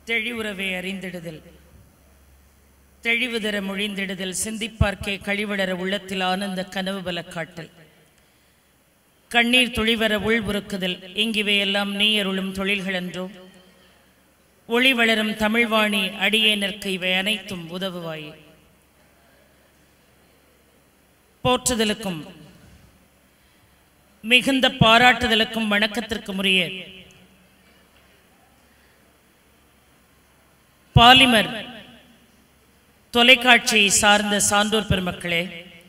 தெளிவுறவே அறிந்திடுதல் தெளிவு தர மொழிந்திடுதல் சிந்திப்பார்க்கே கழிவளர உள்ளத்தில் ஆனந்த கனவு பல காட்டல் கண்ணீர் துளிவர உள்புறுக்குதல் இங்கிவை எல்லாம் நீ அருளும் தொழில்கள் என்றோ ஒளி வளரும் தமிழ்வாணி அடியேனற்கு இவை அனைத்தும் உதவுவாயே போற்றுதலுக்கும் மிகுந்த பாராட்டுதலுக்கும் வணக்கத்திற்கும் உரிய பாலிமர் தொலைக்காட்சியை சார்ந்த சான்றோர் பெருமக்களே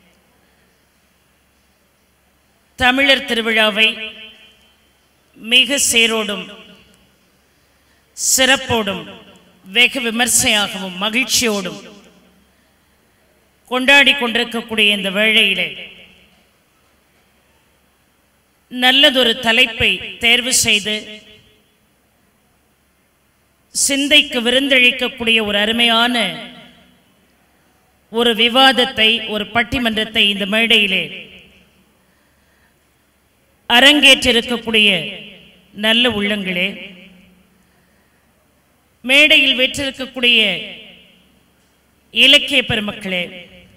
தமிழர் திருவிழாவை மிக சேரோடும் சிறப்போடும் வெகு விமர்சையாகவும் மகிழ்ச்சியோடும் கொண்டாடி கொண்டிருக்கக்கூடிய இந்த வேளையிலே நல்லதொரு தலைப்பை தேர்வு செய்து சிந்தைக்கு விருந்தளிக்கக்கூடிய ஒரு அருமையான ஒரு விவாதத்தை ஒரு பட்டிமன்றத்தை இந்த மேடையிலே அரங்கேற்றிருக்கக்கூடிய நல்ல உள்ளங்களே மேடையில் வெற்றிருக்கக்கூடிய இலக்கிய பெருமக்களே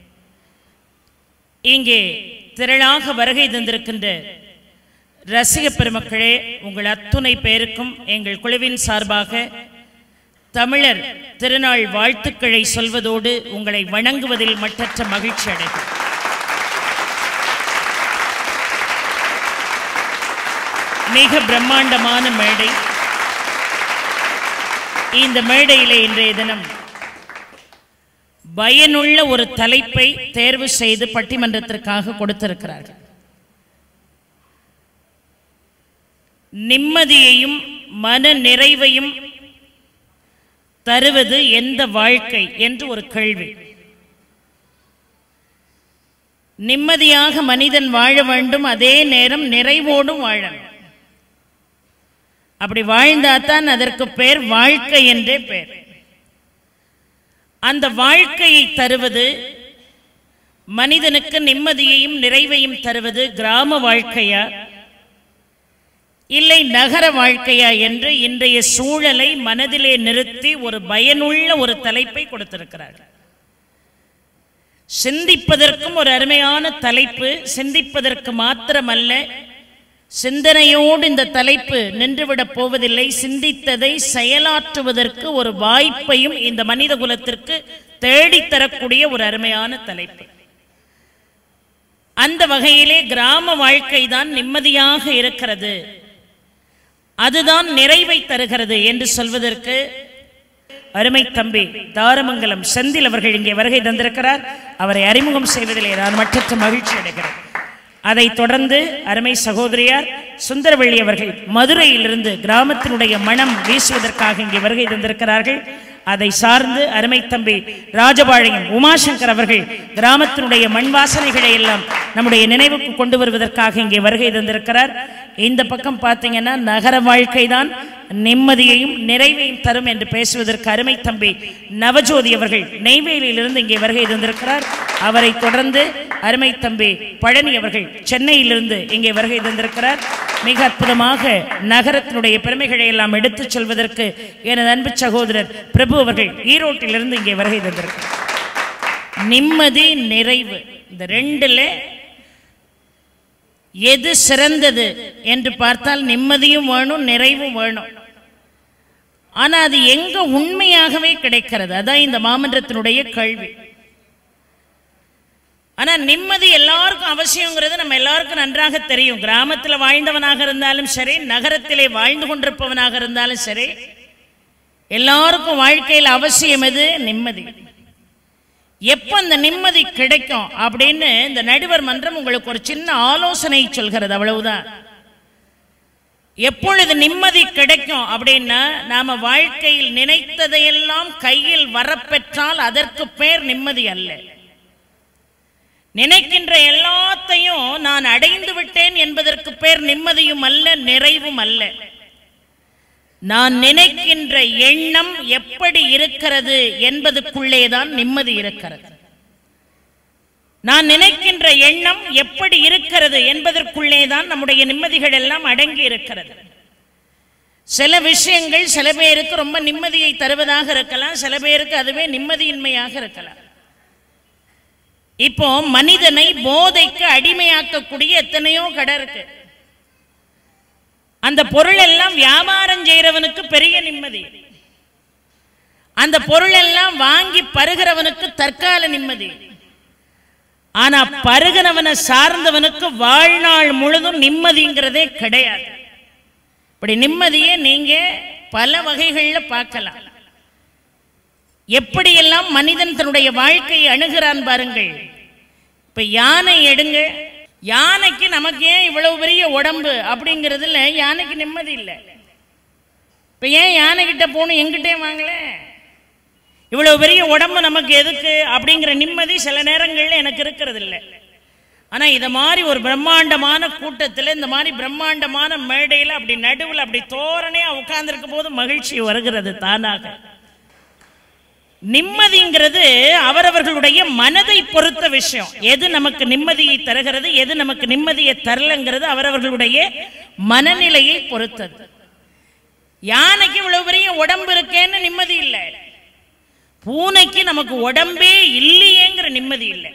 இங்கே திரளாக வருகை தந்திருக்கின்ற ரசிக பெருமக்களே உங்கள் அத்துணை பேருக்கும் எங்கள் குழுவின் சார்பாக தமிழர் திருநாள் வாழ்த்துக்களை சொல்வதோடு உங்களை வணங்குவதில் மட்டற்ற மகிழ்ச்சி அடைகிறேன் மிக பிரம்மாண்டமான மேடை இந்த மேடையிலே இன்றைய தினம் பயனுள்ள ஒரு தலைப்பை தேர்வு செய்து பட்டிமன்றத்திற்காக கொடுத்திருக்கிறார்கள் நிம்மதியையும் மன நிறைவையும் தருவது எந்த வாழ்க்கை என்று ஒரு கேள்வி நிம்மதியாக மனிதன் வாழ வேண்டும் அதே நேரம் நிறைவோடும் வாழணும் அப்படி வாழ்ந்தாதான் அதற்கு பேர் வாழ்க்கை என்றே பேர் அந்த வாழ்க்கையை தருவது மனிதனுக்கு நிம்மதியையும் நிறைவையும் தருவது கிராம வாழ்க்கையா இல்லை நகர வாழ்க்கையா என்று இன்றைய சூழலை மனதிலே நிறுத்தி ஒரு பயனுள்ள ஒரு தலைப்பை கொடுத்திருக்கிறார்கள் சிந்திப்பதற்கும் ஒரு அருமையான தலைப்பு சிந்திப்பதற்கு மாத்திரமல்ல சிந்தனையோடு இந்த தலைப்பு நின்றுவிடப் போவதில்லை சிந்தித்ததை செயலாற்றுவதற்கு ஒரு வாய்ப்பையும் இந்த மனித குலத்திற்கு தேடித்தரக்கூடிய ஒரு அருமையான தலைப்பு அந்த வகையிலே கிராம வாழ்க்கை தான் நிம்மதியாக இருக்கிறது அதுதான் நிறைவை தருகிறது என்று சொல்வதற்கு அருமை தம்பி தாரமங்கலம் செந்தில் அவர்கள் இங்கே வருகை தந்திருக்கிறார் அவரை அறிமுகம் செய்வதிலே நான் மற்றற்ற மகிழ்ச்சி அடைகிறேன் அதைத் தொடர்ந்து அருமை சகோதரியார் சுந்தரவள்ளி அவர்கள் மதுரையிலிருந்து கிராமத்தினுடைய மனம் வீசுவதற்காக இங்கே வருகை தந்திருக்கிறார்கள் அதை சார்ந்து அருமை தம்பி ராஜபாளையம் உமாசங்கர் அவர்கள் கிராமத்தினுடைய மண் வாசனைகளை எல்லாம் நம்முடைய நினைவுக்கு கொண்டு வருவதற்காக இங்கே வருகை தந்திருக்கிறார் இந்த பக்கம் பார்த்தீங்கன்னா நகர வாழ்க்கை தான் நிம்மதியையும் நிறைவையும் தரும் என்று பேசுவதற்கு அருமை தம்பி நவஜோதி அவர்கள் நெய்வேலியிலிருந்து இங்கே வருகை தந்திருக்கிறார் அவரை தொடர்ந்து அருமை தம்பி பழனி அவர்கள் சென்னையிலிருந்து இங்கே வருகை தந்திருக்கிறார் மிக அற்புதமாக நகரத்தினுடைய பெருமைகளை எல்லாம் எடுத்துச் சொல்வதற்கு எனது அன்பு சகோதரர் பிரபு அவர்கள் ஈரோட்டிலிருந்து இங்கே வருகை தந்திருக்கிறார் நிம்மதி நிறைவு இந்த ரெண்டுல எது சிறந்தது என்று பார்த்தால் நிம்மதியும் வேணும் நிறைவும் வேணும் ஆனா அது எங்க உண்மையாகவே கிடைக்கிறது அதான் இந்த மாமன்றத்தினுடைய கேள்வி ஆனா நிம்மதி எல்லாருக்கும் அவசியங்கிறது நம்ம எல்லாருக்கும் நன்றாக தெரியும் கிராமத்தில் வாழ்ந்தவனாக இருந்தாலும் சரி நகரத்திலே வாழ்ந்து கொண்டிருப்பவனாக இருந்தாலும் சரி எல்லாருக்கும் வாழ்க்கையில் அவசியம் எது நிம்மதி எப்போ அந்த நிம்மதி கிடைக்கும் அப்படின்னு இந்த நடுவர் மன்றம் உங்களுக்கு ஒரு சின்ன ஆலோசனை சொல்கிறது அவ்வளவுதான் எப்பொழுது நிம்மதி கிடைக்கும் அப்படின்னா நாம வாழ்க்கையில் நினைத்ததையெல்லாம் கையில் வரப்பெற்றால் அதற்கு பேர் நிம்மதி அல்ல நினைக்கின்ற எல்லாத்தையும் நான் அடைந்து விட்டேன் என்பதற்கு பேர் நிம்மதியும் அல்ல நிறைவும் அல்ல நான் நினைக்கின்ற எண்ணம் எப்படி இருக்கிறது என்பதுக்குள்ளேதான் நிம்மதி இருக்கிறது நான் நினைக்கின்ற எண்ணம் எப்படி இருக்கிறது என்பதற்குள்ளேதான் நம்முடைய நிம்மதிகள் எல்லாம் அடங்கி இருக்கிறது சில விஷயங்கள் சில பேருக்கு ரொம்ப நிம்மதியை தருவதாக இருக்கலாம் சில பேருக்கு அதுவே நிம்மதியின்மையாக இருக்கலாம் இப்போ மனிதனை போதைக்கு அடிமையாக்கக்கூடிய எத்தனையோ கடை இருக்கு அந்த பொருள் எல்லாம் வியாபாரம் செய்யறவனுக்கு பெரிய நிம்மதி அந்த பொருள் எல்லாம் வாங்கி பருகிறவனுக்கு தற்கால நிம்மதி ஆனா பருகிறவனை சார்ந்தவனுக்கு வாழ்நாள் முழுதும் நிம்மதிங்கிறதே கிடையாது இப்படி நிம்மதியை நீங்க பல வகைகள்ல பார்க்கலாம் எப்படியெல்லாம் மனிதன் தன்னுடைய வாழ்க்கையை அணுகிறான் பாருங்கள் இப்ப யானை எடுங்க யானைக்கு நமக்கு ஏன் இவ்வளவு பெரிய உடம்பு அப்படிங்கிறதுல யானைக்கு நிம்மதி இல்லை இப்ப ஏன் யானை கிட்ட போகணும் எங்கிட்டே வாங்கல இவ்வளவு பெரிய உடம்பு நமக்கு எதுக்கு அப்படிங்கிற நிம்மதி சில நேரங்கள்ல எனக்கு இருக்கிறது இல்லை ஆனா இத மாதிரி ஒரு பிரம்மாண்டமான கூட்டத்தில் இந்த மாதிரி பிரம்மாண்டமான மேடையில் அப்படி நடுவில் அப்படி தோரணையா உட்கார்ந்திருக்கும் போது மகிழ்ச்சி வருகிறது தானாக நிம்மதிங்கிறது அவரவர்களுடைய மனதை பொறுத்த விஷயம் எது நமக்கு நிம்மதியை தருகிறது எது நமக்கு நிம்மதியை தரலங்கிறது அவரவர்களுடைய மனநிலையை பொறுத்தது யானைக்கு இவ்வளவு பெரிய உடம்பு இருக்கேன்னு நிம்மதி இல்லை பூனைக்கு நமக்கு உடம்பே இல்லையேங்கிற நிம்மதி இல்லை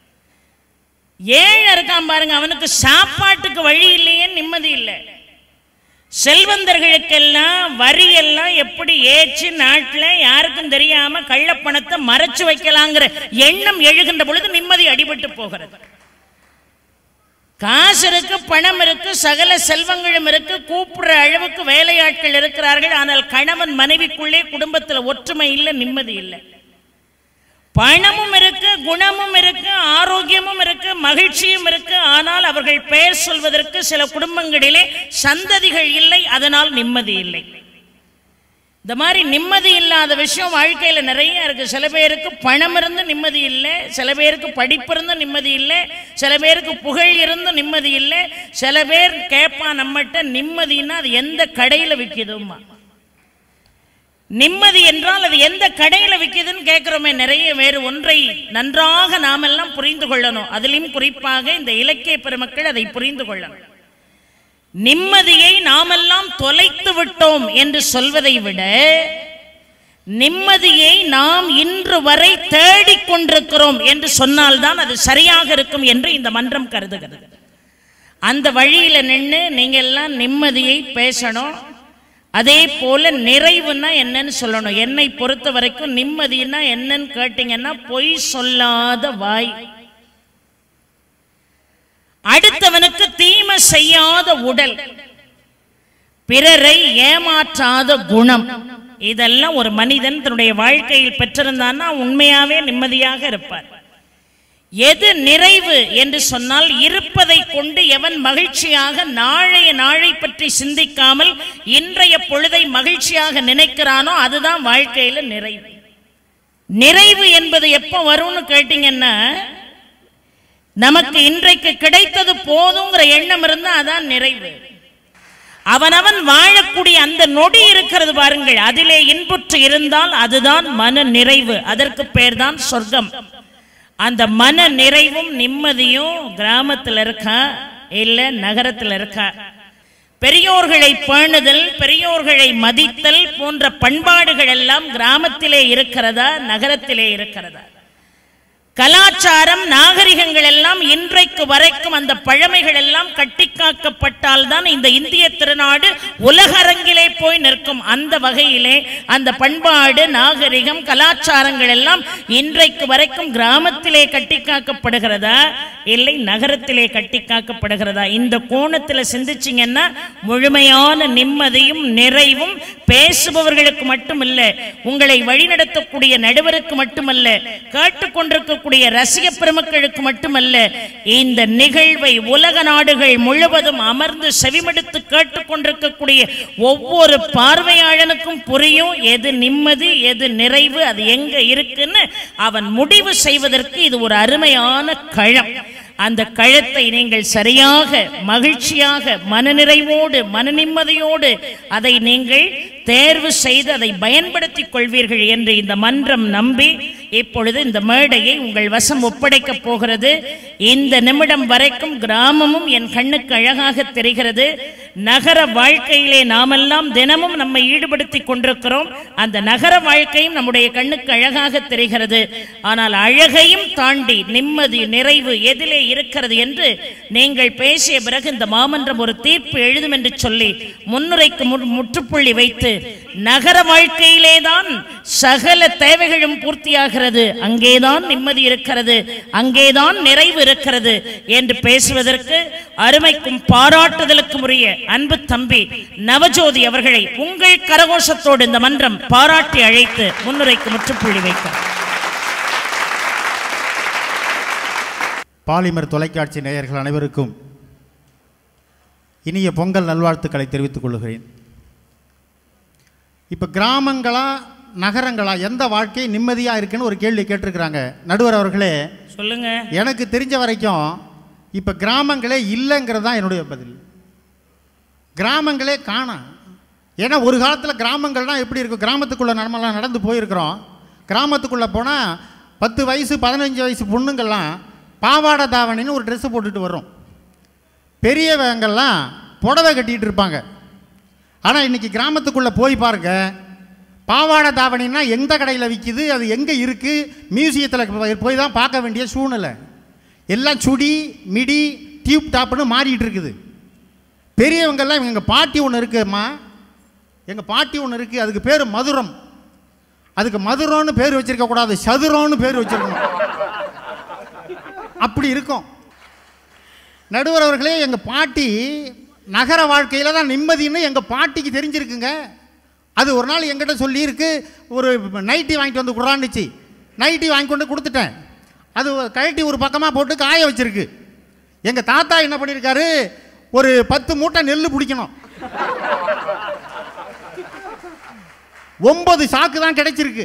ஏழை இருக்கான் பாருங்க அவனுக்கு சாப்பாட்டுக்கு வழி இல்லையேன்னு நிம்மதி இல்லை செல்வந்தர்களுக்கெல்லாம் வரி எல்லாம் எப்படி ஏச்சு நாட்டில் யாருக்கும் தெரியாம கள்ளப்பணத்தை மறைச்சு வைக்கலாங்கிற எண்ணம் எழுகின்ற பொழுது நிம்மதி அடிபட்டு போகிறது காசு இருக்கு பணம் இருக்கு சகல செல்வங்களும் இருக்கு கூப்பிடுற அளவுக்கு வேலையாட்கள் இருக்கிறார்கள் ஆனால் கணவன் மனைவிக்குள்ளே குடும்பத்தில் ஒற்றுமை இல்லை நிம்மதி இல்லை பணமும் இருக்கு குணமும் இருக்கு ஆரோக்கியமும் இருக்கு மகிழ்ச்சியும் இருக்கு ஆனால் அவர்கள் பெயர் சொல்வதற்கு சில குடும்பங்களிலே சந்ததிகள் இல்லை அதனால் நிம்மதி இல்லை இந்த மாதிரி நிம்மதி இல்லாத விஷயம் வாழ்க்கையில நிறைய இருக்கு சில பேருக்கு பணம் இருந்து நிம்மதி இல்லை சில பேருக்கு படிப்பு இருந்து நிம்மதி இல்லை சில பேருக்கு புகழ் இருந்து நிம்மதி இல்லை சில பேர் கேட்பான் நம்மகிட்ட நிம்மதினா அது எந்த கடையில விற்கிதுமா நிம்மதி என்றால் அது எந்த கடையில விற்கிதுன்னு கேட்கிறோமே நிறைய வேறு ஒன்றை நன்றாக நாமெல்லாம் புரிந்து கொள்ளணும் அதிலும் குறிப்பாக இந்த இலக்கிய பெருமக்கள் அதை புரிந்து கொள்ளணும் நிம்மதியை நாமெல்லாம் தொலைத்து விட்டோம் என்று சொல்வதை விட நிம்மதியை நாம் இன்று வரை தேடிக் கொண்டிருக்கிறோம் என்று சொன்னால்தான் அது சரியாக இருக்கும் என்று இந்த மன்றம் கருதுகிறது அந்த வழியில நின்று நீங்க எல்லாம் நிம்மதியை பேசணும் அதே போல நிறைவுன்னா என்னன்னு சொல்லணும் என்னை பொறுத்த வரைக்கும் நிம்மதினா என்னன்னு கேட்டீங்கன்னா பொய் சொல்லாத வாய் அடுத்தவனுக்கு தீமை செய்யாத உடல் பிறரை ஏமாற்றாத குணம் இதெல்லாம் ஒரு மனிதன் தன்னுடைய வாழ்க்கையில் பெற்றிருந்தான்னா உண்மையாவே நிம்மதியாக இருப்பார் எது நிறைவு என்று சொன்னால் இருப்பதை கொண்டு எவன் மகிழ்ச்சியாக நாளைய நாளை பற்றி சிந்திக்காமல் இன்றைய பொழுதை மகிழ்ச்சியாக நினைக்கிறானோ அதுதான் வாழ்க்கையில நிறைவு நிறைவு என்பது எப்போ வரும்னு கேட்டீங்கன்னா நமக்கு இன்றைக்கு கிடைத்தது போதுங்கிற எண்ணம் இருந்தா அதான் நிறைவு அவனவன் வாழக்கூடிய அந்த நொடி இருக்கிறது பாருங்கள் அதிலே இன்புற்று இருந்தால் அதுதான் மன நிறைவு அதற்கு பேர்தான் சொர்க்கம் அந்த மன நிறைவும் நிம்மதியும் கிராமத்தில் இருக்கா இல்ல நகரத்தில் இருக்கா பெரியோர்களை பேணுதல் பெரியோர்களை மதித்தல் போன்ற பண்பாடுகள் எல்லாம் கிராமத்திலே இருக்கிறதா நகரத்திலே இருக்கிறதா கலாச்சாரம் நாகரிகங்கள் எல்லாம் இன்றைக்கு வரைக்கும் அந்த பழமைகள் எல்லாம் கட்டிக்காக்கப்பட்டால் தான் இந்த இந்திய திருநாடு உலகரங்கிலே போய் நிற்கும் அந்த வகையிலே அந்த பண்பாடு நாகரிகம் கலாச்சாரங்கள் எல்லாம் இன்றைக்கு வரைக்கும் கிராமத்திலே கட்டிக்காக்கப்படுகிறதா இல்லை நகரத்திலே கட்டிக்காக்கப்படுகிறதா இந்த கோணத்தில் சிந்திச்சிங்கன்னா முழுமையான நிம்மதியும் நிறைவும் பேசுபவர்களுக்கு மட்டுமல்ல உங்களை வழிநடத்தக்கூடிய நடுவருக்கு மட்டுமல்ல கேட்டுக்கொண்டிருக்கக்கூடிய ரசிக பெருமக்களுக்கு மட்டுமல்ல இந்த நிகழ்வை உலக நாடுகள் முழுவதும் அமர்ந்து செவிமடுத்து கேட்டுக்கொண்டிருக்கக்கூடிய ஒவ்வொரு பார்வையாளனுக்கும் புரியும் எது நிம்மதி எது நிறைவு அது எங்க இருக்குன்னு அவன் முடிவு செய்வதற்கு இது ஒரு அருமையான களம் அந்த கழத்தை நீங்கள் சரியாக மகிழ்ச்சியாக மனநிறைவோடு மன நிம்மதியோடு அதை நீங்கள் தேர்வு செய்து அதை பயன்படுத்திக் கொள்வீர்கள் என்று இந்த மன்றம் நம்பி இப்பொழுது இந்த மேடையை உங்கள் வசம் ஒப்படைக்கப் போகிறது இந்த நிமிடம் வரைக்கும் கிராமமும் என் கண்ணுக்கு அழகாக தெரிகிறது நகர வாழ்க்கையிலே நாமெல்லாம் தினமும் நம்மை ஈடுபடுத்தி கொண்டிருக்கிறோம் அந்த நகர வாழ்க்கையும் நம்முடைய கண்ணுக்கு அழகாக தெரிகிறது ஆனால் அழகையும் தாண்டி நிம்மதி நிறைவு எதிலே இருக்கிறது என்று நீங்கள் பேசிய பிறகு இந்த மாமன்றம் ஒரு தீர்ப்பு எழுதும் என்று சொல்லி முன்னுரைக்கு மு- முற்றுப்புள்ளி வைத்து நகர வாழ்க்கையிலே தான் சகல தேவைகளும் பூர்த்தியாகிறது அங்கேதான் நிம்மதி இருக்கிறது அங்கேதான் நிறைவு இருக்கிறது என்று பேசுவதற்கு அருமைக்கும் பாராட்டுதலுக்கும் உரிய அன்பு தம்பி நவஜோதி அவர்களை உங்கள் கரகோஷத்தோடு இந்த மன்றம் பாராட்டி அழைத்து முன்னுரைக்கு முற்றுப்புள்ளி வைக்கும் பாலிமர் தொலைக்காட்சி நேயர்கள் அனைவருக்கும் இனிய பொங்கல் நல்வாழ்த்துக்களை தெரிவித்துக் கொள்கிறேன் இப்போ கிராமங்களா நகரங்களா எந்த வாழ்க்கை நிம்மதியாக இருக்குன்னு ஒரு கேள்வி கேட்டிருக்கிறாங்க நடுவர் அவர்களே சொல்லுங்க எனக்கு தெரிஞ்ச வரைக்கும் இப்போ கிராமங்களே இல்லைங்கிறது தான் என்னுடைய பதில் கிராமங்களே காணோம் ஏன்னா ஒரு காலத்தில் கிராமங்கள்லாம் எப்படி இருக்கும் கிராமத்துக்குள்ளே நம்மளாம் நடந்து போயிருக்கிறோம் கிராமத்துக்குள்ளே போனால் பத்து வயசு பதினஞ்சு வயசு பொண்ணுங்கள்லாம் பாவாடை தாவணின்னு ஒரு ட்ரெஸ்ஸு போட்டுட்டு வரும் பெரியவங்கெல்லாம் புடவை கட்டிகிட்டு இருப்பாங்க ஆனால் இன்றைக்கி கிராமத்துக்குள்ளே போய் பாருங்க பாவாடை தாவணின்னா எந்த கடையில் விற்கிது அது எங்கே இருக்குது மியூசியத்தில் போய் தான் பார்க்க வேண்டிய சூழ்நிலை எல்லாம் சுடி மிடி டியூப் டாப்னு மாறிட்டு இருக்குது பெரியவங்கெல்லாம் எங்கள் பாட்டி ஒன்று இருக்குமா எங்கள் பாட்டி ஒன்று இருக்குது அதுக்கு பேர் மதுரம் அதுக்கு மதுரம்னு பேர் வச்சிருக்க கூடாது சதுரம்னு பேர் வச்சிருக்கணும் அப்படி இருக்கும் நடுவர் அவர்களே எங்கள் பாட்டி நகர வாழ்க்கையில் தான் நிம்மதின்னு எங்கள் பாட்டிக்கு தெரிஞ்சிருக்குங்க அது ஒரு நாள் எங்கிட்ட சொல்லியிருக்கு ஒரு நைட்டி வாங்கிட்டு வந்து குடாண்டுச்சு நைட்டி வாங்கி கொண்டு கொடுத்துட்டேன் அது கழட்டி ஒரு பக்கமாக போட்டு காய வச்சிருக்கு எங்கள் தாத்தா என்ன பண்ணியிருக்காரு ஒரு பத்து மூட்டை நெல் பிடிக்கணும் ஒன்பது சாக்கு தான் கிடைச்சிருக்கு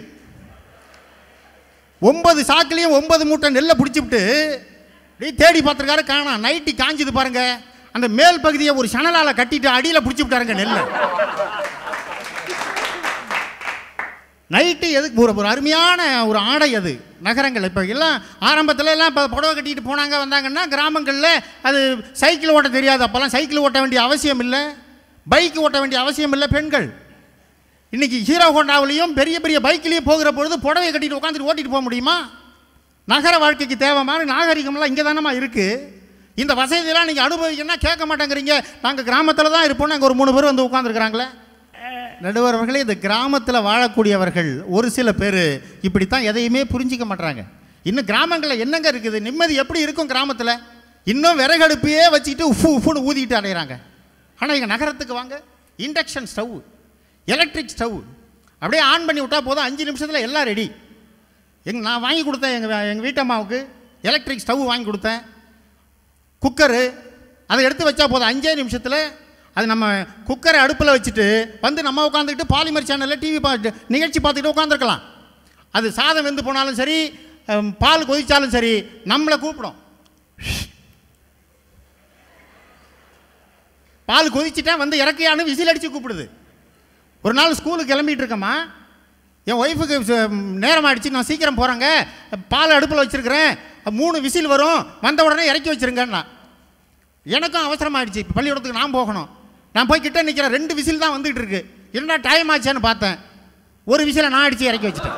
ஒன்பது சாக்குலேயும் ஒன்பது மூட்டை நெல்லை பிடிச்சிவிட்டு அப்படியே தேடி பார்த்துருக்காரு காணோம் நைட்டி காஞ்சது பாருங்க அந்த மேல் பகுதியை ஒரு சணலால் கட்டிட்டு அடியில் பிடிச்சி விட்டாருங்க நெல்லை நைட்டு எதுக்கு ஒரு ஒரு அருமையான ஒரு ஆடை அது நகரங்கள் இப்போ எல்லாம் ஆரம்பத்தில் எல்லாம் இப்போ புடவை கட்டிட்டு போனாங்க வந்தாங்கன்னா கிராமங்களில் அது சைக்கிள் ஓட்ட தெரியாது அப்போல்லாம் சைக்கிள் ஓட்ட வேண்டிய அவசியம் இல்லை பைக் ஓட்ட வேண்டிய அவசியம் இல்லை பெண்கள் இன்னைக்கு ஹீரோ ஹோண்டாவிலையும் பெரிய பெரிய பைக்லேயும் போகிற பொழுது புடவை கட்டிட்டு உட்காந்துட்டு ஓட்டிட்டு போக முடியுமா நகர வாழ்க்கைக்கு தேவைமான நாகரிகம்லாம் இங்கே தானமா இருக்குது இந்த வசதியெல்லாம் நீங்கள் அனுபவிக்கணும்னா கேட்க மாட்டேங்கிறீங்க நாங்கள் கிராமத்தில் தான் இருப்போம்னு அங்கே ஒரு மூணு பேர் வந்து உட்காந்துருக்குறாங்களே நடுவர் அவர்களே இந்த கிராமத்தில் வாழக்கூடியவர்கள் ஒரு சில பேர் இப்படித்தான் எதையுமே புரிஞ்சிக்க மாட்றாங்க இன்னும் கிராமங்களில் என்னங்க இருக்குது நிம்மதி எப்படி இருக்கும் கிராமத்தில் இன்னும் விறகடுப்பையே வச்சுக்கிட்டு உஃபு உஃப்னு ஊதிக்கிட்டு அடையிறாங்க ஆனால் எங்கள் நகரத்துக்கு வாங்க இண்டக்ஷன் ஸ்டவ் எலக்ட்ரிக் ஸ்டவ் அப்படியே ஆன் பண்ணி விட்டா போதும் அஞ்சு நிமிஷத்தில் எல்லாம் ரெடி எங்க நான் வாங்கி கொடுத்தேன் எங்கள் எங்கள் வீட்டம்மாவுக்கு எலக்ட்ரிக் ஸ்டவ் வாங்கி கொடுத்தேன் குக்கரு அதை எடுத்து வச்சா போதும் அஞ்சே நிமிஷத்தில் அது நம்ம குக்கரை அடுப்பில் வச்சுட்டு வந்து நம்ம உட்காந்துக்கிட்டு பாலிமர் சேனலில் டிவி பார்த்து நிகழ்ச்சி பார்த்துக்கிட்டு உட்காந்துருக்கலாம் அது சாதம் வெந்து போனாலும் சரி அம், பால் கொதிச்சாலும் சரி நம்மளை கூப்பிடும் பால் கொதிச்சிட்டா வந்து இறக்கையான்னு விசில் அடித்து கூப்பிடுது ஒரு நாள் ஸ்கூலுக்கு கிளம்பிட்டு இருக்கேம்மா என் ஒய்ஃபுக்கு நேரம் ஆயிடுச்சு நான் சீக்கிரம் போகிறேங்க பால் அடுப்பில் வச்சுருக்கிறேன் மூணு விசில் வரும் வந்த உடனே இறக்கி வச்சிருங்கண்ணா எனக்கும் அவசரமாயிடுச்சு இப்போ பள்ளிக்கூடத்துக்கு நான் போகணும் நான் போய் கிட்ட நிற்கிறேன் ரெண்டு விசில் தான் வந்துகிட்டு இருக்கு என்னடா டைம் ஆச்சான்னு பார்த்தேன் ஒரு விசிலை நான் அடித்து இறக்கி வச்சுட்டேன்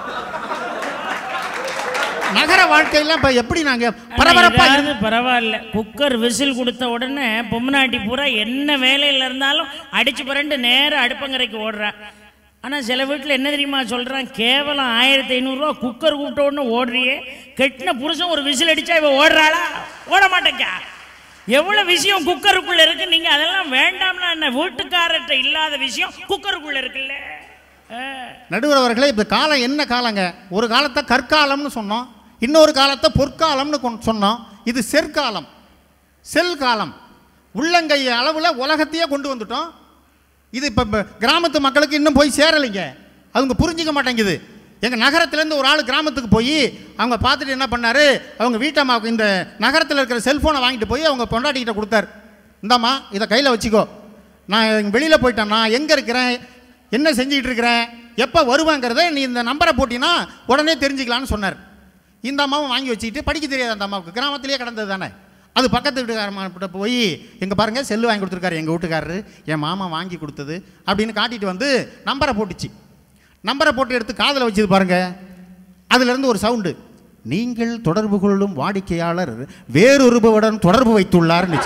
நகர வாழ்க்கையெல்லாம் இப்போ எப்படி நாங்கள் பரபரப்பாக ஏதாவது பரவாயில்ல குக்கர் விசில் கொடுத்த உடனே பொம்மநாட்டி பூரா என்ன வேலையில் இருந்தாலும் அடிச்சு புரண்டு நேரா அடுப்பங்கரைக்கு ஓடுறா ஆனா சில வீட்டில் என்ன தெரியுமா சொல்றான் கேவலம் ஆயிரத்தி ஐநூறுரூவா குக்கர் கூப்பிட்ட உடனே ஓடுறியே கெட்டின புருஷன் ஒரு விசில் அடிச்சா இவ ஓடுறாளா ஓட மாட்டேங்கா எவ்வளவு விஷயம் குக்கருக்குள்ள இருக்கு நீங்க அதெல்லாம் வேண்டாம்னா என்ன வீட்டுக்காரர்கிட்ட இல்லாத விஷயம் குக்கருக்குள்ள இருக்குல்ல ஆ. நடுவர் அவர்களே இந்த காலம் என்ன காலங்க ஒரு காலத்தை கற்காலம்னு சொன்னோம் இன்னொரு காலத்தை பொற்காலம்னு கொண்- சொன்னோம் இது செற்காலம் செல் காலம் உள்ளங்கை அளவில் உலகத்தையே கொண்டு வந்துட்டோம் இது இப்போ கிராமத்து மக்களுக்கு இன்னும் போய் சேரலைங்க அவங்க புரிஞ்சிக்க மாட்டேங்குது எங்கள் நகரத்துலேருந்து ஒரு ஆள் கிராமத்துக்கு போய் அவங்க பார்த்துட்டு என்ன பண்ணாரு அவங்க வீட்டம்மாவுக்கு இந்த நகரத்தில் இருக்கிற செல்ஃபோனை வாங்கிட்டு போய் அவங்க பொண்டாட்டிக்கிட்ட கொடுத்தாரு இந்தாம்மா இதை கையில் வச்சுக்கோ நான் வெளியில் போயிட்டேன் நான் எங்கே இருக்கிறேன் என்ன செஞ்சுக்கிட்டு இருக்கிறேன் எப்போ வருவாங்கிறத நீ இந்த நம்பரை போட்டினா உடனே தெரிஞ்சுக்கலான்னு சொன்னார் இந்த அம்மாவும் வாங்கி வச்சுக்கிட்டு படிக்க தெரியாது அந்த அம்மாவுக்கு கிராமத்திலேயே கிடந்தது தானே அது பக்கத்து வீட்டுக்காரம்மா போய் எங்கே பாருங்கள் செல்லு வாங்கி கொடுத்துருக்காரு எங்கள் வீட்டுக்காரரு என் மாமா வாங்கி கொடுத்தது அப்படின்னு காட்டிட்டு வந்து நம்பரை போட்டுச்சு நம்பரை போட்டு எடுத்து காதில் வச்சது பாருங்க அதிலிருந்து ஒரு சவுண்டு நீங்கள் தொடர்பு கொள்ளும் வாடிக்கையாளர் வேறொருபவுடன் தொடர்பு வைத்துள்ளார்னு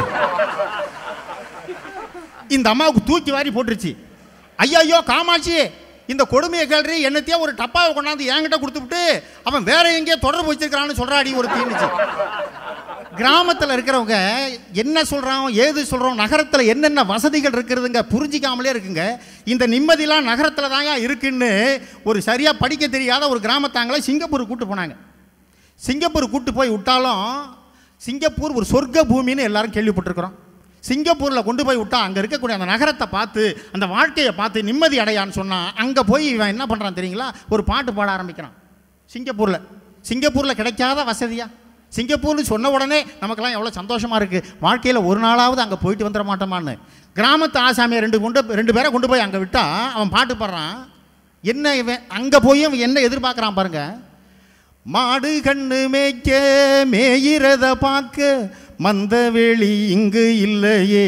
இந்த அம்மாவுக்கு தூக்கி வாரி போட்டுருச்சு ஐயா ஐயோ காமாட்சி இந்த கொடுமையை கேள்றி என்னத்தையே ஒரு டப்பாவை கொண்டாந்து என்கிட்ட கொடுத்துவிட்டு அவன் வேற எங்கேயோ தொடர்பு வச்சிருக்கிறான்னு சொல்றாடி ஒரு தீனுச்சு கிராமத்தில் இருக்கிறவங்க என்ன சொல்கிறோம் ஏது சொல்கிறோம் நகரத்தில் என்னென்ன வசதிகள் இருக்கிறதுங்க புரிஞ்சிக்காமலே இருக்குங்க இந்த நிம்மதிலாம் நகரத்தில் தாங்க இருக்குன்னு ஒரு சரியாக படிக்க தெரியாத ஒரு கிராமத்தாங்களை சிங்கப்பூர் கூட்டு போனாங்க சிங்கப்பூர் கூட்டு போய் விட்டாலும் சிங்கப்பூர் ஒரு சொர்க்க பூமின்னு எல்லாரும் கேள்விப்பட்டிருக்கிறோம் சிங்கப்பூரில் கொண்டு போய் விட்டா அங்கே இருக்கக்கூடிய அந்த நகரத்தை பார்த்து அந்த வாழ்க்கையை பார்த்து நிம்மதி அடையான்னு சொன்னால் அங்கே போய் இவன் என்ன பண்ணுறான் தெரியுங்களா ஒரு பாட்டு பாட ஆரம்பிக்கிறான் சிங்கப்பூரில் சிங்கப்பூரில் கிடைக்காத வசதியா சிங்கப்பூர்னு சொன்ன உடனே நமக்கெல்லாம் எவ்வளோ சந்தோஷமாக இருக்குது வாழ்க்கையில் ஒரு நாளாவது அங்கே போயிட்டு வந்துட மாட்டோமான்னு கிராமத்து ஆசாமியை ரெண்டு கொண்டு ரெண்டு பேரை கொண்டு போய் அங்கே விட்டா அவன் பாட்டு பாடுறான் என்ன இவன் அங்கே போய் அவன் என்ன எதிர்பார்க்குறான் பாருங்க மாடு கண்ணு மேய்க்க மேயிறத பார்க்க மந்த வெளி இங்கு இல்லையே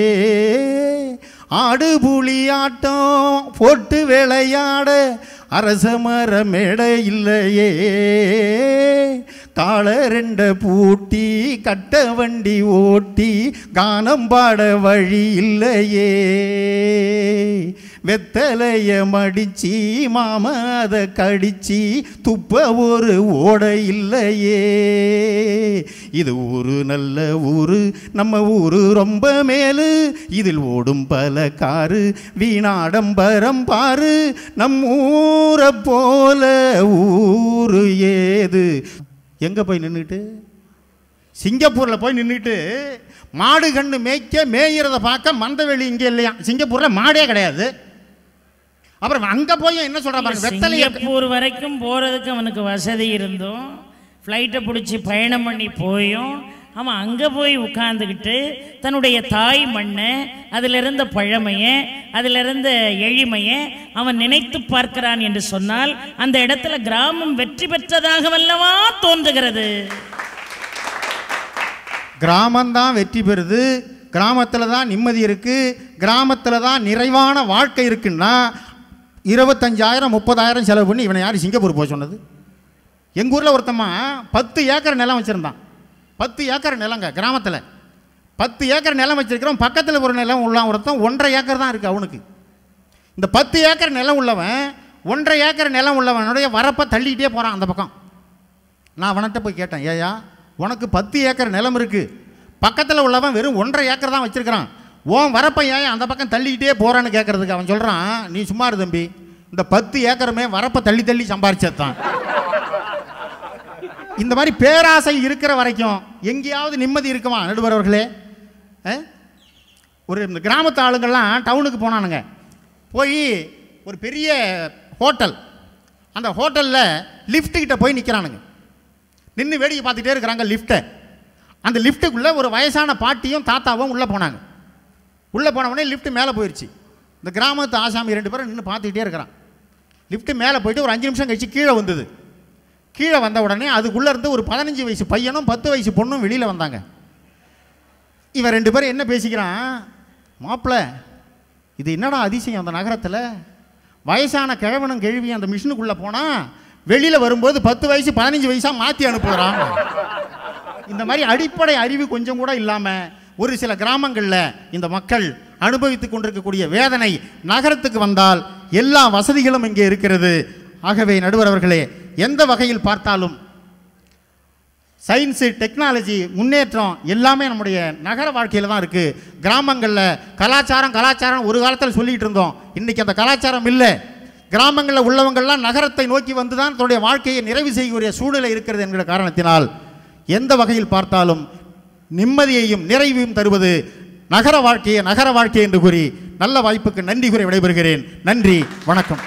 ஆடு புலி ஆட்டம் போட்டு விளையாட அரச மர மேடை இல்லையே கால ரெண்ட பூட்டி கட்ட வண்டி ஓட்டி கானம் பாட வழி இல்லையே வெத்தலைய மடிச்சு மாம அதை கடிச்சு துப்ப ஒரு ஓடை இல்லையே இது ஊரு நல்ல ஊரு நம்ம ஊரு ரொம்ப மேலு இதில் ஓடும் பல காரு வீணாடம்பரம் பாரு நம் ஊரை போல ஊரு ஏது எங்க போய் நின்றுட்டு சிங்கப்பூரில் போய் நின்றுட்டு மாடு கண்ணு மேய்க்க மேயிறத பார்க்க மந்தவெளி இங்கே இல்லையா சிங்கப்பூரில் மாடே கிடையாது அப்புறம் அங்கே போய் என்ன சொல்கிறான் பாருங்க வெத்தலையை சிங்கப்பூர் வரைக்கும் போகிறதுக்கு அவனுக்கு வசதி இருந்தும் ஃப்ளைட்டை பிடிச்சி பயணம் பண்ணி போயும் அவன் அங்கே போய் உட்கார்ந்துக்கிட்டு தன்னுடைய தாய் மண்ணை அதில் இருந்த பழமையை அதில் இருந்த எளிமையை அவன் நினைத்து பார்க்கிறான் என்று சொன்னால் அந்த இடத்துல கிராமம் வெற்றி பெற்றதாகவல்லவா தோன்றுகிறது கிராமம்தான் வெற்றி பெறுது கிராமத்தில் தான் நிம்மதி இருக்குது கிராமத்தில் தான் நிறைவான வாழ்க்கை இருக்குன்னா இருபத்தஞ்சாயிரம் முப்பதாயிரம் செலவு பண்ணி இவனை யார் சிங்கப்பூர் போக சொன்னது எங்கள் ஊரில் ஒருத்தம்மா பத்து ஏக்கர் நிலம் வச்சுருந்தான் பத்து ஏக்கர் நிலங்க கிராமத்தில் பத்து ஏக்கர் நிலம் வச்சிருக்கிறோம் பக்கத்தில் ஒரு நிலம் உள்ள ஒருத்தன் ஒன்றரை ஏக்கர் தான் இருக்குது அவனுக்கு இந்த பத்து ஏக்கர் நிலம் உள்ளவன் ஒன்றரை ஏக்கர் நிலம் உள்ளவனுடைய வரப்பை தள்ளிக்கிட்டே போகிறான் அந்த பக்கம் நான் அவன்கிட்ட போய் கேட்டேன் ஏயா உனக்கு பத்து ஏக்கர் நிலம் இருக்குது பக்கத்தில் உள்ளவன் வெறும் ஒன்றரை ஏக்கர் தான் வச்சிருக்கிறான் உன் வரப்பை ஏன் அந்த பக்கம் தள்ளிக்கிட்டே போகிறான்னு கேட்குறதுக்கு அவன் சொல்கிறான் நீ சும்மா இரு தம்பி இந்த பத்து ஏக்கருமே வரப்பை தள்ளி தள்ளி சம்பாரிச்சது தான் இந்த மாதிரி பேராசை இருக்கிற வரைக்கும் எங்கேயாவது நிம்மதி இருக்குமா நடுவர் அவர்களே ஆ? ஒரு இந்த கிராமத்து ஆளுங்கள்லாம் டவுனுக்கு போனானுங்க போய் ஒரு பெரிய ஹோட்டல் அந்த ஹோட்டலில் லிஃப்ட்டுக்கிட்ட போய் நிற்கிறானுங்க நின்று வேடிக்கை பார்த்துட்டே இருக்கிறாங்க லிஃப்ட்டை அந்த லிஃப்ட்டுக்குள்ளே ஒரு வயசான பாட்டியும் தாத்தாவும் உள்ளே போனாங்க உள்ளே போன உடனே லிஃப்ட் மேலே போயிடுச்சு இந்த கிராமத்து ஆசாமி ரெண்டு பேரும் நின்று பார்த்துக்கிட்டே இருக்கிறான் லிஃப்ட்டு மேலே போயிட்டு ஒரு அஞ்சு நிமிஷம் கழிச்சு கீழே வந்தது கீழே வந்த உடனே அதுக்குள்ளே இருந்து ஒரு பதினஞ்சு வயசு பையனும் பத்து வயசு பொண்ணும் வெளியில் வந்தாங்க இவன் ரெண்டு பேரும் என்ன பேசிக்கிறான் மாப்பிள்ள இது என்னடா அதிசயம் அந்த நகரத்தில் வயசான கிழவனும் கிழவியும் அந்த மிஷினுக்குள்ளே போனால் வெளியில் வரும்போது பத்து வயசு பதினஞ்சு வயசாக மாற்றி அனுப்புகிறான் இந்த மாதிரி அடிப்படை அறிவு கொஞ்சம் கூட இல்லாமல் ஒரு சில கிராமங்களில் இந்த மக்கள் அனுபவித்துக் கொண்டிருக்கக்கூடிய வேதனை நகரத்துக்கு வந்தால் எல்லா வசதிகளும் இங்கே இருக்கிறது ஆகவே நடுவர் அவர்களே எந்த வகையில் பார்த்தாலும் சயின்ஸு டெக்னாலஜி முன்னேற்றம் எல்லாமே நம்முடைய நகர வாழ்க்கையில் தான் இருக்குது கிராமங்களில் கலாச்சாரம் கலாச்சாரம் ஒரு காலத்தில் சொல்லிகிட்டு இருந்தோம் இன்றைக்கி அந்த கலாச்சாரம் இல்லை கிராமங்களில் உள்ளவங்கள்லாம் நகரத்தை நோக்கி வந்து தான் தன்னுடைய வாழ்க்கையை நிறைவு செய்யக்கூடிய சூழ்நிலை இருக்கிறது என்கிற காரணத்தினால் எந்த வகையில் பார்த்தாலும் நிம்மதியையும் நிறைவையும் தருவது நகர வாழ்க்கையை நகர வாழ்க்கை என்று கூறி நல்ல வாய்ப்புக்கு நன்றி கூறி விடைபெறுகிறேன் நன்றி வணக்கம்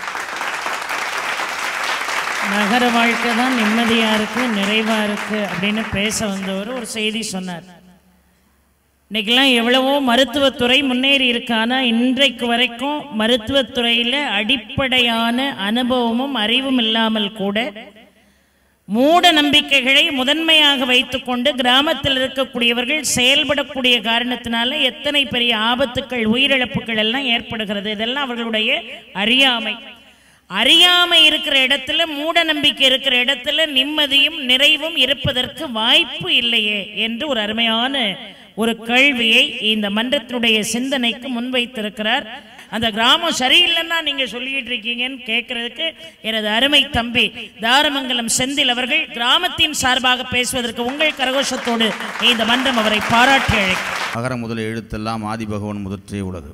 நகர வாழ்க்கை தான் நிம்மதியாக இருக்குது நிறைவாக இருக்குது அப்படின்னு பேச வந்தவர் ஒரு செய்தி சொன்னார் இன்னைக்கெல்லாம் எவ்வளவோ மருத்துவத்துறை முன்னேறி இருக்கு ஆனால் இன்றைக்கு வரைக்கும் மருத்துவத்துறையில் அடிப்படையான அனுபவமும் அறிவும் இல்லாமல் கூட மூட நம்பிக்கைகளை முதன்மையாக வைத்துக்கொண்டு கிராமத்தில் இருக்கக்கூடியவர்கள் செயல்படக்கூடிய காரணத்தினால எத்தனை பெரிய ஆபத்துக்கள் உயிரிழப்புகள் எல்லாம் ஏற்படுகிறது இதெல்லாம் அவர்களுடைய அறியாமை அறியாமை இருக்கிற இடத்துல மூட நம்பிக்கை இருக்கிற இடத்துல நிம்மதியும் நிறைவும் இருப்பதற்கு வாய்ப்பு இல்லையே என்று ஒரு அருமையான ஒரு கேள்வியை இந்த மன்றத்தினுடைய சிந்தனைக்கு முன்வைத்திருக்கிறார் அந்த கிராமம் சரியில்லைன்னா நீங்க சொல்லிட்டு இருக்கீங்கன்னு கேட்கறதுக்கு எனது அருமை தம்பி தாரமங்கலம் செந்தில் அவர்கள் கிராமத்தின் சார்பாக பேசுவதற்கு உங்கள் கரகோஷத்தோடு இந்த மன்றம் அவரை பாராட்டி அழைக்கும் அகர முதல எழுத்தெல்லாம் ஆதிபகவன் முதற்றே உலகு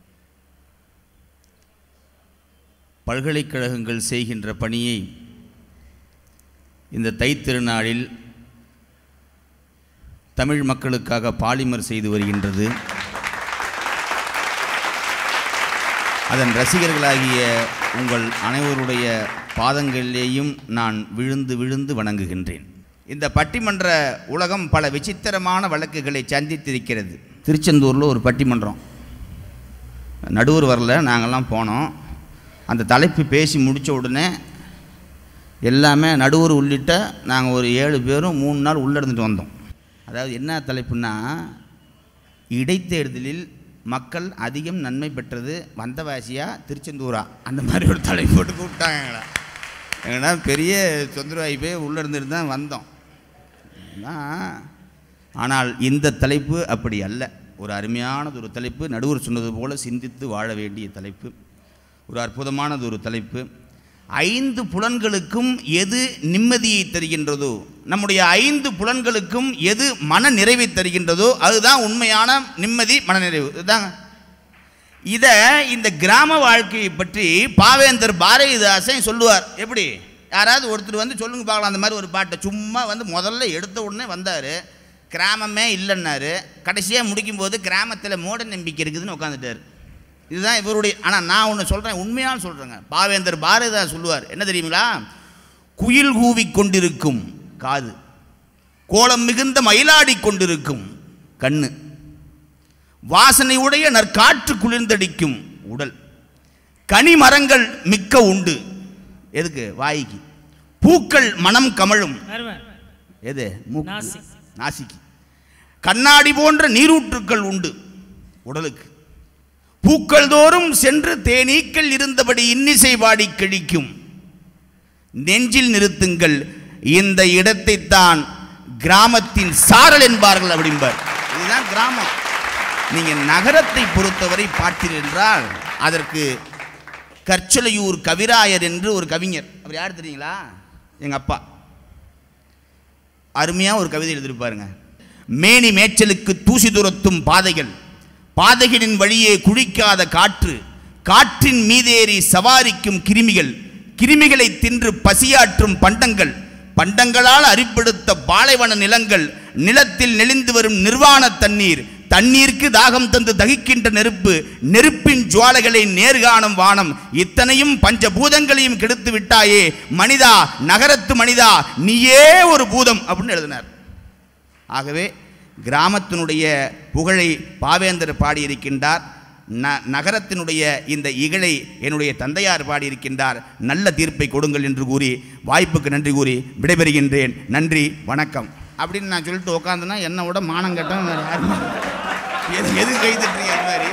பல்கலைக்கழகங்கள் செய்கின்ற பணியை இந்த தைத்திருநாளில் தமிழ் மக்களுக்காக பாலிமர் செய்து வருகின்றது அதன் ரசிகர்களாகிய உங்கள் அனைவருடைய பாதங்களிலேயும் நான் விழுந்து விழுந்து வணங்குகின்றேன் இந்த பட்டிமன்ற உலகம் பல விசித்திரமான வழக்குகளை சந்தித்திருக்கிறது திருச்செந்தூரில் ஒரு பட்டிமன்றம் நடுவர் வரல நாங்கள்லாம் போனோம் அந்த தலைப்பு பேசி முடித்த உடனே எல்லாமே நடுவர் உள்ளிட்ட நாங்கள் ஒரு ஏழு பேரும் மூணு நாள் உள்ளே இருந்துட்டு வந்தோம் அதாவது என்ன தலைப்புன்னா இடைத்தேர்தலில் மக்கள் அதிகம் நன்மை பெற்றது வந்தவாசியா திருச்செந்தூரா அந்த மாதிரி ஒரு தலைப்பு போட்டு கூப்பிட்டாங்க எங்களை ஏன்னா பெரிய தொந்தரவாகி போய் உள்ளே இருந்துட்டு தான் வந்தோம் ஆனா- ஆனால் இந்த தலைப்பு அப்படி அல்ல ஒரு அருமையானது ஒரு தலைப்பு நடுவர் சொன்னது போல சிந்தித்து வாழ வேண்டிய தலைப்பு ஒரு அற்புதமானது ஒரு தலைப்பு ஐந்து புலன்களுக்கும் எது நிம்மதியை தருகின்றதோ நம்முடைய ஐந்து புலன்களுக்கும் எது மன நிறைவை தருகின்றதோ அதுதான் உண்மையான நிம்மதி மனநிறைவு இதுதாங்க இதை இந்த கிராம வாழ்க்கையை பற்றி பாவேந்தர் பாரதிதாசன் சொல்லுவார் எப்படி யாராவது ஒருத்தர் வந்து சொல்லுங்க பார்க்கலாம் அந்த மாதிரி ஒரு பாட்டை சும்மா வந்து முதல்ல எடுத்த உடனே வந்தார் கிராமமே இல்லைன்னாரு கடைசியாக முடிக்கும்போது கிராமத்தில் மூட நம்பிக்கை இருக்குதுன்னு உட்காந்துட்டார் இதுதான் இவருடைய ஆனால் நான் ஒன்று சொல்கிறேன் உண்மையான சொல்கிறேங்க பாவேந்தர் பாரதிதாசன் சொல்லுவார் என்ன தெரியுங்களா குயில் கூவிக் கொண்டிருக்கும் காது கோலம் மிகுந்த மயிலாடி கொண்டிருக்கும் கண்ணு வாசனையுடைய நற்காற்று குளிர்ந்தடிக்கும் உடல் கனி மரங்கள் மிக்க உண்டு எதுக்கு வாய்க்கு பூக்கள் மனம் கமழும் வருவேன். எது மூக்கு. நாசி. நாசிக்கு கண்ணாடி போன்ற நீரூற்றுக்கள் உண்டு உடலுக்கு பூக்கள் தோறும் சென்று தேனீக்கள் இருந்தபடி இன்னிசை பாடி கிழிக்கும் நெஞ்சில் நிறுத்துங்கள் இந்த இடத்தைத்தான் கிராமத்தின் சாரல் என்பார்கள் அப்படிம்பார் இதுதான் கிராமம் நீங்க நகரத்தை பொறுத்தவரை பார்த்தீர்கள் என்றால் அதற்கு கற்சலையூர் கவிராயர் என்று ஒரு கவிஞர் அவர் யார் தெரியுங்களா எங்க அப்பா அருமையாக ஒரு கவிதை எழுதியிருப்பாருங்க மேனி மேய்ச்சலுக்கு தூசி துரத்தும் பாதைகள் பாதைகளின் வழியே குழிக்காத காற்று காற்றின் மீதேறி சவாரிக்கும் கிருமிகள் கிருமிகளை தின்று பசியாற்றும் பண்டங்கள் பண்டங்களால் அரிப்படுத்த பாலைவன நிலங்கள் நிலத்தில் நெளிந்து வரும் நிர்வாண தண்ணீர் தண்ணீருக்கு தாகம் தந்து தகிக்கின்ற நெருப்பு நெருப்பின் ஜுவாலைகளை நேர்காணும் வானம் இத்தனையும் பஞ்சபூதங்களையும் கெடுத்து விட்டாயே மனிதா நகரத்து மனிதா நீயே ஒரு பூதம் அப்படின்னு எழுதினார் ஆகவே கிராமத்தினுடைய புகழை பாவேந்தர் பாடியிருக்கின்றார் ந நகரத்தினுடைய இந்த இகழை என்னுடைய தந்தையார் பாடியிருக்கின்றார் நல்ல தீர்ப்பை கொடுங்கள் என்று கூறி வாய்ப்புக்கு நன்றி கூறி விடைபெறுகின்றேன் நன்றி வணக்கம் அப்படின்னு நான் சொல்லிட்டு உட்காந்துனா என்னை விட மானம் கட்டம் வேறு யாருமே எது எது கை தட்டுறீங்க அது மாதிரி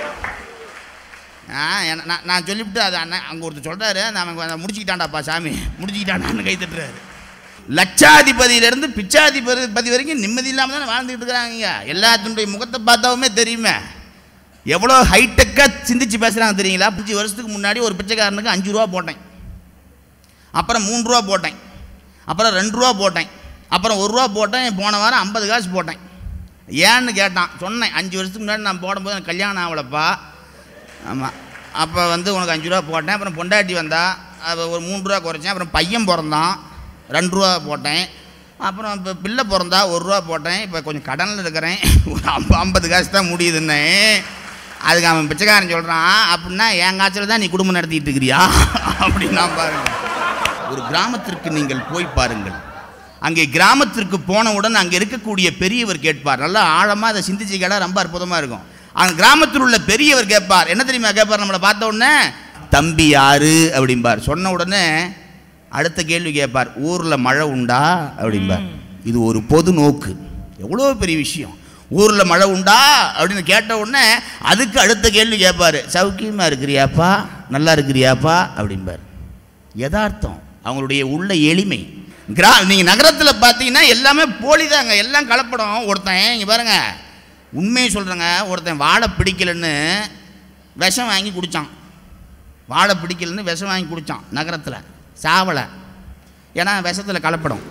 ஆ என்ன- நான் நான் சொல்லிவிட்டு அது அண்ணன் அங்கே ஒருத்தர் சொல்கிறாரு நான் முடிச்சுக்கிட்டான்டாப்பா சாமி முடிச்சுக்கிட்டான்னு கை தட்டுறாரு லட்சாதிபதியிலேருந்து பிச்சாதிபதி பதி வரைக்கும் நிம்மதி இல்லாமல் தானே வாழ்ந்துக்கிட்டு இருக்கிறாங்க எல்லாத்தினுடைய முகத்தை பார்த்தாவுமே தெரியுமே எவ்வளோ ஹைடெக்காக சிந்திச்சு பேசுகிறாங்க தெரியுங்களா அஞ்சு வருஷத்துக்கு முன்னாடி ஒரு பிச்சைக்காரனுக்கு அஞ்சு ரூபா போட்டேன் அப்புறம் மூணு ரூபா போட்டேன் அப்புறம் ரெண்டு ரூபா போட்டேன் அப்புறம் ஒரு ரூபா போட்டேன் போன வாரம் ஐம்பது காசு போட்டேன் ஏன்னு கேட்டான் சொன்னேன் அஞ்சு வருஷத்துக்கு முன்னாடி நான் போடும்போது எனக்கு கல்யாணம் ஆகலப்பா ஆமாம் அப்போ வந்து உனக்கு அஞ்சு ரூபா போட்டேன் அப்புறம் பொண்டாட்டி வந்தா அவ ஒரு மூணு ரூபா குறைச்சேன் அப்புறம் பையன் பிறந்தான் ரெண்டு ரூபா போட்டேன் அப்புறம் இப்போ பிள்ளை பிறந்தா ஒரு ரூபா போட்டேன் இப்போ கொஞ்சம் கடனில் இருக்கிறேன் ஒரு ஐம்ப ஐம்பது காசு தான் முடியுதுன்னு அதுக்கு அவன் பிச்சைக்காரன் சொல்கிறான் அப்படின்னா என் காய்ச்சல் தான் நீ குடும்பம் நடத்திட்டு இருக்கிறியா அப்படின்னா பாருங்க ஒரு கிராமத்திற்கு நீங்கள் போய் பாருங்கள் அங்கே கிராமத்திற்கு போனவுடன் அங்கே இருக்கக்கூடிய பெரியவர் கேட்பார் நல்லா ஆழமாக அதை சிந்திச்சு கேட்டால் ரொம்ப அற்புதமாக இருக்கும் அந்த கிராமத்தில் உள்ள பெரியவர் கேட்பார் என்ன தெரியுமா கேட்பார் நம்மளை பார்த்த உடனே தம்பி யாரு அப்படிம்பார் சொன்ன உடனே அடுத்த கேள்வி கேட்பார் ஊரில் மழை உண்டா அப்படிம்பார் இது ஒரு பொது நோக்கு எவ்வளோ பெரிய விஷயம் ஊரில் மழை உண்டா அப்படின்னு கேட்ட உடனே அதுக்கு அடுத்த கேள்வி கேட்பார் சௌக்கியமாக இருக்கிறியாப்பா நல்லா இருக்கிறியாப்பா அப்படிம்பார் யதார்த்தம் அவங்களுடைய உள்ள எளிமை கிரா நீங்கள் நகரத்தில் பார்த்தீங்கன்னா எல்லாமே போலி தாங்க எல்லாம் கலப்படம் ஒருத்தன் இங்கே பாருங்க உண்மையை சொல்கிறேங்க ஒருத்தன் வாழை பிடிக்கலன்னு விஷம் வாங்கி குடித்தான் வாழை பிடிக்கலன்னு விஷம் வாங்கி குடித்தான் நகரத்தில் சாவலை ஏன்னா விஷத்தில் கலப்படம்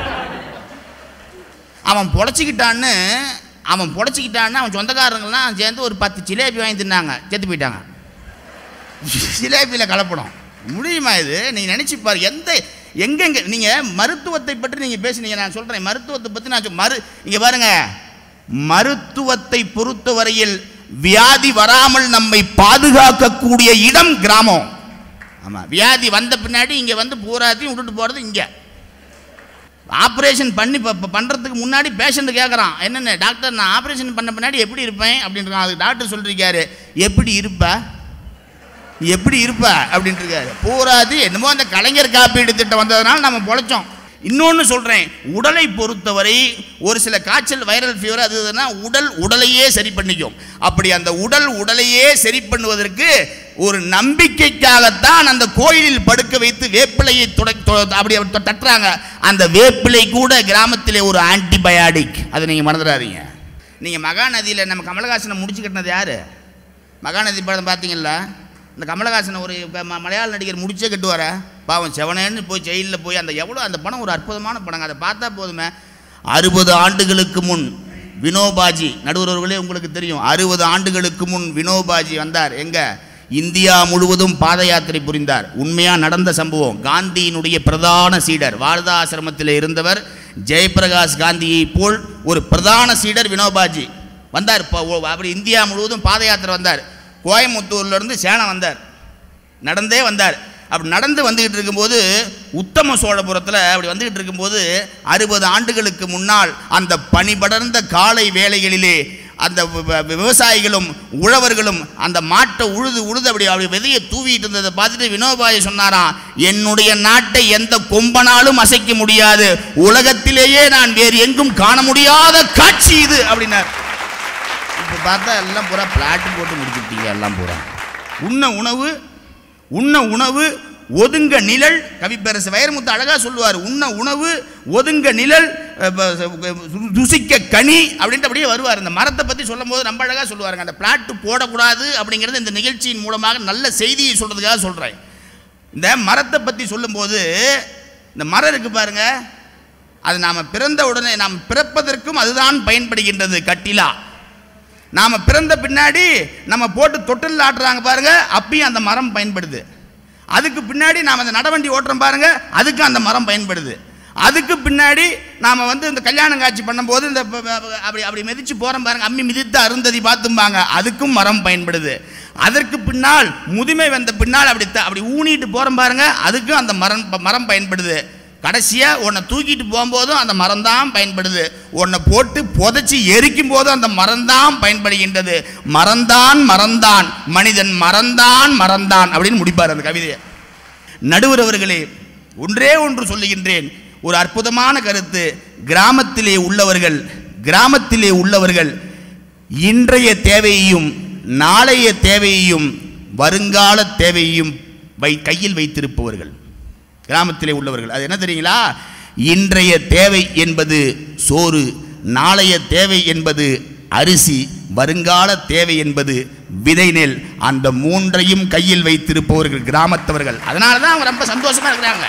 அவன் பொழைச்சிக்கிட்டான்னு அவன் பொழைச்சிக்கிட்டான்னு அவன் சொந்தக்காரங்களாம் சேர்ந்து ஒரு பத்து ஜிலேபி வாங்கி தின்னாங்க செத்து போயிட்டாங்க ஜிலேபியில் கலப்படம் முடியுமா இது நீங்கள் நினச்சி பாரு எந்த எங்கெங்க நீங்கள் மருத்துவத்தை பற்றி நீங்கள் பேசுனீங்க நான் சொல்கிறேன் மருத்துவத்தை பற்றி நான் சொல்- மரு இங்கே பாருங்க மருத்துவத்தை பொறுத்தவரையில் வியாதி வராமல் நம்மை பாதுகாக்கக்கூடிய இடம் கிராமம் ஆமாம் வியாதி வந்த பின்னாடி இங்கே வந்து பூராத்தையும் விட்டுட்டு போகிறது இங்கே ஆப்ரேஷன் பண்ணி இப்போ பண்ணுறதுக்கு முன்னாடி பேஷண்ட் கேட்குறான் என்னென்ன டாக்டர் நான் ஆப்ரேஷன் பண்ண பின்னாடி எப்படி இருப்பேன் அப்படின்றான் அதுக்கு டாக்டர் சொல்லிருக்காரு எப்படி இருப்ப எப்படி இருப்ப அப்படின்ட்டு இருக்காரு பூராது என்னமோ அந்த கலைஞர் காப்பீடு திட்டம் வந்ததுனால நம்ம பொழைச்சோம் இன்னொன்று சொல்கிறேன் உடலை பொறுத்தவரை ஒரு சில காய்ச்சல் வைரல் ஃபீவர் அது இதுன்னா உடல் உடலையே சரி பண்ணிக்கும் அப்படி அந்த உடல் உடலையே சரி பண்ணுவதற்கு ஒரு நம்பிக்கைக்காகத்தான் அந்த கோயிலில் படுக்க வைத்து வேப்பிலையை துடை தொ- அப்படி அப்படி தட்டுறாங்க அந்த வேப்பிலை கூட கிராமத்திலே ஒரு ஆன்டிபயாட்டிக் அதை நீங்கள் மறந்துடாதீங்க நீங்கள் மகாநதியில் நம்ம கமலஹாசனை முடிச்சு கட்டினது யார் மகாநதி படம் பார்த்தீங்களா இந்த கமலஹாசனை ஒரு க- ம- மலையாள நடிகர் முடிச்சே கட்டுவார பாவம் செவனேன்னு போய் ஜெயிலில் போய் அந்த எவ்வளோ அந்த படம் ஒரு அற்புதமான படங்க அதை பார்த்தா போதுமே அறுபது ஆண்டுகளுக்கு முன் வினோபாஜி நடுவர்களே உங்களுக்கு தெரியும் அறுபது ஆண்டுகளுக்கு முன் வினோபாஜி வந்தார் எங்க இந்தியா முழுவதும் பாத யாத்திரை புரிந்தார் உண்மையாக நடந்த சம்பவம் காந்தியினுடைய பிரதான சீடர் வாரதாசிரமத்தில் இருந்தவர் ஜெயபிரகாஷ் காந்தியை போல் ஒரு பிரதான சீடர் வினோபாஜி வந்தார் இப்போ ஓ- அப்படி இந்தியா முழுவதும் பாத யாத்திரை வந்தார் கோயம்புத்தூர்லேருந்து சேலம் வந்தார் நடந்தே வந்தார் அப்படி நடந்து வந்துக்கிட்டு இருக்கும்போது உத்தம சோழபுரத்தில் அப்படி வந்துக்கிட்டு இருக்கும்போது அறுபது ஆண்டுகளுக்கு முன்னால் அந்த பனிபடர்ந்த காலை வேளைகளிலே அந்த வ- வ- விவசாயிகளும் உழவர்களும் அந்த மாட்டை உழுது உழுது அப்படி அப்படி விதையை தூவிட்டு இருந்ததை பார்த்துட்டு வினோபாய் சொன்னாராம் என்னுடைய நாட்டை எந்த கொம்பனாலும் அசைக்க முடியாது உலகத்திலேயே நான் வேறு எங்கும் காண முடியாத காட்சி இது அப்படின்னார் இப்போ பார்த்தா எல்லாம் பூரா பிளாட்டு போட்டு முடிச்சுட்டீங்க எல்லாம் பூரா உண்ண உணவு உண்ண உணவு ஒதுங்க நிழல் கவிப்பேரசு வைரமுத்து அழகாக சொல்லுவார் உண்ண உணவு ஒதுங்க நிழல் அஹ், ப- ச- ருசிக்க கனி அப்படின்ட்டு அப்படியே வருவார் இந்த மரத்தை பற்றி சொல்லும் போது ரொம்ப அழகாக சொல்லுவாருங்க அந்த பிளாட்டு போடக்கூடாது அப்படிங்கிறது இந்த நிகழ்ச்சியின் மூலமாக நல்ல செய்தியை சொல்கிறதுக்காக சொல்கிறேன் இந்த மரத்தை பற்றி சொல்லும்போது இந்த மரம் இருக்கு பாருங்க அது நாம் பிறந்த உடனே நாம் பிறப்பதற்கும் அதுதான் பயன்படுகின்றது கட்டிலா நாம் பிறந்த பின்னாடி நம்ம போட்டு தொட்டில் ஆட்டுறாங்க பாருங்க அப்பயும் அந்த மரம் பயன்படுது அதுக்கு பின்னாடி நாம் அந்த நடவண்டி ஓட்டுறோம் பாருங்க அதுக்கு அந்த மரம் பயன்படுது அதுக்கு பின்னாடி நாம் வந்து இந்த கல்யாணம் காட்சி பண்ணும்போது இந்த ப- ப- அப்படி அப்படி மிதிச்சு போகிறோம் பாருங்க அம்மி மிதித்து அருந்ததி பார்த்தும்பாங்க அதுக்கும் மரம் பயன்படுது அதற்கு பின்னால் முதுமை வந்த பின்னால் அப்படி த- அப்படி ஊனிட்டு போகிறோம் பாருங்க அதுக்கும் அந்த மரம் மரம் பயன்படுது கடைசியாக உன்னை தூக்கிட்டு போகும்போதும் அந்த மரம் தான் பயன்படுது உன்னை போட்டு புதைச்சி எரிக்கும் போதும் அந்த மரம் தான் பயன்படுகின்றது மறந்தான் மறந்தான் மனிதன் மறந்தான் மறந்தான் அப்படின்னு முடிப்பார் அந்த கவிதையை நடுவர் அவர்களே ஒன்றே ஒன்று சொல்லுகின்றேன் ஒரு அற்புதமான கருத்து கிராமத்திலே உள்ளவர்கள் கிராமத்திலே உள்ளவர்கள் இன்றைய தேவையையும் நாளைய தேவையையும் வருங்கால தேவையையும் வை கையில் வைத்திருப்பவர்கள் கிராமத்திலே உள்ளவர்கள் அது என்ன தெரியுங்களா இன்றைய தேவை என்பது சோறு நாளைய தேவை என்பது அரிசி வருங்கால தேவை என்பது விதை நெல் அந்த மூன்றையும் கையில் வைத்திருப்பவர்கள் கிராமத்தவர்கள் அதனால தான் அவங்க ரொம்ப சந்தோஷமா இருக்கிறாங்க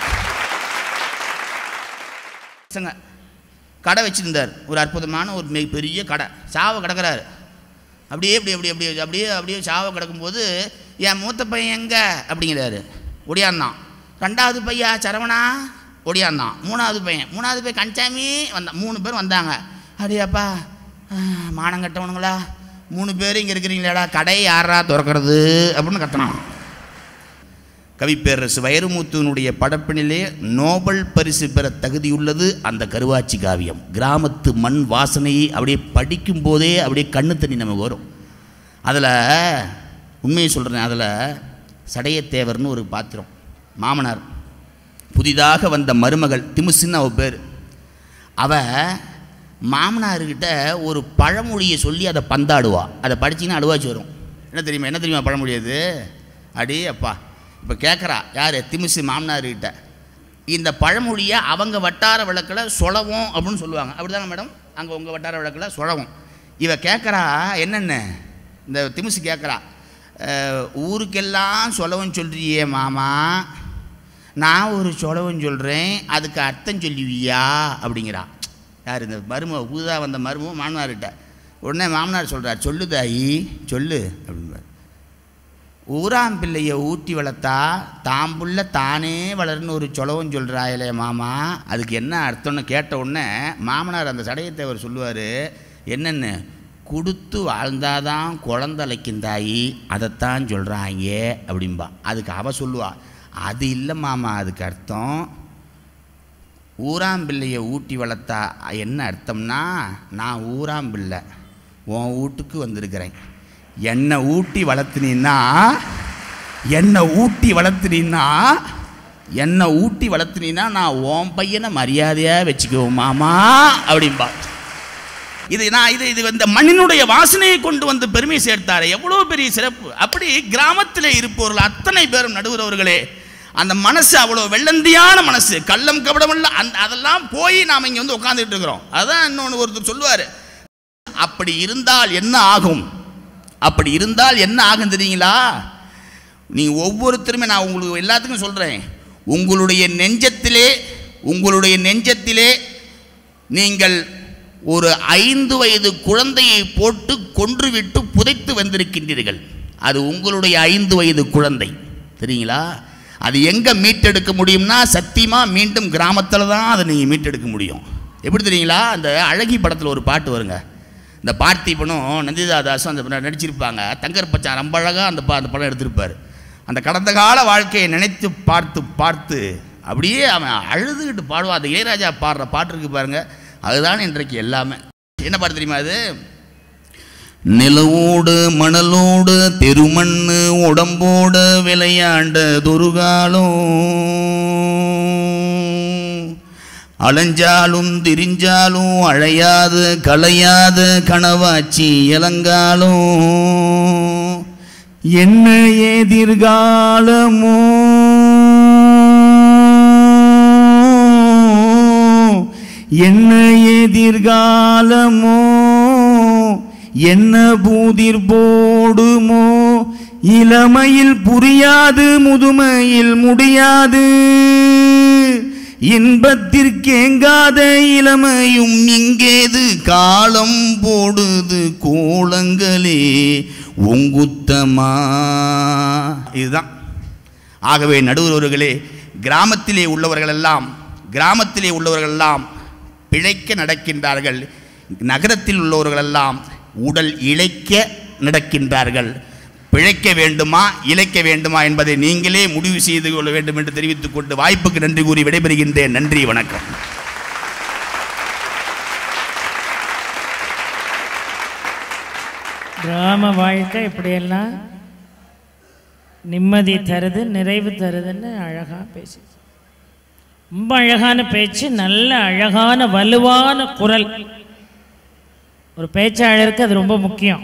பசங்க கடை வச்சிருந்தார் ஒரு அற்புதமான ஒரு மிக பெரிய கடை சாவ கிடக்கிறாரு அப்படியே இப்படி அப்படி அப்படியே அப்படியே அப்படியே சாவ கிடக்கும்போது என் மூத்த பையன் எங்க அப்படிங்கிறாரு ஒடியாந்தான் ரெண்டாவது பையா சரவணா ஒடியாந்தான் மூணாவது பையன் மூணாவது பையன் கஞ்சாமி வந்தான் மூணு பேர் வந்தாங்க அடியாப்பா மானம் கட்டவனுங்களா மூணு பேர் இங்கே இருக்கிறீங்களாடா கடை யாரா திறக்கிறது அப்படின்னு கத்தனான் கவிப்பேரரசு வைரமுத்துவனுடைய படப்பினிலே நோபல் பரிசு பெற தகுதியுள்ளது அந்த கருவாச்சி காவியம் கிராமத்து மண் வாசனையை அப்படியே படிக்கும் போதே அப்படியே கண்ணு தண்ணி நமக்கு வரும் அதில் உண்மையை சொல்கிறேன் அதில் சடையத்தேவர்னு ஒரு பாத்திரம் மாமனார் புதிதாக வந்த மருமகள் திமுசின்னு அவ பேர் அவ மாமனார்கிட்ட ஒரு பழமொழியை சொல்லி அதை பந்தாடுவா அதை படிச்சிங்கன்னா அழுவாச்சு வரும் என்ன தெரியுமா என்ன தெரியுமா பழமொழி அது அடே அப்பா இப்போ கேட்குறா யார் திமுசி மாமனார்கிட்ட இந்த பழமொழியை அவங்க வட்டார வழக்கில் சொலவும் அப்படின்னு சொல்லுவாங்க அப்படிதானே மேடம் அங்கே உங்கள் வட்டார வழக்கில் சொலவும் இவ கேட்குறா என்னென்ன இந்த திமுசி கேட்குறா ஊருக்கெல்லாம் சொலவும் சொல்றியே மாமா நான் ஒரு சொலவும் சொல்கிறேன் அதுக்கு அர்த்தம் சொல்லுவியா அப்படிங்கிறா யார் இந்த மரும புதுதாக வந்த மருமக மாமனார்கிட்ட உடனே மாமனார் சொல்கிறார் சொல்லு தாயி சொல்லு அப்படின்பார் ஊராம் பிள்ளைய ஊட்டி வளர்த்தா தாம்புள்ள தானே வளருன்னு ஒரு சொலவும் சொல்கிறாயிலே மாமா அதுக்கு என்ன அர்த்தம்னு கேட்ட உடனே மாமனார் அந்த சடையத்தேவர் சொல்லுவார் என்னென்னு கொடுத்து வாழ்ந்தாதான் குழந்தலைக்கும் தாயி அதைத்தான் சொல்கிறாங்க அப்படிம்பா அதுக்கு அவ சொல்லுவா அது இல்லை மாமா அதுக்கு அர்த்தம் ஊராம்பிள்ளையை ஊட்டி வளர்த்தா என்ன அர்த்தம்னா நான் ஊராம்பிள்ளை உன் வீட்டுக்கு வந்திருக்கிறேன் என்னை ஊட்டி வளர்த்துனீன்னா என்னை ஊட்டி வளர்த்துனீன்னா என்னை ஊட்டி வளர்த்துனீன்னா நான் உன் பையனை மரியாதையாக வச்சுக்குவோம் மாமா அப்படிம்பா இது நான் இது இது இந்த மண்ணினுடைய வாசனையை கொண்டு வந்து பெருமை சேர்த்தாரு எவ்வளோ பெரிய சிறப்பு அப்படி கிராமத்தில் இருப்பவர்கள் அத்தனை பேரும் நடுவர் அவர்களே அந்த மனசு அவ்வளோ வெள்ளந்தியான மனசு கள்ளம் கபடமில்ல அந்த அதெல்லாம் போய் நாம் இங்கே வந்து உட்காந்துட்டு இருக்கிறோம் அதான் இன்னொன்று ஒருத்தர் சொல்லுவார் அப்படி இருந்தால் என்ன ஆகும் அப்படி இருந்தால் என்ன ஆகும் தெரியுங்களா நீங்கள் ஒவ்வொருத்தருமே நான் உங்களுக்கு எல்லாத்துக்கும் சொல்கிறேன் உங்களுடைய நெஞ்சத்திலே உங்களுடைய நெஞ்சத்திலே நீங்கள் ஒரு ஐந்து வயது குழந்தையை போட்டு கொன்றுவிட்டு புதைத்து வந்திருக்கின்றீர்கள் அது உங்களுடைய ஐந்து வயது குழந்தை தெரியுங்களா அது எங்கே மீட்டெடுக்க முடியும்னா சத்தியமாக மீண்டும் கிராமத்தில் தான் அதை நீங்கள் மீட்டெடுக்க முடியும் எப்படி தெரியுங்களா அந்த அழகி படத்தில் ஒரு பாட்டு வருங்க இந்த பார்த்திபனும் நந்திதா தாஸும் அந்த படம் நடிச்சிருப்பாங்க தங்கர் பச்சான் ரொம்ப அழகாக அந்த பா அந்த படம் எடுத்திருப்பார் அந்த கடந்த கால வாழ்க்கையை நினைத்து பார்த்து பார்த்து அப்படியே அவன் அழுதுகிட்டு பாடுவான் அந்த இளையராஜா பாடுற பாட்டு இருக்கு பாருங்க அதுதான் இன்றைக்கு எல்லாமே என்ன பாட்டு தெரியுமா அது நிலவோடு மணலோடு தெருமண்ணு உடம்போடு விளையாண்ட துருகாலும் அலைஞ்சாலும் திரிஞ்சாலும் அழையாது களையாது கனவாச்சி இளங்காலும் என்ன எதிர்காலமோ என்ன எதிர்காலமோ என்ன பூதிர் போடுமோ இளமையில் புரியாது முதுமையில் முடியாது இன்பத்திற்கேங்காத இளமையும் இங்கேது காலம் போடுது கோலங்களே உங்குத்தமா இதுதான் ஆகவே நடுவர்களே கிராமத்திலே உள்ளவர்களெல்லாம் கிராமத்திலே உள்ளவர்களெல்லாம் பிழைக்க நடக்கின்றார்கள் நகரத்தில் உள்ளவர்களெல்லாம் உடல் இழைக்க நடக்கின்றார்கள் பிழைக்க வேண்டுமா இழைக்க வேண்டுமா என்பதை நீங்களே முடிவு செய்து கொள்ள வேண்டும் என்று தெரிவித்துக் கொண்டு வாய்ப்புக்கு நன்றி கூறி விடைபெறுகின்றேன் நன்றி வணக்கம் கிராம வாழ்க்கை இப்படியெல்லாம் நிம்மதி தருது நிறைவு தருதுன்னு அழகாக பேசி ரொம்ப அழகான பேச்சு நல்ல அழகான வலுவான குரல் ஒரு பேச்சாளருக்கு அது ரொம்ப முக்கியம்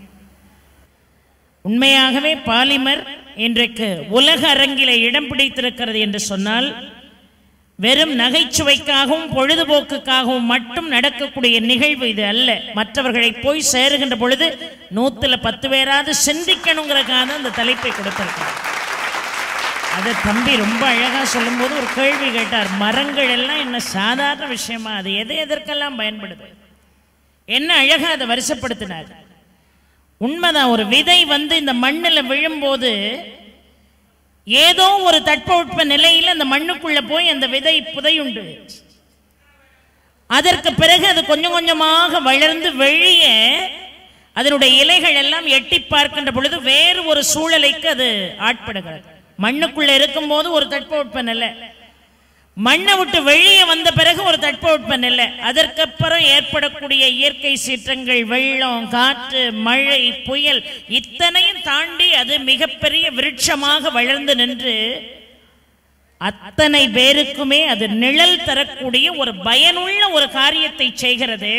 உண்மையாகவே பாலிமர் இன்றைக்கு உலக அரங்கிலே இடம் பிடித்திருக்கிறது என்று சொன்னால் வெறும் நகைச்சுவைக்காகவும் பொழுதுபோக்குக்காகவும் மட்டும் நடக்கக்கூடிய நிகழ்வு இது அல்ல மற்றவர்களை போய் சேருகின்ற பொழுது நூத்துல பத்து பேராவது சிந்திக்கணுங்கிறதுக்காக தான் அந்த தலைப்பை கொடுத்திருக்கிறார் அதை தம்பி ரொம்ப அழகா சொல்லும்போது ஒரு கேள்வி கேட்டார் மரங்கள் எல்லாம் என்ன சாதாரண விஷயமா அது எது எதற்கெல்லாம் பயன்படுது என்ன அழகா அதை வரிசைப்படுத்தினார் உண்மைதான் ஒரு விதை வந்து இந்த மண்ணில் விழும்போது ஏதோ ஒரு தட்பவெட்ப நிலையில் அந்த மண்ணுக்குள்ள போய் அந்த விதை புதையுண்டு அதற்கு பிறகு அது கொஞ்சம் கொஞ்சமாக வளர்ந்து வெளியே அதனுடைய இலைகள் எல்லாம் எட்டி பார்க்கின்ற பொழுது வேறு ஒரு சூழலைக்கு அது ஆட்படுகிறது மண்ணுக்குள்ள இருக்கும்போது ஒரு தட்பவெப்பநிலை மண்ணை விட்டு வெளியே வந்த பிறகு ஒரு தட்பவெப்பநிலை அதற்கப்புறம் ஏற்படக்கூடிய இயற்கை சீற்றங்கள் வெள்ளம் காற்று மழை புயல் இத்தனையும் தாண்டி அது மிகப்பெரிய விருட்சமாக வளர்ந்து நின்று அத்தனை பேருக்குமே அது நிழல் தரக்கூடிய ஒரு பயனுள்ள ஒரு காரியத்தை செய்கிறது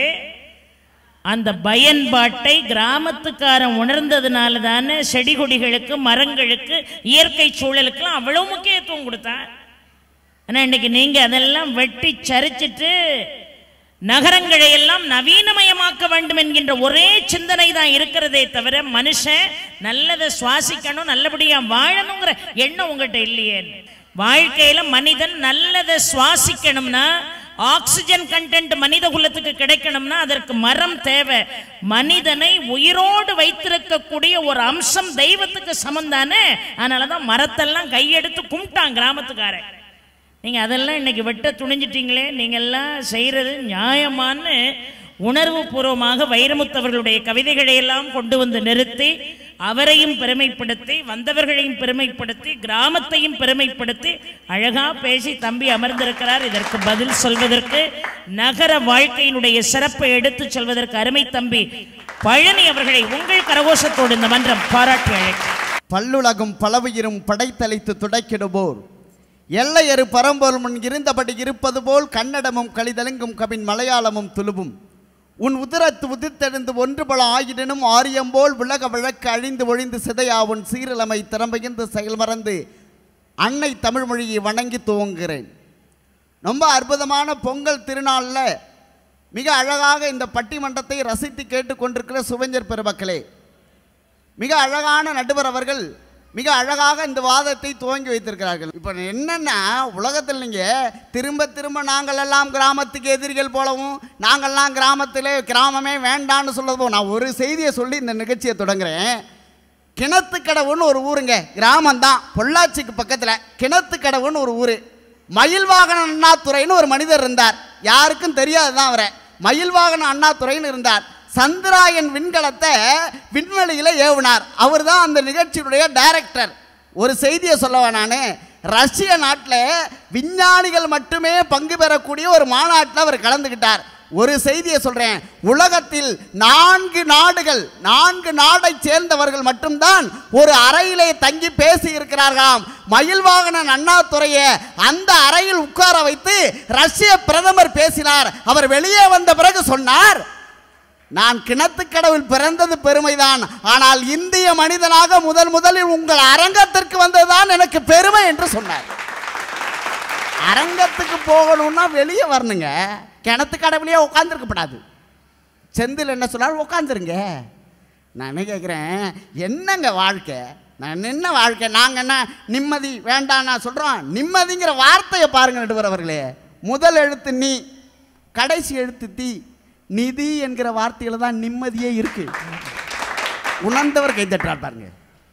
அந்த பயன்பாட்டை கிராமத்துக்காரன் உணர்ந்ததுனால தானே செடி கொடிகளுக்கு மரங்களுக்கு இயற்கை சூழலுக்கெல்லாம் அவ்வளவு முக்கியத்துவம் கொடுத்தான் ஆனால் இன்னைக்கு நீங்க அதெல்லாம் வெட்டி சரிச்சிட்டு நகரங்களை எல்லாம் நவீனமயமாக்க வேண்டும் என்கின்ற ஒரே சிந்தனை தான் இருக்கிறதே தவிர மனுஷன் நல்லதை சுவாசிக்கணும் நல்லபடியா வாழணுங்கிற எண்ணம் உங்ககிட்ட இல்லையே வாழ்க்கையில மனிதன் நல்லதை சுவாசிக்கணும்னா ஆக்சிஜன் கண்டென்ட் மனித குலத்துக்கு கிடைக்கணும்னா அதற்கு மரம் தேவை மனிதனை உயிரோடு வைத்திருக்கக்கூடிய ஒரு அம்சம் தெய்வத்துக்கு சமம் தானே அதனாலதான் மரத்தெல்லாம் கையெடுத்து கும்பிட்டான் கிராமத்துக்காரன் நீங்க அதெல்லாம் இன்னைக்கு வெட்ட துணிஞ்சிட்டீங்களே நீங்க எல்லாம் செய்யறது நியாயமான்னு உணர்வு பூர்வமாக வைரமுத்தவர்களுடைய கவிதைகளை எல்லாம் கொண்டு வந்து நிறுத்தி அவரையும் பெருமைப்படுத்தி வந்தவர்களையும் பெருமைப்படுத்தி கிராமத்தையும் பெருமைப்படுத்தி அழகா பேசி தம்பி அமர்ந்திருக்கிறார் இதற்கு பதில் சொல்வதற்கு நகர வாழ்க்கையினுடைய சிறப்பை எடுத்துச் சொல்வதற்கு அருமை தம்பி பழனி அவர்களை உங்கள் கரகோஷத்தோடு இந்த மன்றம் பாராட்டி அழைக்கிறேன் பல்லுலகும் பலவுயிரும் படைத்தளித்து துடைக்கிடுவோர் எல்லையறு பரம்பொருள் முன் இருந்தபடி இருப்பது போல் கன்னடமும் கலிதெலுங்கும் கவின் மலையாளமும் துளுவும் உன் உதிரத்து உதிர்த்தெழுந்து ஒன்று பல ஆயிடனும் ஆரியம்போல் உலக வழக்கு அழிந்து ஒழிந்து சிதையா உன் சீரழமை திறம்பெயர்ந்து செயல்மறந்து அன்னை தமிழ் மொழியை வணங்கி துவங்குகிறேன் ரொம்ப அற்புதமான பொங்கல் திருநாளில் மிக அழகாக இந்த பட்டிமன்றத்தை ரசித்து கேட்டுக்கொண்டிருக்கிற சுவைஞர் பெருமக்களே மிக அழகான நடுவர் அவர்கள் மிக அழகாக இந்த வாதத்தை துவங்கி வைத்திருக்கிறார்கள் இப்போ என்னன்னா உலகத்தில் நீங்கள் திரும்ப திரும்ப நாங்கள் எல்லாம் கிராமத்துக்கு எதிரிகள் போலவும் நாங்கள்லாம் கிராமத்தில் கிராமமே வேண்டான்னு சொல்றது போல நான் ஒரு செய்தியை சொல்லி இந்த நிகழ்ச்சியை தொடங்குறேன் கிணத்துக்கடவுன்னு ஒரு ஊருங்க கிராமம்தான் பொள்ளாச்சிக்கு பக்கத்தில் கிணத்துக்கடவுன்னு ஒரு ஊர் மயில்வாகன அண்ணாதுரைன்னு ஒரு மனிதர் இருந்தார் யாருக்கும் தெரியாது தான் அவரை மயில்வாகன அண்ணாதுரைன்னு இருந்தார் சந்திராயன் விண்கலத்தை விண்வெளியில் ஏவுனார் அவர் தான் அந்த நிகழ்ச்சியுடைய டைரக்டர் ஒரு செய்தியை சொல்லவா நான் ரஷ்ய நாட்டில் விஞ்ஞானிகள் மட்டுமே பங்கு பெறக்கூடிய ஒரு மாநாட்டில் அவர் கலந்துக்கிட்டார் ஒரு செய்தியை சொல்றேன் உலகத்தில் நான்கு நாடுகள் நான்கு நாடை சேர்ந்தவர்கள் மட்டும்தான் ஒரு அறையிலே தங்கி பேசி இருக்கிறார்களாம் மயில்வாகனன் அண்ணாதுரையை அந்த அறையில் உட்கார வைத்து ரஷ்ய பிரதமர் பேசினார் அவர் வெளியே வந்த பிறகு சொன்னார் நான் கிணத்துக்கடவில் பிறந்தது பெருமைதான் ஆனால் இந்திய மனிதனாக முதல் முதலில் உங்கள் அரங்கத்திற்கு வந்ததுதான் எனக்கு பெருமை என்று சொன்னார் அரங்கத்துக்கு போகணும்னா வெளியே வரணுங்க கிணத்து கடவுளையே உட்காந்துருக்கப்படாது செந்தில் என்ன சொன்னார் உட்காந்துருங்க நான் என்ன கேட்குறேன் என்னங்க வாழ்க்கை நான் என்ன வாழ்க்கை நாங்கள் என்ன நிம்மதி வேண்டாம் நான் சொல்கிறோம் நிம்மதிங்கிற வார்த்தையை பாருங்க நடுவர் அவர்களே முதல் எழுத்து நீ கடைசி எழுத்து தீ நிதி என்கிற வார்த்தையில் தான் நிம்மதியே இருக்கு உணர்ந்தவர் கைத்தட்டார் பாருங்க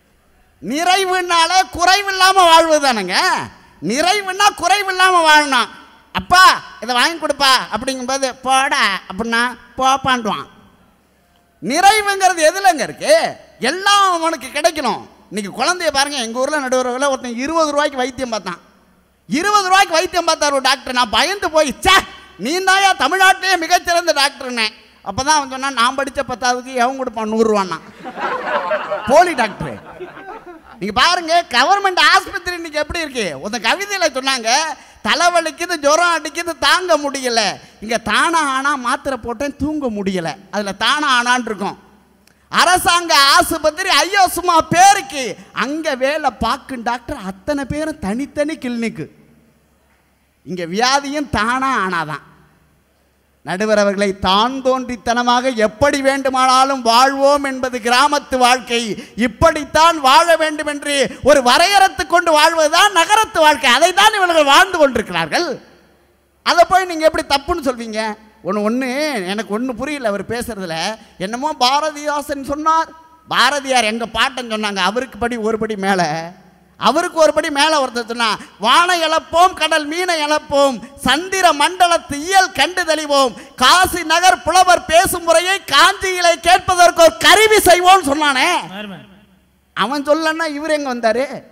நிறைவுனால குறைவில்லாமல் வாழ்வது தானேங்க நிறைவுன்னா குறைவில்லாமல் வாழணும் அப்பா இதை வாங்கி கொடுப்பா அப்படிங்கும்போது போடா அப்படின்னா போப்பான்டுவான் நிறைவுங்கிறது எதுலங்க இருக்கு எல்லாம் அவனுக்கு கிடைக்கணும் இன்னைக்கு குழந்தைய பாருங்க எங்கள் ஊரில் நடுவர்களில் ஒருத்தன் இருபது ரூபாய்க்கு வைத்தியம் பார்த்தான் இருபது ரூபாய்க்கு வைத்தியம் பார்த்தார் ஒரு டாக்டர் நான் பயந்து போய் சே நீ தாயா தமிழ்நாட்டிலேயே மிகச்சிறந்த டாக்டர்னே அப்போ தான் அவன் சொன்னான் நான் படித்த பத்தாவதுக்கு எவன் கொடுப்பான் நூறுரூவான்னா போலி டாக்டர் நீங்க பாருங்க கவர்மெண்ட் ஆஸ்பத்திரி இன்னைக்கு எப்படி இருக்கு ஒரு கவிதையில சொன்னாங்க தலைவலிக்குது ஜுரம் அடிக்குது தாங்க முடியல இங்க தானா ஆனா மாத்திரை போட்டேன் தூங்க முடியல அதுல தானா ஆனான் இருக்கும் அரசாங்க ஆஸ்பத்திரி ஐயோ சும்மா பேருக்கு அங்க வேலை பார்க்கும் டாக்டர் அத்தனை பேரும் தனித்தனி கிளினிக்கு இங்க வியாதியும் தானா ஆனாதான் நடுவர் அவர்களை தான் தோன்றித்தனமாக எப்படி வேண்டுமானாலும் வாழ்வோம் என்பது கிராமத்து வாழ்க்கை இப்படித்தான் வாழ வேண்டும் என்று ஒரு வரையறுத்து கொண்டு வாழ்வதுதான் நகரத்து வாழ்க்கை அதை தான் இவர்கள் வாழ்ந்து கொண்டிருக்கிறார்கள் அதை போய் நீங்கள் எப்படி தப்புன்னு சொல்வீங்க ஒன்று ஒன்று எனக்கு ஒன்று புரியல அவர் பேசுறதுல என்னமோ பாரதிதாசன் சொன்னார் பாரதியார் எங்கள் பாட்டன் சொன்னாங்க அவருக்கு படி ஒரு படி மேலே அவருக்கு ஒரு படி மேலே ஒருத்தர் சொன்னா வானை இழப்போம் கடல் மீனை இழப்போம் சந்திர மண்டலத்து இயல் கண்டு தெளிவோம் காசி நகர் புலவர் பேசும் முறையை காஞ்சியிலே கேட்பதற்கு ஒரு கருவி செய்வோம்னு சொன்னானே அவன் சொல்லன்னா இவர் எங்க வந்தாரு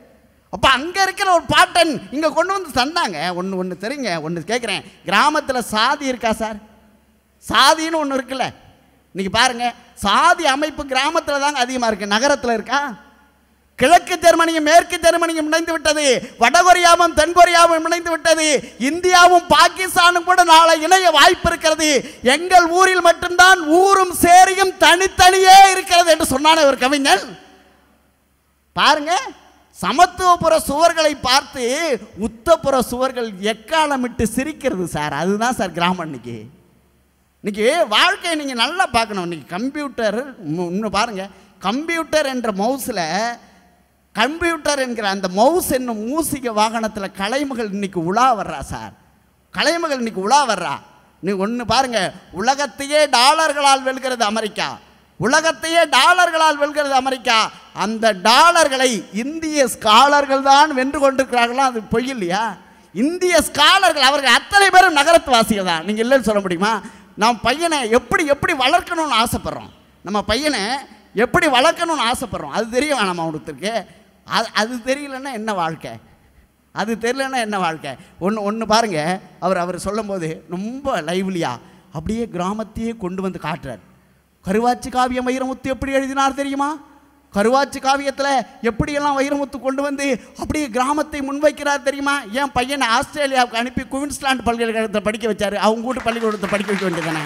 அப்போ அங்கே இருக்கிற ஒரு பாட்டன் இங்கே கொண்டு வந்து தந்தாங்க ஒன்று ஒன்று தெரியுங்க ஒன்று கேட்குறேன் கிராமத்தில் சாதி இருக்கா சார் சாதின்னு ஒன்று இருக்குல்ல இன்னைக்கு பாருங்க சாதி அமைப்பு கிராமத்தில் தாங்க அதிகமாக இருக்கு நகரத்தில் இருக்கா கிழக்கு ஜெர்மனியும் மேற்கு ஜெர்மனியும் இணைந்து விட்டது வடகொரியாவும் தென்கொரியாவும் இணைந்து விட்டது இந்தியாவும் பாகிஸ்தானும் கூட நாளை இணைய வாய்ப்பு இருக்கிறது எங்கள் ஊரில் மட்டும்தான் ஊரும் சேரியும் தனித்தனியே இருக்கிறது என்று சொன்னான ஒரு கவிஞன் பாருங்க சமத்துவபுர சுவர்களை பார்த்து உத்தப்புற சுவர்கள் எக்காலமிட்டு சிரிக்கிறது சார் அதுதான் சார் கிராமம் இன்னைக்கு இன்னைக்கு வாழ்க்கையை நீங்கள் நல்லா பார்க்கணும் இன்னைக்கு கம்ப்யூட்டர் இன்னும் பாருங்க கம்ப்யூட்டர் என்ற மவுஸில் கம்ப்யூட்டர் என்கிற அந்த மவுஸ் என்னும் மூசிக வாகனத்தில் கலைமகள் இன்னைக்கு உலா வர்றா சார் கலைமகள் இன்னைக்கு உலா வர்றா நீ ஒன்று பாருங்க உலகத்தையே டாலர்களால் வெல்கிறது அமெரிக்கா உலகத்தையே டாலர்களால் வெல்கிறது அமெரிக்கா அந்த டாலர்களை இந்திய ஸ்காலர்கள் தான் வென்று கொண்டிருக்கிறார்களா அது பொய் இல்லையா இந்திய ஸ்காலர்கள் அவர்கள் அத்தனை பேரும் நகரத்து வாசிகள் தான் நீங்கள் இல்லைன்னு சொல்ல முடியுமா நம்ம பையனை எப்படி எப்படி வளர்க்கணும்னு ஆசைப்படுறோம் நம்ம பையனை எப்படி வளர்க்கணும்னு ஆசைப்படுறோம் அது தெரிய வேணாமா ஒருத்தருக்கு அது அது தெரியலன்னா என்ன வாழ்க்கை அது தெரியலன்னா என்ன வாழ்க்கை ஒன்று ஒன்று பாருங்க அவர் அவர் சொல்லும்போது ரொம்ப லைவ்லியா அப்படியே கிராமத்தையே கொண்டு வந்து காட்டுறார் கருவாச்சி காவியம் வைரமுத்து எப்படி எழுதினார் தெரியுமா கருவாச்சி காவியத்தில் எப்படியெல்லாம் வைரமுத்து கொண்டு வந்து அப்படியே கிராமத்தை முன்வைக்கிறார் தெரியுமா என் பையனை ஆஸ்திரேலியாவுக்கு அனுப்பி குவின்ஸ்லாந்து பல்கலைக்கழகத்தில் படிக்க வச்சாரு அவங்க வீட்டு பள்ளிக்கூடத்தை படிக்க வைக்க வேண்டியதானே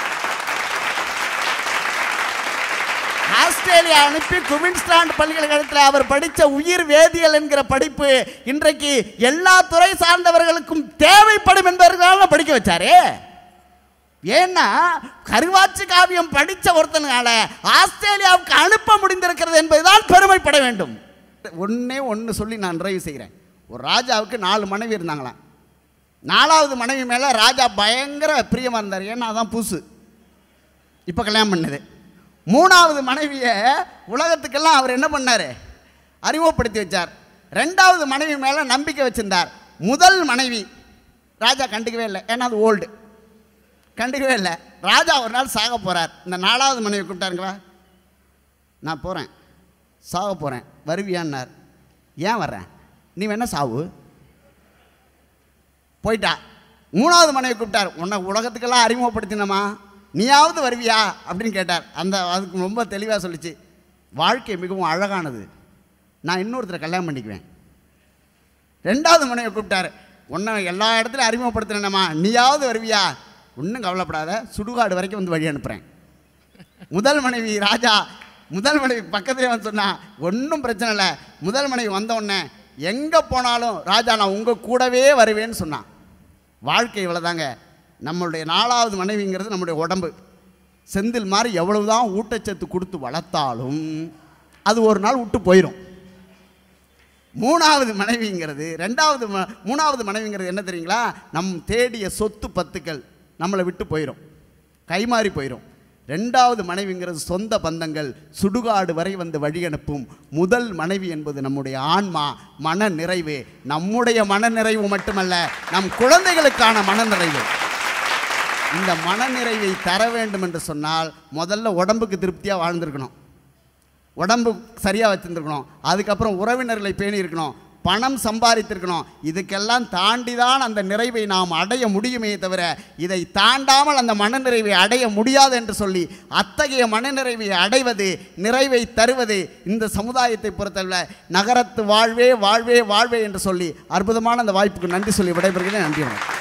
ஆஸ்திரேலியா அனுப்பி குவின்ஸ்லாந்து பல்கலைக்கழகத்தில் அவர் படித்த உயிர் வேதியியல் என்கிற படிப்பு இன்றைக்கு எல்லா துறை சார்ந்தவர்களுக்கும் தேவைப்படும் என்பதற்காக படிக்க வச்சாரு ஏன்னா கருவாச்சி காவியம் படித்த ஒருத்தனால ஆஸ்திரேலியாவுக்கு அனுப்ப முடிந்திருக்கிறது என்பதுதான் பெருமைப்பட வேண்டும் ஒண்ணே ஒன்று சொல்லி நான் நிறைவு செய்கிறேன் ஒரு ராஜாவுக்கு நாலு மனைவி இருந்தாங்களாம் நாலாவது மனைவி மேலே ராஜா பயங்கர பிரியமாக இருந்தார் ஏன்னா அதான் புதுசு இப்போ கல்யாணம் பண்ணது மூணாவது மனைவியை உலகத்துக்கெல்லாம் அவர் என்ன பண்ணார் அறிமுகப்படுத்தி வச்சார் ரெண்டாவது மனைவி மேலே நம்பிக்கை வச்சிருந்தார் முதல் மனைவி ராஜா கண்டுக்கவே இல்லை ஏன்னா அது ஓல்டு கண்டுக்கவே இல்லை ராஜா ஒரு நாள் சாக போகிறார் இந்த நாலாவது மனைவி கூப்பிட்டாருங்களா நான் போகிறேன் சாக போகிறேன் வருவியான்னார் ஏன் வர்றேன் நீ வேணா சாவு போயிட்டா மூணாவது மனைவி கூப்பிட்டார் உன்னை உலகத்துக்கெல்லாம் அறிமுகப்படுத்தினமா நீயாவது வருவியா அப்படின்னு கேட்டார் அந்த அதுக்கு ரொம்ப தெளிவாக சொல்லிச்சு வாழ்க்கை மிகவும் அழகானது நான் இன்னொருத்தரை கல்யாணம் பண்ணிக்குவேன் ரெண்டாவது மனைவி கூப்பிட்டாரு உன்னை எல்லா இடத்துலையும் அறிமுகப்படுத்தினேம்மா நீயாவது வருவியா ஒன்றும் கவலைப்படாத சுடுகாடு வரைக்கும் வந்து வழி அனுப்புகிறேன் முதல் மனைவி ராஜா முதல் மனைவி பக்கத்துலேயே வந்து சொன்னா ஒன்றும் பிரச்சனை இல்லை முதல் மனைவி வந்த உடனே எங்கே போனாலும் ராஜா நான் உங்கள் கூடவே வருவேன்னு சொன்னான் வாழ்க்கை இவ்வளோதாங்க நம்மளுடைய நாலாவது மனைவிங்கிறது நம்முடைய உடம்பு செந்தில் மாதிரி எவ்வளவுதான் ஊட்டச்சத்து கொடுத்து வளர்த்தாலும் அது ஒரு நாள் விட்டு போயிடும் மூணாவது மனைவிங்கிறது ரெண்டாவது ம- மூணாவது மனைவிங்கிறது என்ன தெரியுங்களா நம் தேடிய சொத்து பத்துக்கள் நம்மளை விட்டு போயிடும் கைமாறி போயிடும் ரெண்டாவது மனைவிங்கிறது சொந்த பந்தங்கள் சுடுகாடு வரை வந்து வழி அனுப்பும் முதல் மனைவி என்பது நம்முடைய ஆன்மா மன நிறைவு நம்முடைய மன நிறைவு மட்டுமல்ல நம் குழந்தைகளுக்கான மன நிறைவு இந்த மனநிறைவை தர வேண்டும் என்று சொன்னால் முதல்ல உடம்புக்கு திருப்தியாக வாழ்ந்திருக்கணும் உடம்பு சரியாக வச்சுருந்துருக்கணும் அதுக்கப்புறம் உறவினர்களை பேணி இருக்கணும் பணம் சம்பாதித்திருக்கணும் இதுக்கெல்லாம் தாண்டி தான் அந்த நிறைவை நாம் அடைய முடியுமே தவிர இதை தாண்டாமல் அந்த மனநிறைவை அடைய முடியாது என்று சொல்லி அத்தகைய மனநிறைவை அடைவது நிறைவை தருவது இந்த சமுதாயத்தை பொறுத்தவரை நகரத்து வாழ்வே வாழ்வே வாழ்வே என்று சொல்லி அற்புதமான அந்த வாய்ப்புக்கு நன்றி சொல்லி விடைபெறுகிறேன் நன்றி வணக்கம்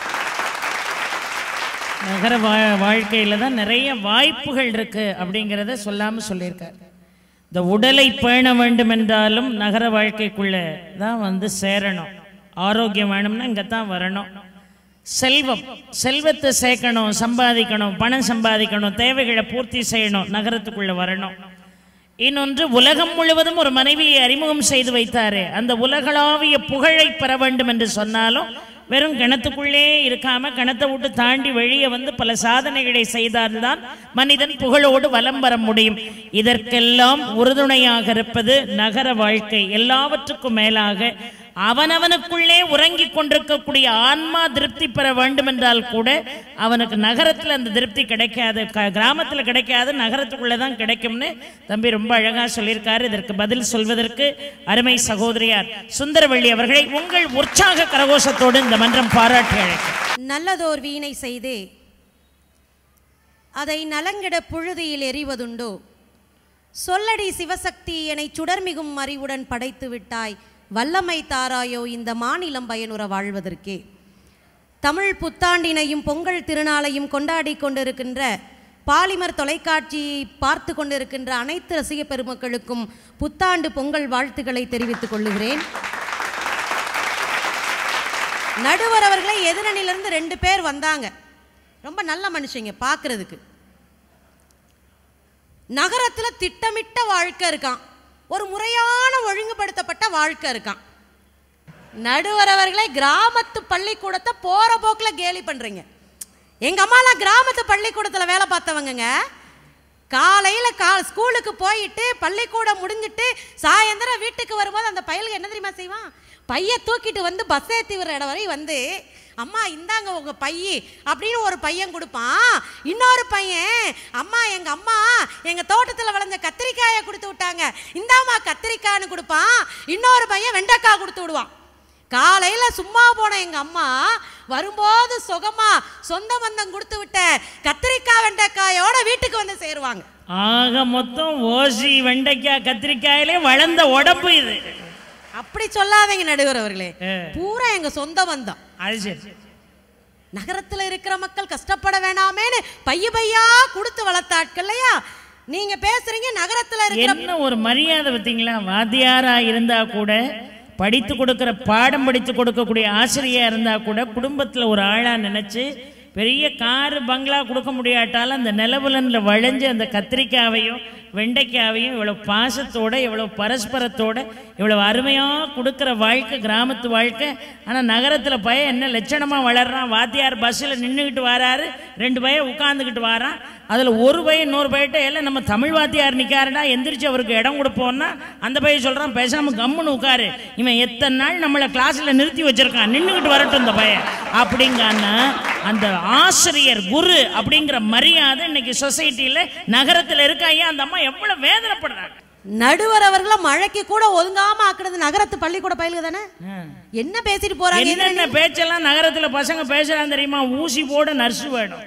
நகர வா வாழ்க்கையில் தான் நிறைய வாய்ப்புகள் இருக்கு அப்படிங்கிறத சொல்லாமல் சொல்லியிருக்கார் இந்த உடலை பேண வேண்டும் என்றாலும் நகர வாழ்க்கைக்குள்ள தான் வந்து சேரணும் ஆரோக்கியம் வேணும்னா இங்கே தான் வரணும் செல்வம் செல்வத்தை சேர்க்கணும் சம்பாதிக்கணும் பணம் சம்பாதிக்கணும் தேவைகளை பூர்த்தி செய்யணும் நகரத்துக்குள்ள வரணும் இன்னொன்று உலகம் முழுவதும் ஒரு மனைவியை அறிமுகம் செய்து வைத்தாரே அந்த உலகளாவிய புகழை பெற வேண்டும் என்று சொன்னாலும் வெறும் கிணத்துக்குள்ளே இருக்காம கிணத்தை விட்டு தாண்டி வெளியே வந்து பல சாதனைகளை செய்தால்தான் மனிதன் புகழோடு வலம் வர முடியும் இதற்கெல்லாம் உறுதுணையாக இருப்பது நகர வாழ்க்கை எல்லாவற்றுக்கும் மேலாக அவனவனுக்குள்ளே உறங்கிக் கொண்டிருக்கக்கூடிய ஆன்மா திருப்தி பெற வேண்டும் என்றால் கூட அவனுக்கு நகரத்தில் அந்த திருப்தி கிடைக்காது க- கிராமத்தில் கிடைக்காது நகரத்துக்குள்ளே தான் கிடைக்கும்னு தம்பி ரொம்ப அழகா சொல்லியிருக்காரு இதற்கு பதில் சொல்வதற்கு அருமை சகோதரியார் சுந்தரவள்ளி அவர்களை உங்கள் உற்சாக கரகோஷத்தோடு இந்த மன்றம் பாராட்டி அழைக்கும் நல்லதோர் வீணை செய்து அதை நலங்கிட புழுதியில் எறிவதுண்டோ சொல்லடி சிவசக்தி என்னை சுடர்மிகும் அறிவுடன் படைத்து விட்டாய் வல்லமை தாராயோ இந்த மாநிலம் பயனுற வாழ்வதற்கே தமிழ் புத்தாண்டினையும் பொங்கல் திருநாளையும் கொண்டாடி கொண்டிருக்கின்ற பாலிமர் தொலைக்காட்சியை பார்த்து கொண்டிருக்கின்ற அனைத்து ரசிக பெருமக்களுக்கும் புத்தாண்டு பொங்கல் வாழ்த்துக்களை தெரிவித்துக் கொள்ளுகிறேன் நடுவர் அவர்களே எதிரணிலிருந்து ரெண்டு பேர் வந்தாங்க ரொம்ப நல்ல மனுஷங்க பார்க்கறதுக்கு நகரத்தில் திட்டமிட்ட வாழ்க்கை இருக்கான் ஒரு முறையான ஒழுங்குபடுத்தப்பட்ட வாழ்க்கை இருக்கான் நடுவர் அவர்களே கிராமத்து பள்ளிக்கூடத்தை போற போக்கில் கேலி பண்றீங்க எங்க அம்மாலாம் கிராமத்து பள்ளிக்கூடத்தில் வேலை பார்த்தவங்கங்க காலையில் கா ஸ்கூலுக்கு போயிட்டு பள்ளிக்கூடம் முடிஞ்சிட்டு சாயந்தரம் வீட்டுக்கு வரும்போது அந்த பயலுக்கு என்ன தெரியுமா செய்வான் பைய தூக்கிட்டு வந்து பஸ் ஏற்றி விடுற இடம் வரை வந்து அம்மா இந்தாங்க உங்க பைய அப்படின்னு ஒரு பையன் கொடுப்பான் இன்னொரு பையன் அம்மா எங்க அம்மா எங்க தோட்டத்தில் விளைஞ்ச கத்திரிக்காயை கொடுத்து விட்டாங்க இந்தாம்மா கத்திரிக்காய்னு கொடுப்பான் இன்னொரு பையன் வெண்டைக்காய் கொடுத்து விடுவான் காலையில சும்மா போன எங்க அம்மா வரும்போது சுகமா சொந்த பந்தம் கொடுத்து விட்ட கத்திரிக்காய் வெண்டைக்காயோட வீட்டுக்கு வந்து சேருவாங்க ஆக மொத்தம் ஓசி வெண்டைக்காய் கத்திரிக்காயிலே வளர்ந்த உடம்பு இது அப்படி சொல்லாதீங்க நடுவர் அவர்களே ஆ. பூரா எங்க சொந்த பந்தம் அது சரி நகரத்துல இருக்கிற மக்கள் கஷ்டப்பட வேணாமேன்னு பைய பையா கொடுத்து வளர்த்த ஆட்கள் இல்லையா நீங்க பேசுறீங்க நகரத்துல இருக்கிற என்ன ஒரு மரியாதை பார்த்தீங்களா வாத்தியாரா இருந்தா கூட படித்து கொடுக்கிற பாடம் படித்து கொடுக்கக்கூடிய ஆசிரியா இருந்தா கூட குடும்பத்துல ஒரு ஆளா நினைச்சு பெரிய காரு பங்களா கொடுக்க முடியாட்டாலும் அந்த நிலவுலன்ல வளைஞ்சு அந்த கத்திரிக்காவையும் வெண்டைக்காவையும் இவ்வளவு பாசத்தோட இவ்வளவு பரஸ்பரத்தோட இவ்வளவு அருமையா கொடுக்கிற வாழ்க்கை கிராமத்து வாழ்க்கை ஆனா நகரத்துல பையன் என்ன லட்சணமா வளர்றான் வாத்தியார் பஸ்ஸில் நின்றுக்கிட்டு வராரு ரெண்டு பையன் உட்காந்துக்கிட்டு வாரான் அதில் ஒரு பையன் இன்னொரு பையிட்ட எல்லாம் நம்ம தமிழ் வாத்தியார் நிற்காருடா எந்திரிச்சு அவருக்கு இடம் கொடுப்போம்னா அந்த பையன் சொல்கிறான் பேசாமல் கம்முன்னு உட்காரு இவன் எத்தனை நாள் நம்மளை கிளாஸில் நிறுத்தி வச்சிருக்கான் நின்றுக்கிட்டு வரட்டும் இந்த பையன் அப்படிங்கான்னா அந்த ஆசிரியர் குரு அப்படிங்கிற மரியாதை இன்னைக்கு சொசைட்டியில் நகரத்தில் இருக்கா ஏன் அந்த அம்மா எவ்வளோ வேதனைப்படுறாங்க நடுவர் அவர்கள மழைக்கு கூட ஒதுங்காம ஆக்குறது நகரத்து பள்ளிக்கூட பயிலுக தானே என்ன பேசிட்டு போறாங்க என்னென்ன பேச்செல்லாம் நகரத்துல பசங்க பேசுறாங்க தெரியுமா ஊசி போட நர்ஸ் வேணும்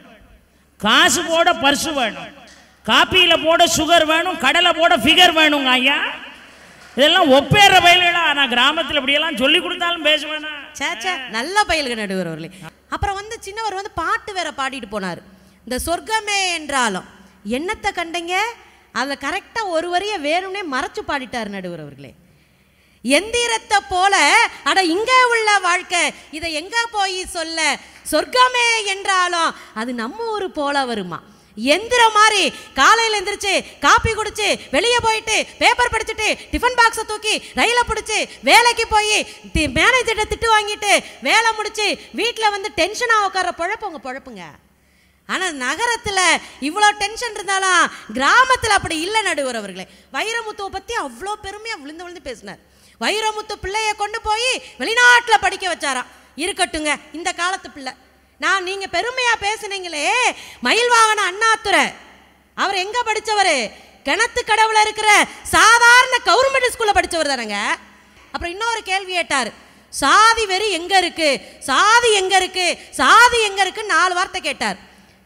காசு போட பர்சு வேணும் காப்பியில போட சுகர் வேணும் கடலை போட ஃபிகர் வேணுங்க ஐயா இதெல்லாம் ஒப்பேற பயில்களா நான் கிராமத்துல இப்படியெல்லாம் சொல்லி கொடுத்தாலும் பேசுவேனா சே சே நல்ல பயலுக நடுவர் அவர்களே அப்புறம் வந்து சின்னவர் வந்து பாட்டு வேற பாடிட்டு போனார் இந்த சொர்க்கமே என்றாலும் என்னத்தை கண்டீங்க அதில் கரெக்டாக ஒரு வரியை வேணும்னே மறைச்சு பாடிட்டார் நடுவர் அவர்களே எந்திரத்தை போல அட இங்க உள்ள வாழ்க்கை இதை எங்க போய் சொல்ல சொர்க்கமே என்றாலும் அது நம்ம ஊரு போல வருமா எந்திரம் மாதிரி காலையில் எந்திரிச்சு காப்பி குடிச்சு வெளியே போயிட்டு பேப்பர் படிச்சுட்டு டிஃபன் பாக்ஸை தூக்கி ரயில பிடிச்சி வேலைக்கு போய் மேனேஜர்கிட்ட திட்டு வாங்கிட்டு வேலை முடிச்சு வீட்டில் வந்து டென்ஷனாக உட்கார பொழப்பு உங்க பொழப்புங்க ஆனால் நகரத்தில் இவ்வளோ டென்ஷன் இருந்தாலும் கிராமத்தில் அப்படி இல்லை நடுவர் அவர்களே வைரமுத்துவை பற்றி அவ்வளோ பெருமையாக விழுந்து விழுந்து பேசினார் வைரமுத்து பிள்ளைய கொண்டு போய் வெளிநாட்டில் படிக்க வச்சாராம் இருக்கட்டுங்க இந்த காலத்து பிள்ளை நான் நீங்கள் பெருமையாக பேசுனீங்களே மயில் வாகன அண்ணாத்துறை அவர் எங்கே படித்தவர் கிணத்து கடவுள இருக்கிற சாதாரண கவர்மெண்ட் ஸ்கூலில் படித்தவர் தானேங்க அப்புறம் இன்னொரு கேள்வி கேட்டார் சாதி வெறி எங்க இருக்கு சாதி எங்க இருக்கு சாதி எங்க இருக்கு நாலு வார்த்தை கேட்டார்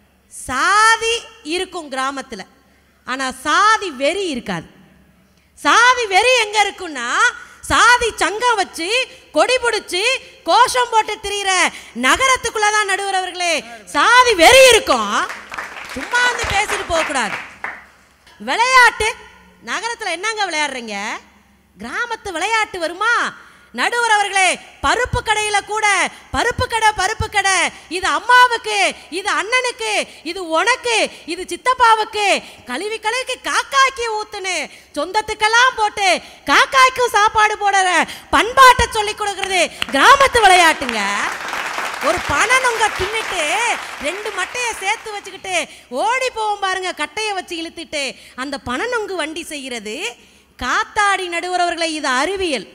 சாதி இருக்கும் கிராமத்துல ஆனா சாதி வெறி இருக்காது சாதி வெறி எங்க இருக்குன்னா சாதி சங்கம் வச்சு கொடி பிடிச்சி கோஷம் போட்டு திரியிற நகரத்துக்குள்ள தான் நடுவர் அவர்களே சாதி வெறி இருக்கும் சும்மா வந்து பேசிட்டு போக கூடாது விளையாட்டு நகரத்துல என்னங்க விளையாடுறீங்க கிராமத்து விளையாட்டு வருமா நடுவர் அவர்களே பருப்பு கடையில கூட பருப்பு கடை பருப்பு கடை இது அம்மாவுக்கு இது அண்ணனுக்கு இது உனக்கு இது சித்தப்பாவுக்கு கழுவி கழுவிக்கு காக்காய்க்கு ஊத்துன்னு சொந்தத்துக்கெல்லாம் போட்டு காக்காய்க்கும் சாப்பாடு போடுற பண்பாட்டை சொல்லி கொடுக்கறது கிராமத்து விளையாட்டுங்க ஒரு பணம் உங்க தின்னுட்டு ரெண்டு மட்டையை சேர்த்து வச்சுக்கிட்டு ஓடி போவோம் பாருங்க கட்டையை வச்சு இழுத்துட்டு அந்த பணநொங்கு வண்டி செய்கிறது காத்தாடி நடுவரவர்களை இது அறிவியல்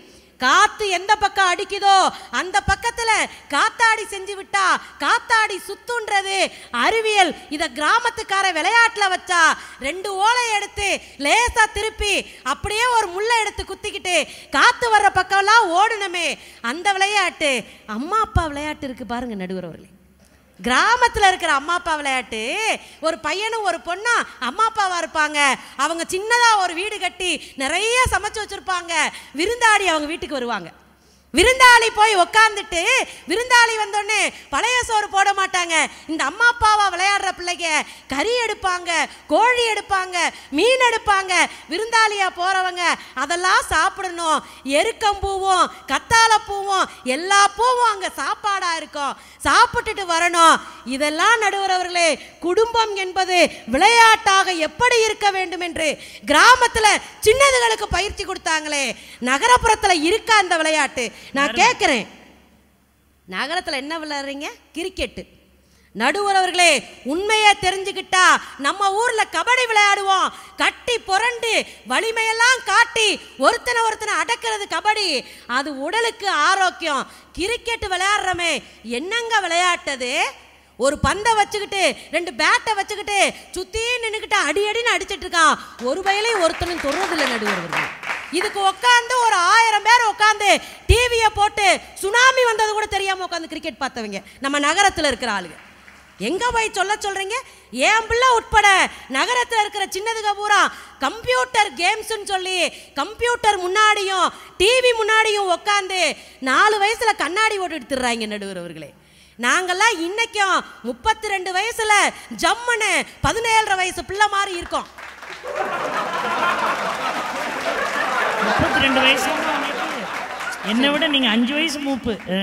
காத்து எந்த பக்கம் அடிக்குதோ அந்த பக்கத்துல காத்தாடி செஞ்சு விட்டா காத்தாடி சுத்துன்றது அறிவியல் இத கிராமத்துக்கார விளையாட்டுல வச்சா ரெண்டு ஓலை எடுத்து லேசா திருப்பி அப்படியே ஒரு முள்ளை எடுத்து குத்திக்கிட்டு காத்து வர்ற பக்கம்லாம் ஓடணுமே அந்த விளையாட்டு அம்மா அப்பா விளையாட்டு இருக்கு பாருங்க நடுவர் அவர்களே கிராமத்துல இருக்கிற அம்மா அப்பா விளையாட்டு ஒரு பையனும் ஒரு பொண்ணும் அம்மா அப்பாவா இருப்பாங்க அவங்க சின்னதா ஒரு வீடு கட்டி நிறைய சமைச்சு வச்சிருப்பாங்க விருந்தாடி அவங்க வீட்டுக்கு வருவாங்க விருந்தாளி போய் உக்காந்துட்டு விருந்தாளி வந்தோடனே பழைய சோறு போட மாட்டாங்க இந்த அம்மா அப்பாவா விளையாடுற பிள்ளைங்க கறி எடுப்பாங்க கோழி எடுப்பாங்க மீன் எடுப்பாங்க விருந்தாளியா போறவங்க அதெல்லாம் சாப்பிடணும் எருக்கம்பூவும் கத்தாழை பூவும் எல்லா பூவும் அங்க சாப்பாடா இருக்கும் சாப்பிட்டுட்டு வரணும் இதெல்லாம் நடுவரவர்களே குடும்பம் என்பது விளையாட்டாக எப்படி இருக்க வேண்டும் என்று கிராமத்துல சின்னதுகளுக்கு பயிற்சி கொடுத்தாங்களே நகரப்புறத்துல இருக்கா அந்த விளையாட்டு நான் கேட்கிறேன் நகரத்துல என்ன விளையாடுறீங்க கிரிக்கெட்டு நடுவர் அவர்களே உண்மையை தெரிஞ்சுக்கிட்டா நம்ம ஊர்ல கபடி விளையாடுவோம் கட்டி புரண்டு வலிமையெல்லாம் காட்டி ஒருத்தனை ஒருத்தனை அடக்கிறது கபடி அது உடலுக்கு ஆரோக்கியம் கிரிக்கெட் விளையாடுறோமே என்னங்க விளையாட்டது ஒரு பந்தை வச்சுக்கிட்டு ரெண்டு பேட்டை வச்சுக்கிட்டு சுத்தி நின்றுக்கிட்டு அடி அடின்னு அடிச்சிட்டு இருக்கான் ஒரு வயலையும் ஒருத்தனும் தொடுறதில்லை நடுவர் அவர்களே இதுக்கு உட்காந்து ஒரு ஆயிரம் பேர் உட்காந்து டிவியை போட்டு சுனாமி வந்தது கூட தெரியாம உட்காந்து கிரிக்கெட் பார்த்தவங்க நம்ம நகரத்துல இருக்கிற ஆளுங்க எங்க போய் சொல்ல சொல்றீங்க என் பிள்ளை உட்பட நகரத்துல இருக்கிற சின்னதுக பூரா கம்ப்யூட்டர் கேம்ஸ்னு சொல்லி கம்ப்யூட்டர் முன்னாடியும் டிவி முன்னாடியும் உட்காந்து நாலு வயசுல கண்ணாடி ஓட்டு திடுறாங்க நடுவர் அவர்களே நாங்கெல்லாம் இன்னைக்கும் முப்பத்தி ரெண்டு வயசுல ஜம்முன்னு பதினேழரை வயசு பிள்ளை மாதிரி இருக்கோம் முப்பத்தி ரெண்டு வயசு என்னை விட நீங்க அஞ்சு வயசு மூப்பு ஆ.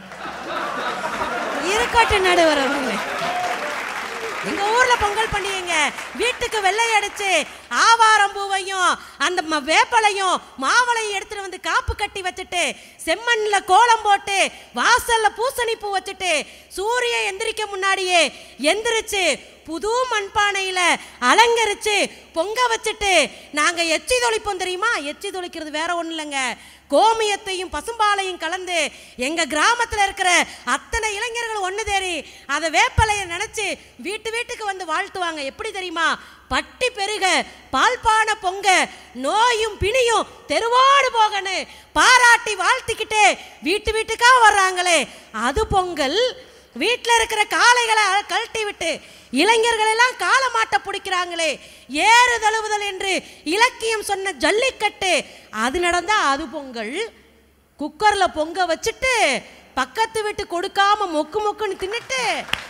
இருக்கட்டும் நடுவர் அவர்களே எங்க ஊர்ல பொங்கல் பண்டிகைங்க வீட்டுக்கு வெள்ளை அடிச்சு ஆவாரம் பூவையும் அந்த ம- வேப்பலையும் மாவளையும் எடுத்துட்டு வந்து காப்பு கட்டி வச்சுட்டு செம்மண்ல கோலம் போட்டு வாசல்ல பூசணி பூ வச்சுட்டு சூரியன் எந்திரிக்க முன்னாடியே எந்திரிச்சு புது மண்பானையில அலங்கரிச்சு பொங்க வச்சுட்டு நாங்க எச்சி தொளிப்போம் தெரியுமா எச்சி தொளிக்கிறது வேற ஒண்ணும் இல்லைங்க கோமியத்தையும் பசும்பாலையும் கலந்து எங்க கிராமத்துல இருக்கிற அத்தனை இளைஞர்கள் ஒண்ணு தேறி அதை வேப்பலையை நினைச்சு வீட்டு வீட்டுக்கு வந்து வாழ்த்துவாங்க எப்படி தெரியுமா பட்டி பெருக பால்பான பொங்க நோயும் பிணியும் தெருவோடு போகன்னு பாராட்டி வாழ்த்திக்கிட்டு வீட்டு வீட்டுக்கா வர்றாங்களே அது பொங்கல் வீட்டில் இருக்கிற காளைகளை அ- கழட்டி விட்டு இளைஞர்கள் எல்லாம் காலமாட்ட பிடிக்கிறாங்களே ஏறு தழுவுதல் என்று இலக்கியம் சொன்ன ஜல்லிக்கட்டு அது நடந்தா அது பொங்கல் குக்கர்ல பொங்க வச்சுட்டு பக்கத்து வீட்டு கொடுக்காம மொக்கு மொக்குன்னு தின்னுட்டு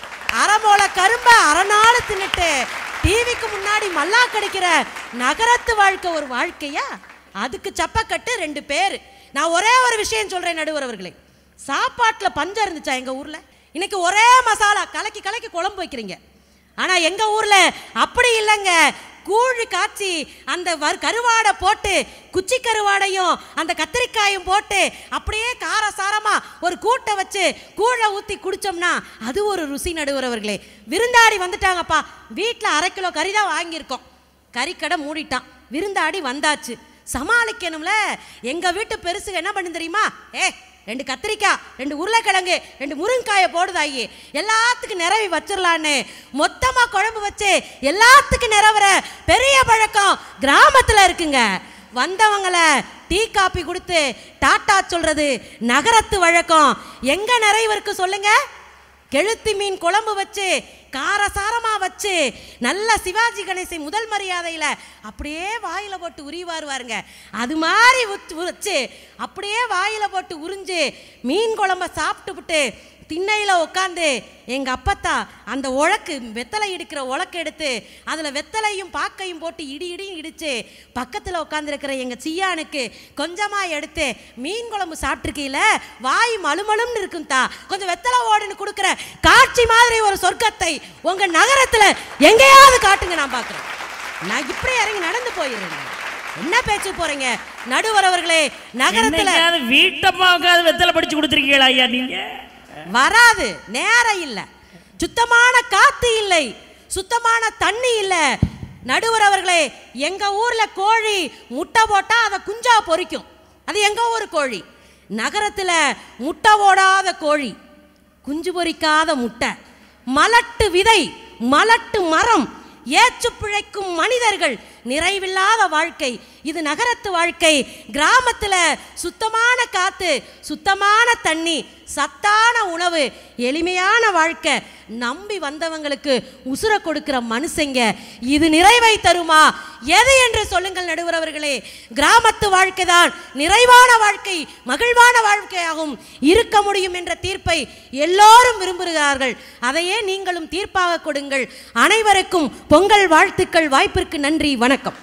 அரைமோள கரும்ப அரை நாள் தின்னுட்டு டிவிக்கு முன்னாடி மல்லா கடிக்கிற நகரத்து வாழ்க்கை ஒரு வாழ்க்கையா அதுக்கு சப்பக்கட்டு ரெண்டு பேர் நான் ஒரே ஒரு விஷயம் சொல்றேன் நடுவர் அவர்களே சாப்பாட்டுல பஞ்சம் இருந்துச்சா எங்க ஊர்ல இன்னைக்கு ஒரே மசாலா கலக்கி கலக்கி குழம்பு வைக்கிறீங்க ஆனா எங்க ஊர்ல அப்படி இல்லைங்க கூழ் காய்ச்சி அந்த வர் கருவாடை போட்டு குச்சி கருவாடையும் அந்த கத்திரிக்காயும் போட்டு அப்படியே காரசாரமா ஒரு கூட்டை வச்சு கூழை ஊத்தி குடிச்சோம்னா அது ஒரு ருசி நடுவுறவர்களே விருந்தாடி வந்துட்டாங்கப்பா வீட்டில் அரை கிலோ கறி தான் வாங்கியிருக்கோம் கறிக்கடை மூடிட்டான் விருந்தாடி வந்தாச்சு சமாளிக்கணும்ல எங்க வீட்டு பெருசு என்ன பண்ணு தெரியுமா ஏ ரெண்டு கத்திரிக்காய் ரெண்டு உருளைக்கிழங்கு ரெண்டு முருங்காயை போடுதாயி எல்லாத்துக்கும் நிறவி வச்சிடலான்னு மொத்தமா குழம்பு வச்சு எல்லாத்துக்கும் நிறவுற பெரிய பழக்கம் கிராமத்துல இருக்குங்க வந்தவங்கள டீ காப்பி கொடுத்து டாட்டா சொல்றது நகரத்து வழக்கம் எங்க நிறைவு இருக்கு சொல்லுங்க கெளுத்தி மீன் குழம்பு வச்சு காரசாரமா வச்சு நல்ல சிவாஜி கணேசன் முதல் மரியாதையில அப்படியே வாயில போட்டு உரிவாருவாருங்க அது மாதிரி உச்சு- வச்சு அப்படியே வாயில போட்டு உறிஞ்சு மீன் குழம்ப சாப்பிட்டுப்புட்டு திண்ணையில உட்காந்து எங்க அப்பத்தா அந்த உழக்கு வெத்தலை இடிக்கிற உலக்கு எடுத்து அதுல வெத்தலையும் பாக்கையும் போட்டு இடி இடியும் இடிச்சு பக்கத்துல உட்காந்துருக்கிற எங்க சியானுக்கு கொஞ்சமா எடுத்து மீன் குழம்பு சாப்பிட்டுருக்கீல வாய் மழுமழும்னு இருக்கும் தா கொஞ்சம் வெத்தலை ஓடுன்னு கொடுக்குற காட்சி மாதிரி ஒரு சொர்க்கத்தை உங்க நகரத்துல எங்கேயாவது காட்டுங்க நான் பார்க்குறேன் நான் இப்படி இறங்கி நடந்து போயிடுறேன் என்ன பேச்சு போறீங்க நடுவர் அவர்களே நகரத்துல என்னைக்காவது வீட்டம்மாவுக்காவது வெத்தலை படிச்சு கொடுத்துருக்கீங்களா ஐயா நீங்க வராது நேரம் இல்ல சுத்தமான காத்து இல்லை சுத்தமான தண்ணி இல்ல நடுவர் அவர்களே எங்க ஊர்ல கோழி முட்டை போட்டா அதை குஞ்சா பொரிக்கும் அது எங்க ஊர் கோழி நகரத்துல முட்டை ஓடாத கோழி குஞ்சு பொரிக்காத முட்டை மலட்டு விதை மலட்டு மரம் ஏச்சு பிழைக்கும் மனிதர்கள் நிறைவில்லாத வாழ்க்கை இது நகரத்து வாழ்க்கை கிராமத்துல சுத்தமான காத்து சுத்தமான தண்ணி சத்தான உணவு எளிமையான வாழ்க்கை நம்பி வந்தவங்களுக்கு உசுர கொடுக்கிற மனுஷங்க இது நிறைவை தருமா எது என்று சொல்லுங்கள் நடுவர் அவர்களே கிராமத்து வாழ்க்கை தான் நிறைவான வாழ்க்கை மகிழ்வான வாழ்க்கையாகும் இருக்க முடியும் என்ற தீர்ப்பை எல்லோரும் விரும்புகிறார்கள் அதையே நீங்களும் தீர்ப்பாக கொடுங்கள் அனைவருக்கும் பொங்கல் வாழ்த்துக்கள் வாய்ப்பிற்கு நன்றி வணக்கம்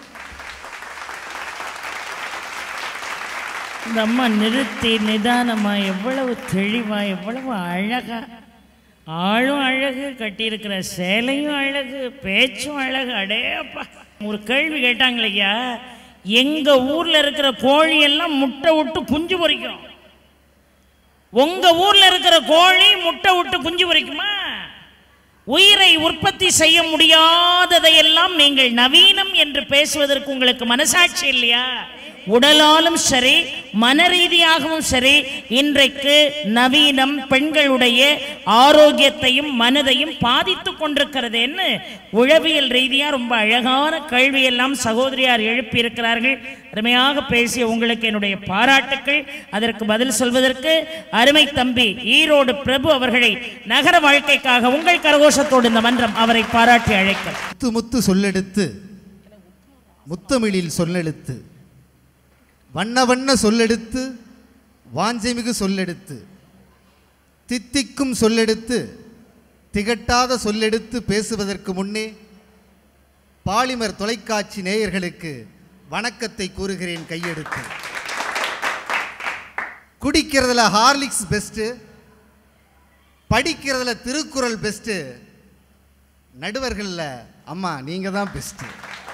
இந்த அம்மா நிறுத்தி நிதானமா எவ்வளவு தெளிவா எவ்வளவு அழகா ஆளும் அழகு கட்டியிருக்கிற சேலையும் அழகு பேச்சும் அழகு அடேப்பா ஒரு கேள்வி கேட்டாங்க இல்லையா எங்க ஊர்ல இருக்கிற கோழி எல்லாம் முட்டை விட்டு குஞ்சு பொரிக்கும் உங்க ஊர்ல இருக்கிற கோழி முட்டை விட்டு குஞ்சு பொரிக்குமா உயிரை உற்பத்தி செய்ய முடியாததையெல்லாம் நீங்கள் நவீனம் என்று பேசுவதற்கு உங்களுக்கு மனசாட்சி இல்லையா உடலாலும் சரி மன ரீதியாகவும் சரி இன்றைக்கு நவீனம் பெண்களுடைய ஆரோக்கியத்தையும் மனதையும் பாதித்து கொண்டிருக்கிறது என்ன உளவியல் ரீதியா ரொம்ப அழகான கேள்வியெல்லாம் சகோதரியார் எழுப்பி இருக்கிறார்கள் அருமையாக பேசிய உங்களுக்கு என்னுடைய பாராட்டுக்கள் அதற்கு பதில் சொல்வதற்கு அருமை தம்பி ஈரோடு பிரபு அவர்களை நகர வாழ்க்கைக்காக உங்கள் கரகோஷத்தோடு இந்த மன்றம் அவரை பாராட்டி அழைக்கிறது முத்து முத்து சொல்லெடுத்து முத்தமிழில் சொல்லெடுத்து வண்ண வண்ண சொல்லெடுத்து வாஞ்சைமிகு சொல்லெடுத்து தித்திக்கும் சொல்லெடுத்து திகட்டாத சொல்லெடுத்து பேசுவதற்கு முன்னே பாலிமர் தொலைக்காட்சி நேயர்களுக்கு வணக்கத்தை கூறுகிறேன் கையெடுத்து குடிக்கிறதுல ஹார்லிக்ஸ் பெஸ்ட்டு படிக்கிறதுல திருக்குறள் பெஸ்ட்டு நடுவர்களில் அம்மா நீங்கள் தான் பெஸ்ட்டு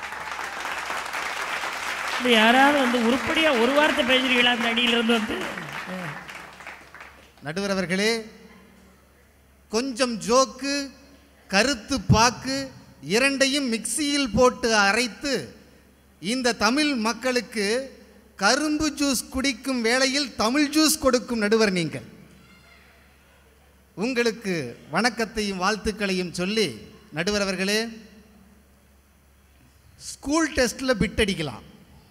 இப்படி யாராவது வந்து உருப்படியா ஒரு வார்த்தை பேசுறீங்களா அந்த அடியிலிருந்து வந்து நடுவர் அவர்களே கொஞ்சம் ஜோக்கு கருத்து பாக்கு இரண்டையும் மிக்சியில் போட்டு அரைத்து இந்த தமிழ் மக்களுக்கு கரும்பு ஜூஸ் குடிக்கும் வேளையில் தமிழ் ஜூஸ் கொடுக்கும் நடுவர் நீங்கள் உங்களுக்கு வணக்கத்தையும் வாழ்த்துக்களையும் சொல்லி நடுவர் அவர்களே ஸ்கூல் டெஸ்ட்டில் பிட் அடிக்கலாம்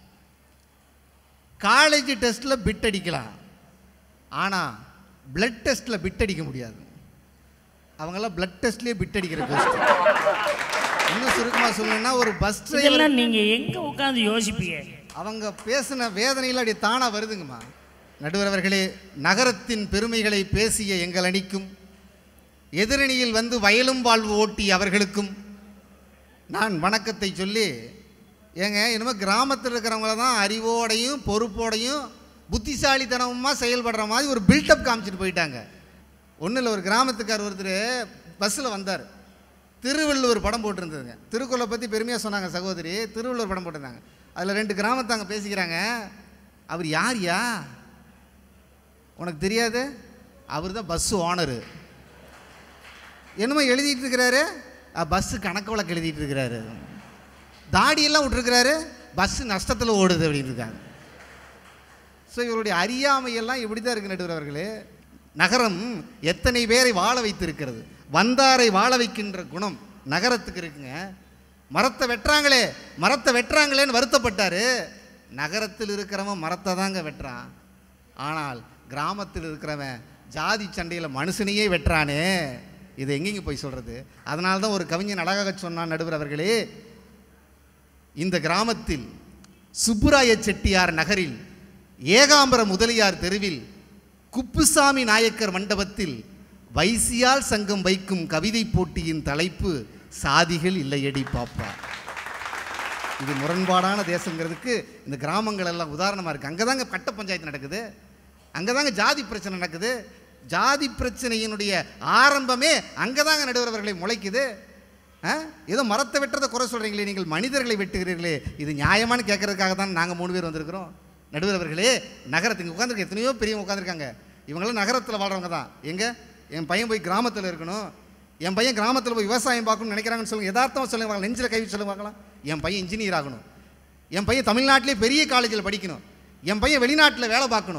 காலேஜ் டெஸ்ட்டில் பிட் அடிக்கலாம் ஆனால் பிளட் டெஸ்ட்டில் பிட் அடிக்க முடியாது அவங்கெல்லாம் பிளட் டெஸ்ட்லேயே பிட் அடிக்கிற பெஸ்ட் இன்னும் சுருக்கமாக சொல்லணும்னா ஒரு பஸ் டிரைவர் இதெல்லாம் நீங்க எங்க உட்கார்ந்து யோசிப்பீங்க அவங்க பேசின வேதனையில் அப்படி தானாக வருதுங்கம்மா நடுவர் அவர்களே நகரத்தின் பெருமைகளை பேசிய எங்கள் அணிக்கும் எதிரணியில் வந்து வயலும் வாழ்வு ஓட்டி அவர்களுக்கும் நான் வணக்கத்தை சொல்லி ஏங்க இனிமேல் கிராமத்தில் இருக்கிறவங்கள தான் அறிவோடையும் பொறுப்போடையும் புத்திசாலித்தனமா செயல்படுற மாதிரி ஒரு பில்டப் காமிச்சிட்டு போயிட்டாங்க ஒன்றும் இல்லை ஒரு கிராமத்துக்கார் ஒருத்தர் பஸ்ஸில் வந்தார் திருவள்ளுவர் படம் போட்டிருந்ததுங்க திருக்குறளை பற்றி பெருமையாக சொன்னாங்க சகோதரி திருவள்ளுவர் படம் போட்டிருந்தாங்க அதில் ரெண்டு கிராமத்தாங்க பேசிக்கிறாங்க அவர் யார்யா உனக்கு தெரியாது அவர் தான் பஸ்ஸு ஓனரு என்னமோ எழுதிட்டு இருக்கிறாரு பஸ்ஸு கணக்கு வழக்கு எழுதிட்டு இருக்கிறாரு தாடியெல்லாம் விட்டுருக்கிறாரு பஸ்ஸு நஷ்டத்தில் ஓடுது அப்படின்னு இருக்காங்க ஸோ இவருடைய அறியாமையெல்லாம் இப்படி தான் இருக்கு நடுவர் அவர்களே நகரம் எத்தனை பேரை வாழ வைத்திருக்கிறது வந்தாரை வாழ வைக்கின்ற குணம் நகரத்துக்கு இருக்குங்க மரத்தை வெட்டுறாங்களே மரத்தை வெட்டுறாங்களேன்னு வருத்தப்பட்டாரு நகரத்தில் இருக்கிறவன் மரத்தை தாங்க வெட்டுறான் ஆனால் கிராமத்தில் இருக்கிறவன் ஜாதி சண்டையில் மனுஷனையே வெட்டுறானே இது எங்கெங்க போய் சொல்கிறது அதனால தான் ஒரு கவிஞன் அழகாக சொன்னான் நடுவர் அவர்களே இந்த கிராமத்தில் சுப்புராய செட்டியார் நகரில் ஏகாம்பர முதலியார் தெருவில் குப்புசாமி நாயக்கர் மண்டபத்தில் வைசியால் சங்கம் வைக்கும் கவிதை போட்டியின் தலைப்பு சாதிகள் இல்லையடி பாப்பா இது முரண்பாடான தேசங்கிறதுக்கு இந்த கிராமங்கள் எல்லாம் உதாரணமாக இருக்குது அங்கே தாங்க கட்ட பஞ்சாயத்து நடக்குது அங்கே தாங்க ஜாதி பிரச்சனை நடக்குது ஜாதி பிரச்சனையினுடைய ஆரம்பமே அங்கே தாங்க நடுவரவர்களை முளைக்குது ஆ? ஏதோ மரத்தை வெட்டுறதை குறை சொல்கிறீங்களே நீங்கள் மனிதர்களை வெட்டுகிறீர்களே இது நியாயமானு கேட்கறதுக்காக தான் நாங்கள் மூணு பேர் வந்திருக்கிறோம் நடுவர் அவர்களே நகரத்துக்கு உட்காந்துருக்க எத்தனையோ பெரியவங்க உட்காந்துருக்காங்க இவங்களாம் நகரத்தில் வாழ்றவங்க தான் எங்க என் பையன் போய் கிராமத்தில் இருக்கணும் என் பையன் கிராமத்தில் போய் விவசாயம் பார்க்கணும்னு நினைக்கிறாங்கன்னு சொல்லுங்க யதார்த்தமாக சொல்லுங்க நெஞ்சில் கை வச்சு சொல்லுங்க பார்க்கலாம் என் பையன் இன்ஜினியர் ஆகணும் என் பையன் தமிழ்நாட்டிலே பெரிய காலேஜில் படிக்கணும் என் பையன் வெளிநாட்டில் வேலை பார்க்கணும்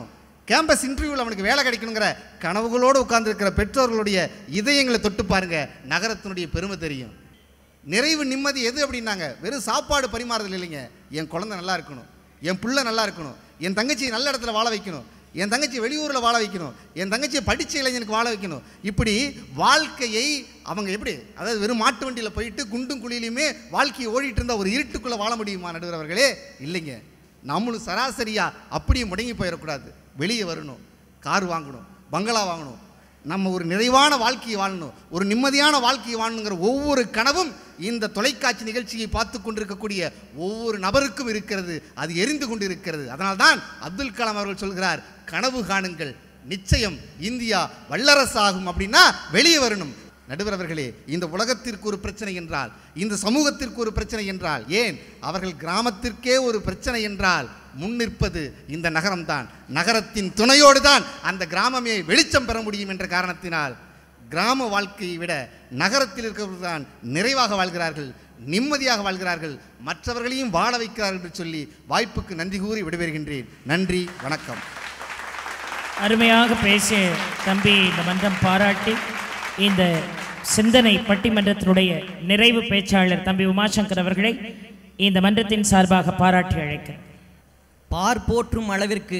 கேம்பஸ் இன்டர்வியூவில் அவனுக்கு வேலை கிடைக்கணுங்கிற கனவுகளோடு உட்கார்ந்திருக்கிற பெற்றோர்களுடைய இதயங்களை தொட்டு பாருங்க நகரத்தினுடைய பெருமை தெரியும் நிறைவு நிம்மதி எது அப்படின்னாங்க வெறும் சாப்பாடு பரிமாறுதல் இல்லைங்க என் குழந்தை நல்லா இருக்கணும் என் பிள்ளை நல்லா இருக்கணும் என் தங்கச்சி நல்ல இடத்துல வாழ வைக்கணும் என் தங்கச்சி வெளியூரில் வாழ வைக்கணும் என் தங்கச்சியை படித்த இளைஞனுக்கு வாழ வைக்கணும் இப்படி வாழ்க்கையை அவங்க எப்படி அதாவது வெறும் மாட்டு வண்டியில் போயிட்டு குண்டும் குழியிலையுமே வாழ்க்கையை ஓடிட்டு இருந்தால் ஒரு இருட்டுக்குள்ளே வாழ முடியுமா நடுவர் அவர்களே இல்லைங்க நம்மளும் சராசரியா அப்படியே முடங்கி போயிடக்கூடாது வெளியே வரணும் கார் வாங்கணும் பங்களா வாங்கணும் நம்ம ஒரு நிறைவான வாழ்க்கையை வாழணும் ஒரு நிம்மதியான வாழ்க்கையை வாழணுங்கிற ஒவ்வொரு கனவும் இந்த தொலைக்காட்சி நிகழ்ச்சியை பார்த்து கொண்டிருக்கக்கூடிய ஒவ்வொரு நபருக்கும் இருக்கிறது அது எரிந்து கொண்டு இருக்கிறது அதனால்தான் அப்துல் கலாம் அவர்கள் சொல்கிறார் கனவு காணுங்கள் நிச்சயம் இந்தியா வல்லரசாகும் அப்படின்னா வெளியே வரணும் நடுவர் அவர்களே இந்த உலகத்திற்கு ஒரு பிரச்சனை என்றால் இந்த சமூகத்திற்கு ஒரு பிரச்சனை என்றால் ஏன் அவர்கள் கிராமத்திற்கே ஒரு பிரச்சனை என்றால் முன்னிற்பது இந்த நகரம்தான் நகரத்தின் துணையோடு தான் அந்த கிராமமே வெளிச்சம் பெற முடியும் என்ற காரணத்தினால் கிராம வாழ்க்கையை விட நகரத்தில் இருக்கிறவர்கள் தான் நிறைவாக வாழ்கிறார்கள் நிம்மதியாக வாழ்கிறார்கள் மற்றவர்களையும் வாழ வைக்கிறார்கள் என்று சொல்லி வாய்ப்புக்கு நன்றி கூறி விடைபெறுகின்றேன் நன்றி வணக்கம் அருமையாக பேசிய தம்பி இந்த மன்றம் பாராட்டி இந்த சிந்தனை பட்டிமன்றத்தினுடைய நிறைவு பேச்சாளர் தம்பி உமாசங்கர் அவர்களை இந்த மன்றத்தின் சார்பாக பாராட்டி அழைக்க பார் போற்றும் அளவிற்கு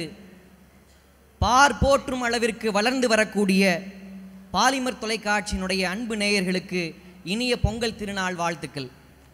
பார் போற்றும் அளவிற்கு வளர்ந்து வரக்கூடிய பாலிமர் தொலைக்காட்சியினுடைய அன்பு நேயர்களுக்கு இனிய பொங்கல் திருநாள் வாழ்த்துக்கள்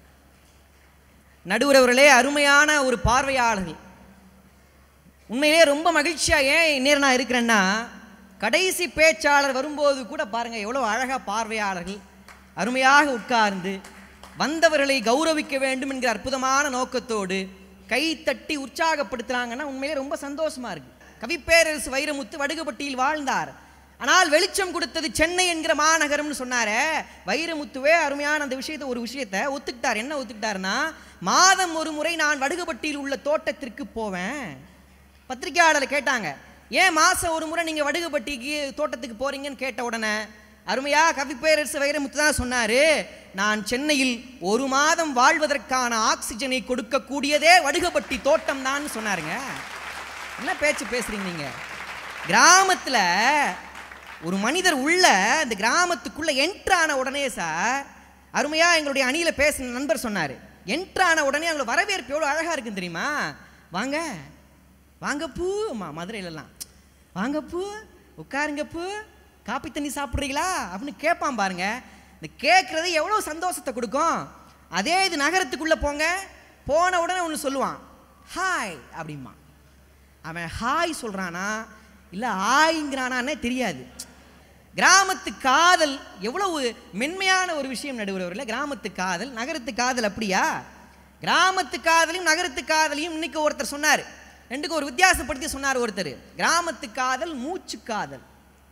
நடுவரவர்களே அருமையான ஒரு பார்வையாளர்கள் உண்மையிலே ரொம்ப மகிழ்ச்சியா ஏன் இந்நேரம் நான் இருக்கிறேன்னா கடைசி பேச்சாளர் வரும்போது கூட பாருங்க எவ்வளோ அழகா பார்வையாளர்கள் அருமையாக உட்கார்ந்து வந்தவர்களை கௌரவிக்க வேண்டும் என்கிற அற்புதமான நோக்கத்தோடு கை தட்டி உற்சாகப்படுத்துறாங்கன்னா உண்மையிலே ரொம்ப சந்தோஷமா இருக்கு கவிப்பேரரசு வைரமுத்து வடுகப்பட்டியில் வாழ்ந்தார் ஆனால் வெளிச்சம் கொடுத்தது சென்னை என்கிற மாநகரம்னு சொன்னாரே வைரமுத்துவே அருமையான அந்த விஷயத்தை ஒரு விஷயத்தை ஒத்துக்கிட்டார் என்ன ஒத்துக்கிட்டாருன்னா மாதம் ஒரு முறை நான் வடுகப்பட்டியில் உள்ள தோட்டத்திற்கு போவேன் பத்திரிக்கையாளர் கேட்டாங்க ஏன் மாசம் ஒரு முறை நீங்க வடுகுபட்டிக்கு தோட்டத்துக்கு போறீங்கன்னு கேட்ட உடனே அருமையா கவிப்பேரரசு வைரமுத்து தான் சொன்னாரு நான் சென்னையில் ஒரு மாதம் வாழ்வதற்கான ஆக்சிஜனை கொடுக்கக்கூடியதே வடுகப்பட்டி தோட்டம் தான் சொன்னாருங்க என்ன பேச்சு பேசுறீங்க நீங்க கிராமத்துல ஒரு மனிதர் உள்ள இந்த கிராமத்துக்குள்ள என்ட்ரு ஆன உடனே சார் அருமையா எங்களுடைய அணியில பேசின நண்பர் சொன்னாரு என்ட்ரு ஆன உடனே அவங்கள வரவேற்பு எவ்வளவு அழகா இருக்குன்னு தெரியுமா வாங்க வாங்க பூ அம்மா மதுரையிலலாம் வாங்க பூ உட்காருங்க பூ காப்பி தண்ணி சாப்பிட்றீங்களா அப்படின்னு கேட்பான் பாருங்க இந்த கேட்குறது எவ்வளோ சந்தோஷத்தை கொடுக்கும் அதே இது நகரத்துக்குள்ளே போங்க போன உடனே ஒன்று சொல்லுவான் ஹாய் அப்படிமா அவன் ஹாய் சொல்கிறானா இல்லை ஆய்ங்கிறானான்னே தெரியாது கிராமத்து காதல் எவ்வளவு மென்மையான ஒரு விஷயம் நடுவுறவர்கள் கிராமத்து காதல் நகரத்து காதல் அப்படியா கிராமத்து காதலையும் நகரத்து காதலையும் இன்னைக்கு ஒருத்தர் சொன்னார் ரெண்டுக்கும் ஒரு வித்தியாசப்படுத்தி சொன்னார் ஒருத்தர் கிராமத்து காதல் மூச்சு காதல்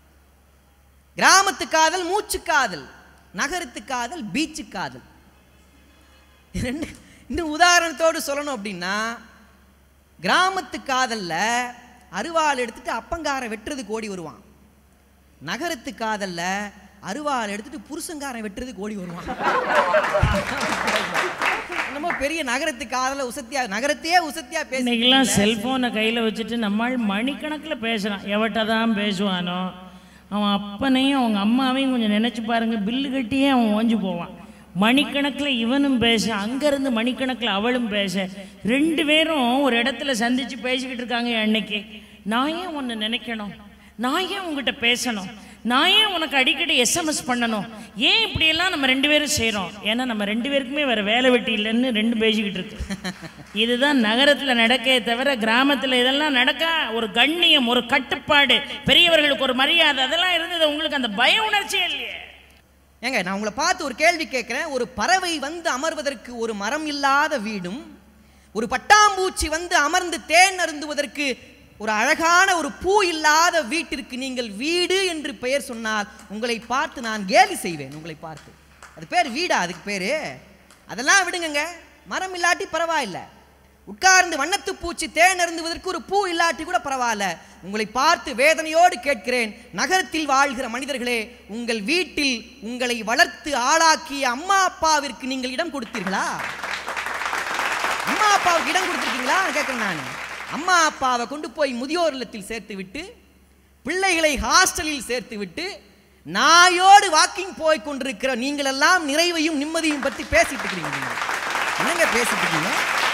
கிராமத்து காதல் மூச்சு காதல் நகரத்து காதல் பீச்சு காதல் ரெண்டு இன்னும் உதாரணத்தோடு சொல்லணும் அப்படின்னா கிராமத்து காதல்ல அருவாள் எடுத்துட்டு அப்பங்காரை வெட்டுறதுக்கு ஓடி வருவான் நகரத்து காதல்ல அருவாள் எடுத்துட்டு புருஷங்காரன் வெட்டுறதுக்கு ஓடி வருவான் என்னமோ பெரிய நகரத்து காதல உசத்தியா நகரத்தையே உசத்தியா இன்னைக்கெல்லாம் பேசி செல்போனை கையில் வச்சுட்டு நம்மால் மணிக்கணக்கில் பேசுகிறான் எவட்ட தான் பேசுவானோ அவன் அப்பனையும் அவங்க அம்மாவையும் கொஞ்சம் நினச்சி பாருங்க பில்லு கட்டியே அவன் ஓஞ்சு போவான் மணிக்கணக்கில் இவனும் பேச அங்கேருந்து மணிக்கணக்கில் அவளும் பேச ரெண்டு பேரும் ஒரு இடத்துல சந்திச்சு பேசிக்கிட்டு இருக்காங்க அன்னைக்கு நான் ஏன் ஒன்று நினைக்கணும் நான் ஏன் உங்ககிட்ட பேசணும் நான் ஏன் உனக்கு அடிக்கடி எஸ்எம்எஸ் பண்ணணும் ஏன் இப்படியெல்லாம் நம்ம ரெண்டு பேரும் செய்கிறோம் ஏன்னா நம்ம ரெண்டு பேருக்குமே வேறு வேலை வெட்டி இல்லைன்னு ரெண்டு பேசிக்கிட்டு இருக்கு இதுதான் நகரத்தில் நடக்கே தவிர கிராமத்தில் இதெல்லாம் நடக்க ஒரு கண்ணியம் ஒரு கட்டுப்பாடு பெரியவர்களுக்கு ஒரு மரியாதை அதெல்லாம் இருந்தது உங்களுக்கு அந்த பய உணர்ச்சியே இல்லையே ஏங்க நான் உங்களை பார்த்து ஒரு கேள்வி கேட்குறேன் ஒரு பறவை வந்து அமர்வதற்கு ஒரு மரம் இல்லாத வீடும் ஒரு பட்டாம்பூச்சி வந்து அமர்ந்து தேன் அருந்துவதற்கு ஒரு அழகான ஒரு பூ இல்லாத வீட்டிற்கு நீங்கள் வீடு என்று பெயர் சொன்னால் உங்களை பார்த்து நான் கேலி செய்வேன் உங்களை பார்த்து அது பேர் வீடா அதுக்கு பேரு அதெல்லாம் விடுங்கங்க மரம் இல்லாட்டி பரவாயில்லை உட்கார்ந்து வண்ணத்து பூச்சி தேன் அருந்துவதற்கு ஒரு பூ இல்லாட்டி கூட பரவாயில்ல உங்களை பார்த்து வேதனையோடு கேட்கிறேன் நகரத்தில் வாழ்கிற மனிதர்களே உங்கள் வீட்டில் உங்களை வளர்த்து ஆளாக்கிய அம்மா அப்பாவிற்கு நீங்கள் இடம் கொடுத்தீர்களா அம்மா அப்பாவுக்கு இடம் கொடுத்துருக்கீங்களா கேட்கிறேன் நான் அம்மா அப்பாவை கொண்டு போய் முதியோர் இல்லத்தில் சேர்த்து விட்டு பிள்ளைகளை ஹாஸ்டலில் சேர்த்து விட்டு நாயோடு வாக்கிங் போய் கொண்டிருக்கிற நீங்கள் எல்லாம் நிறைவையும் நிம்மதியும் பற்றி பேசிட்டு இருக்கிறீங்க நீங்க. என்னங்க பேசிட்டு இருக்கீங்க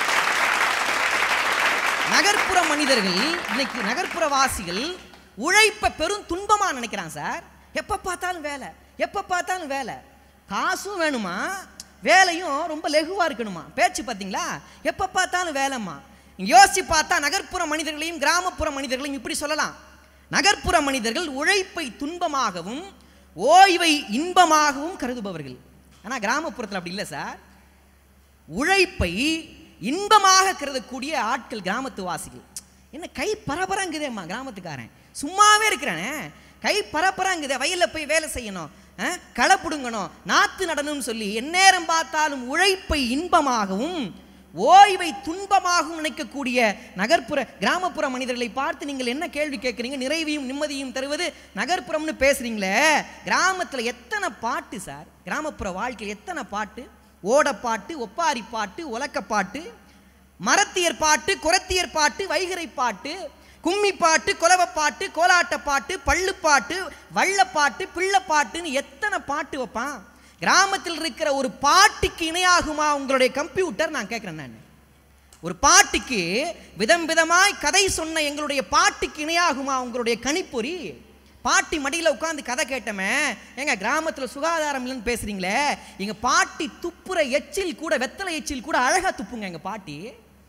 நகர்ப்புற மனிதர்கள் இன்னைக்கு நகர்ப்புற வாசிகள் உழைப்ப பெரும் துன்பமா நினைக்கிறான் சார் எப்ப பார்த்தாலும் வேலை எப்ப பார்த்தாலும் வேலை காசும் வேணுமா வேலையும் ரொம்ப லெகுவா இருக்கணுமா பேச்சு பார்த்தீங்களா எப்ப பார்த்தாலும் வேலைம்மா நீங்க யோசிச்சு பார்த்தா நகர்ப்புற மனிதர்களையும் கிராமப்புற மனிதர்களையும் இப்படி சொல்லலாம் நகர்ப்புற மனிதர்கள் உழைப்பை துன்பமாகவும் ஓய்வை இன்பமாகவும் கருதுபவர்கள் ஆனா கிராமப்புறத்தில் அப்படி இல்லை சார் உழைப்பை இன்பமாக கருதக்கூடிய ஆட்கள் கிராமத்து வாசிகள் என்ன கை பரபரங்குதேம்மா கிராமத்துக்காரன் சும்மாவே இருக்கிறானே கை பரபரங்குதே வயல்ல போய் வேலை செய்யணும் அஹ், களை பிடுங்கணும் நாத்து நடணும்னு சொல்லி எந்நேரம் பார்த்தாலும் உழைப்பை இன்பமாகவும் ஓய்வை துன்பமாகவும் நினைக்கக்கூடிய நகர்ப்புற கிராமப்புற மனிதர்களை பார்த்து நீங்கள் என்ன கேள்வி கேட்குறீங்க நிறைவையும் நிம்மதியும் தருவது நகர்ப்புறம்னு பேசுறீங்களே கிராமத்துல எத்தனை பாட்டு சார் கிராமப்புற வாழ்க்கையில் எத்தனை பாட்டு ஓடப்பாட்டு ஒப்பாரி பாட்டு உலக்கப்பாட்டு மரத்தியர் பாட்டு குரத்தியர் பாட்டு வைகரை பாட்டு கும்மி பாட்டு கொலவப்பாட்டு கோலாட்ட பாட்டு பள்ளுப்பாட்டு வள்ளப்பாட்டு பிள்ளைப்பாட்டுன்னு எத்தனை பாட்டு வைப்பான் கிராமத்தில் இருக்கிற ஒரு பாட்டுக்கு இணையாகுமா உங்களுடைய கம்ப்யூட்டர் நான் கேட்குறேன் நான் ஒரு பாட்டுக்கு விதம் விதமாய் கதை சொன்ன எங்களுடைய பாட்டுக்கு இணையாகுமா உங்களுடைய கணிப்பொறி பாட்டி மடியில் உட்காந்து கதை கேட்டமே ஏங்க கிராமத்தில் சுகாதாரம் இல்லைன்னு பேசுறீங்களே எங்க பாட்டி துப்புற எச்சில் கூட வெத்தலை எச்சில் கூட அழகா துப்புங்க எங்க பாட்டி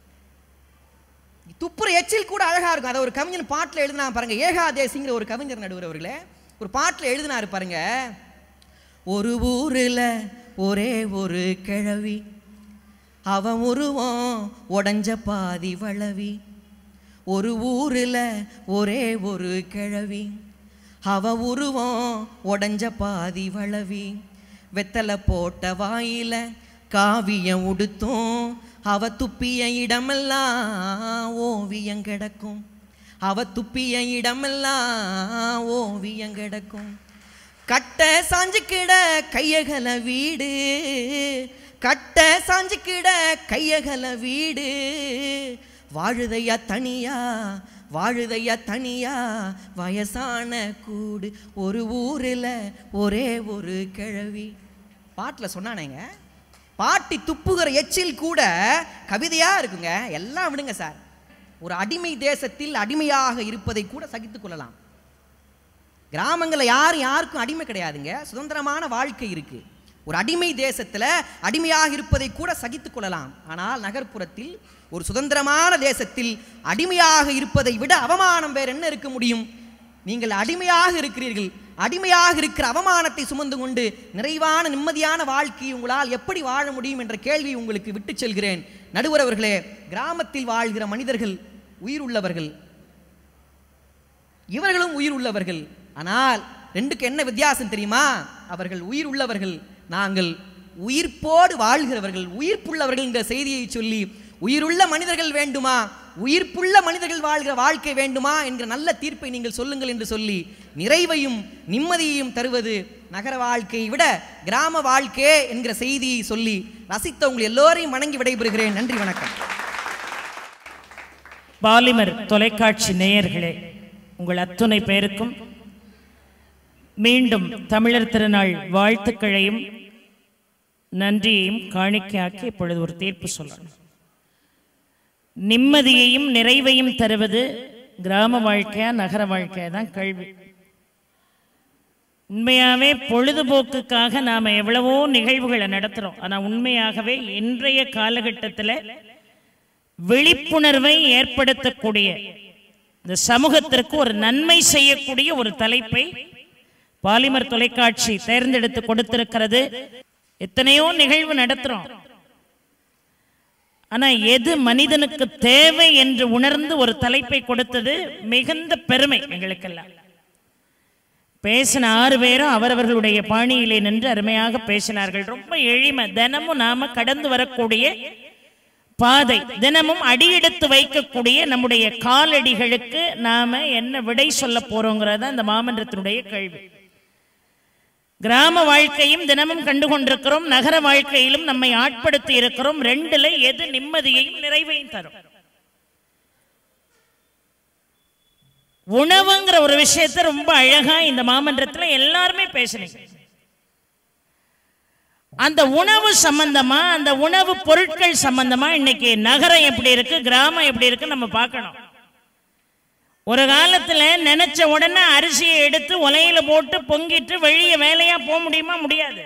துப்புற எச்சில் கூட அழகா இருக்கும் அதை ஒரு கவிஞன் பாட்டில் எழுதினா பாருங்க ஏகாதேசிங்கிற ஒரு கவிஞர் நடுவர் அவர்களே ஒரு பாட்டில் எழுதினாரு பாருங்க ஒரு ஊரில் ஒரே ஒரு கிழவி அவன் உருவம் உடஞ்ச பாதி வளவி ஒரு ஊரில் ஒரே ஒரு கிழவி அவ உருவம் உடஞ்ச பாதி வளவி வெத்தலை போட்ட வாயில காவியம் உடுத்தும் அவ துப்பிய இடமெல்லாம் ஓவியம் கிடக்கும் அவ துப்பிய இடமெல்லாம் ஓவியம் கிடக்கும் கட்ட சாஞ்சுக்கிட கையகல வீடு கட்ட சாஞ்சுக்கிட கையகல வீடு வாழுதையா தனியா வாழுதையா தனியா வயசான கூடு ஒரு ஊரில் ஒரே ஒரு கிழவி பாட்டில் சொன்னானேங்க பாட்டி துப்புகிற எச்சில் கூட கவிதையா இருக்குங்க எல்லாம் விடுங்க சார் ஒரு அடிமை தேசத்தில் அடிமையாக இருப்பதை கூட சகித்துக் கொள்ளலாம் கிராமங்களில் யாரும் யாருக்கும் அடிமை கிடையாதுங்க சுதந்திரமான வாழ்க்கை இருக்கு ஒரு அடிமை தேசத்துல அடிமையாக இருப்பதை கூட சகித்துக் கொள்ளலாம் ஆனால் நகர்ப்புறத்தில் ஒரு சுதந்திரமான தேசத்தில் அடிமையாக இருப்பதை விட அவமானம் வேற என்ன இருக்க முடியும் நீங்கள் அடிமையாக இருக்கிறீர்கள் அடிமையாக இருக்கிற அவமானத்தை சுமந்து கொண்டு நிறைவான நிம்மதியான வாழ்க்கையை உங்களால் எப்படி வாழ முடியும் என்ற கேள்வி உங்களுக்கு விட்டுச் செல்கிறேன் நடுவர் அவர்களே கிராமத்தில் வாழ்கிற மனிதர்கள் உயிருள்ளவர்கள் இவர்களும் உயிர் உள்ளவர்கள் ஆனால் ரெண்டுக்கு என்ன வித்தியாசம் தெரியுமா அவர்கள் உயிர் உள்ளவர்கள் நாங்கள் உயிர்ப்போடு வாழ்கிறவர்கள் உயிர்ப்புள்ளவர்கள் என்ற செய்தியை சொல்லி உயிருள்ள மனிதர்கள் வேண்டுமா உயிர்ப்புள்ள மனிதர்கள் வாழ்கிற வாழ்க்கை வேண்டுமா என்கிற நல்ல தீர்ப்பை நீங்கள் சொல்லுங்கள் என்று சொல்லி நிறைவையும் நிம்மதியையும் தருவது நகர வாழ்க்கையை விட கிராம வாழ்க்கை என்கிற செய்தியை சொல்லி ரசித்த உங்கள் எல்லோரையும் வணங்கி விடைபெறுகிறேன் நன்றி வணக்கம் பாலிமர் தொலைக்காட்சி நேயர்களே உங்கள் அத்துணை பேருக்கும் மீண்டும் தமிழர் திருநாள் வாழ்த்துக்களையும் நன்றியையும் காணிக்கையாக்கி இப்பொழுது ஒரு தீர்ப்பு சொல்லணும் நிம்மதியையும் நிறைவையும் தருவது கிராம வாழ்க்கையா நகர வாழ்க்கையா தான் கேள்வி உண்மையாவே பொழுதுபோக்குக்காக நாம எவ்வளவோ நிகழ்வுகளை நடத்துறோம் ஆனா உண்மையாகவே இன்றைய காலகட்டத்தில் விழிப்புணர்வை ஏற்படுத்தக்கூடிய இந்த சமூகத்திற்கு ஒரு நன்மை செய்யக்கூடிய ஒரு தலைப்பை பாலிமர் தொலைக்காட்சி தேர்ந்தெடுத்து கொடுத்திருக்கிறது எத்தனையோ நிகழ்வு நடத்துறோம் ஆனா எது மனிதனுக்கு தேவை என்று உணர்ந்து ஒரு தலைப்பை கொடுத்தது மிகுந்த பெருமை எங்களுக்கெல்லாம் பேசின ஆறு பேரும் அவரவர்களுடைய பாணியிலே நின்று அருமையாக பேசினார்கள் ரொம்ப எளிமை தினமும் நாம கடந்து வரக்கூடிய பாதை தினமும் அடியெடுத்து வைக்கக்கூடிய நம்முடைய காலடிகளுக்கு நாம என்ன விடை சொல்ல போறோங்கிறத அந்த மாமன்றத்தினுடைய கேள்வி கிராம வாழ்க்கையும் தினமும் கண்டு கொண்டிருக்கிறோம் நகர வாழ்க்கையிலும் நம்மை ஆட்படுத்தி இருக்கிறோம் ரெண்டுல எது நிம்மதியையும் நிறைவையும் தரும் உணவுங்கிற ஒரு விஷயத்தை ரொம்ப அழகா இந்த மாமன்றத்தில் எல்லாருமே பேசுனீங்க அந்த உணவு சம்பந்தமா அந்த உணவு பொருட்கள் சம்பந்தமா இன்னைக்கு நகரம் எப்படி இருக்கு கிராமம் எப்படி இருக்கு நம்ம பார்க்கணும் ஒரு காலத்துல நினைச்ச உடனே அரிசியை எடுத்து உலையில போட்டு பொங்கிட்டு வெளிய வேலையா போக முடியுமா முடியாது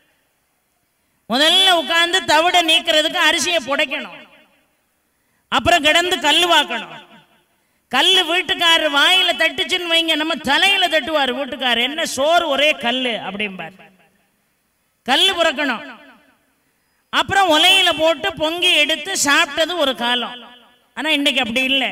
முதல்ல உட்கார்ந்து தவிட நீக்கிறதுக்கு அரிசியை புடைக்கணும் அப்புறம் கிடந்து கல் வாக்கணும் கல் வீட்டுக்காரர் வாயில தட்டுச்சுன்னு வைங்க நம்ம தலையில தட்டுவார் வீட்டுக்காரர் என்ன சோறு ஒரே கல் அப்படிம்பார் கல் புறக்கணும் அப்புறம் உலையில போட்டு பொங்கி எடுத்து சாப்பிட்டது ஒரு காலம் ஆனா இன்னைக்கு அப்படி இல்லை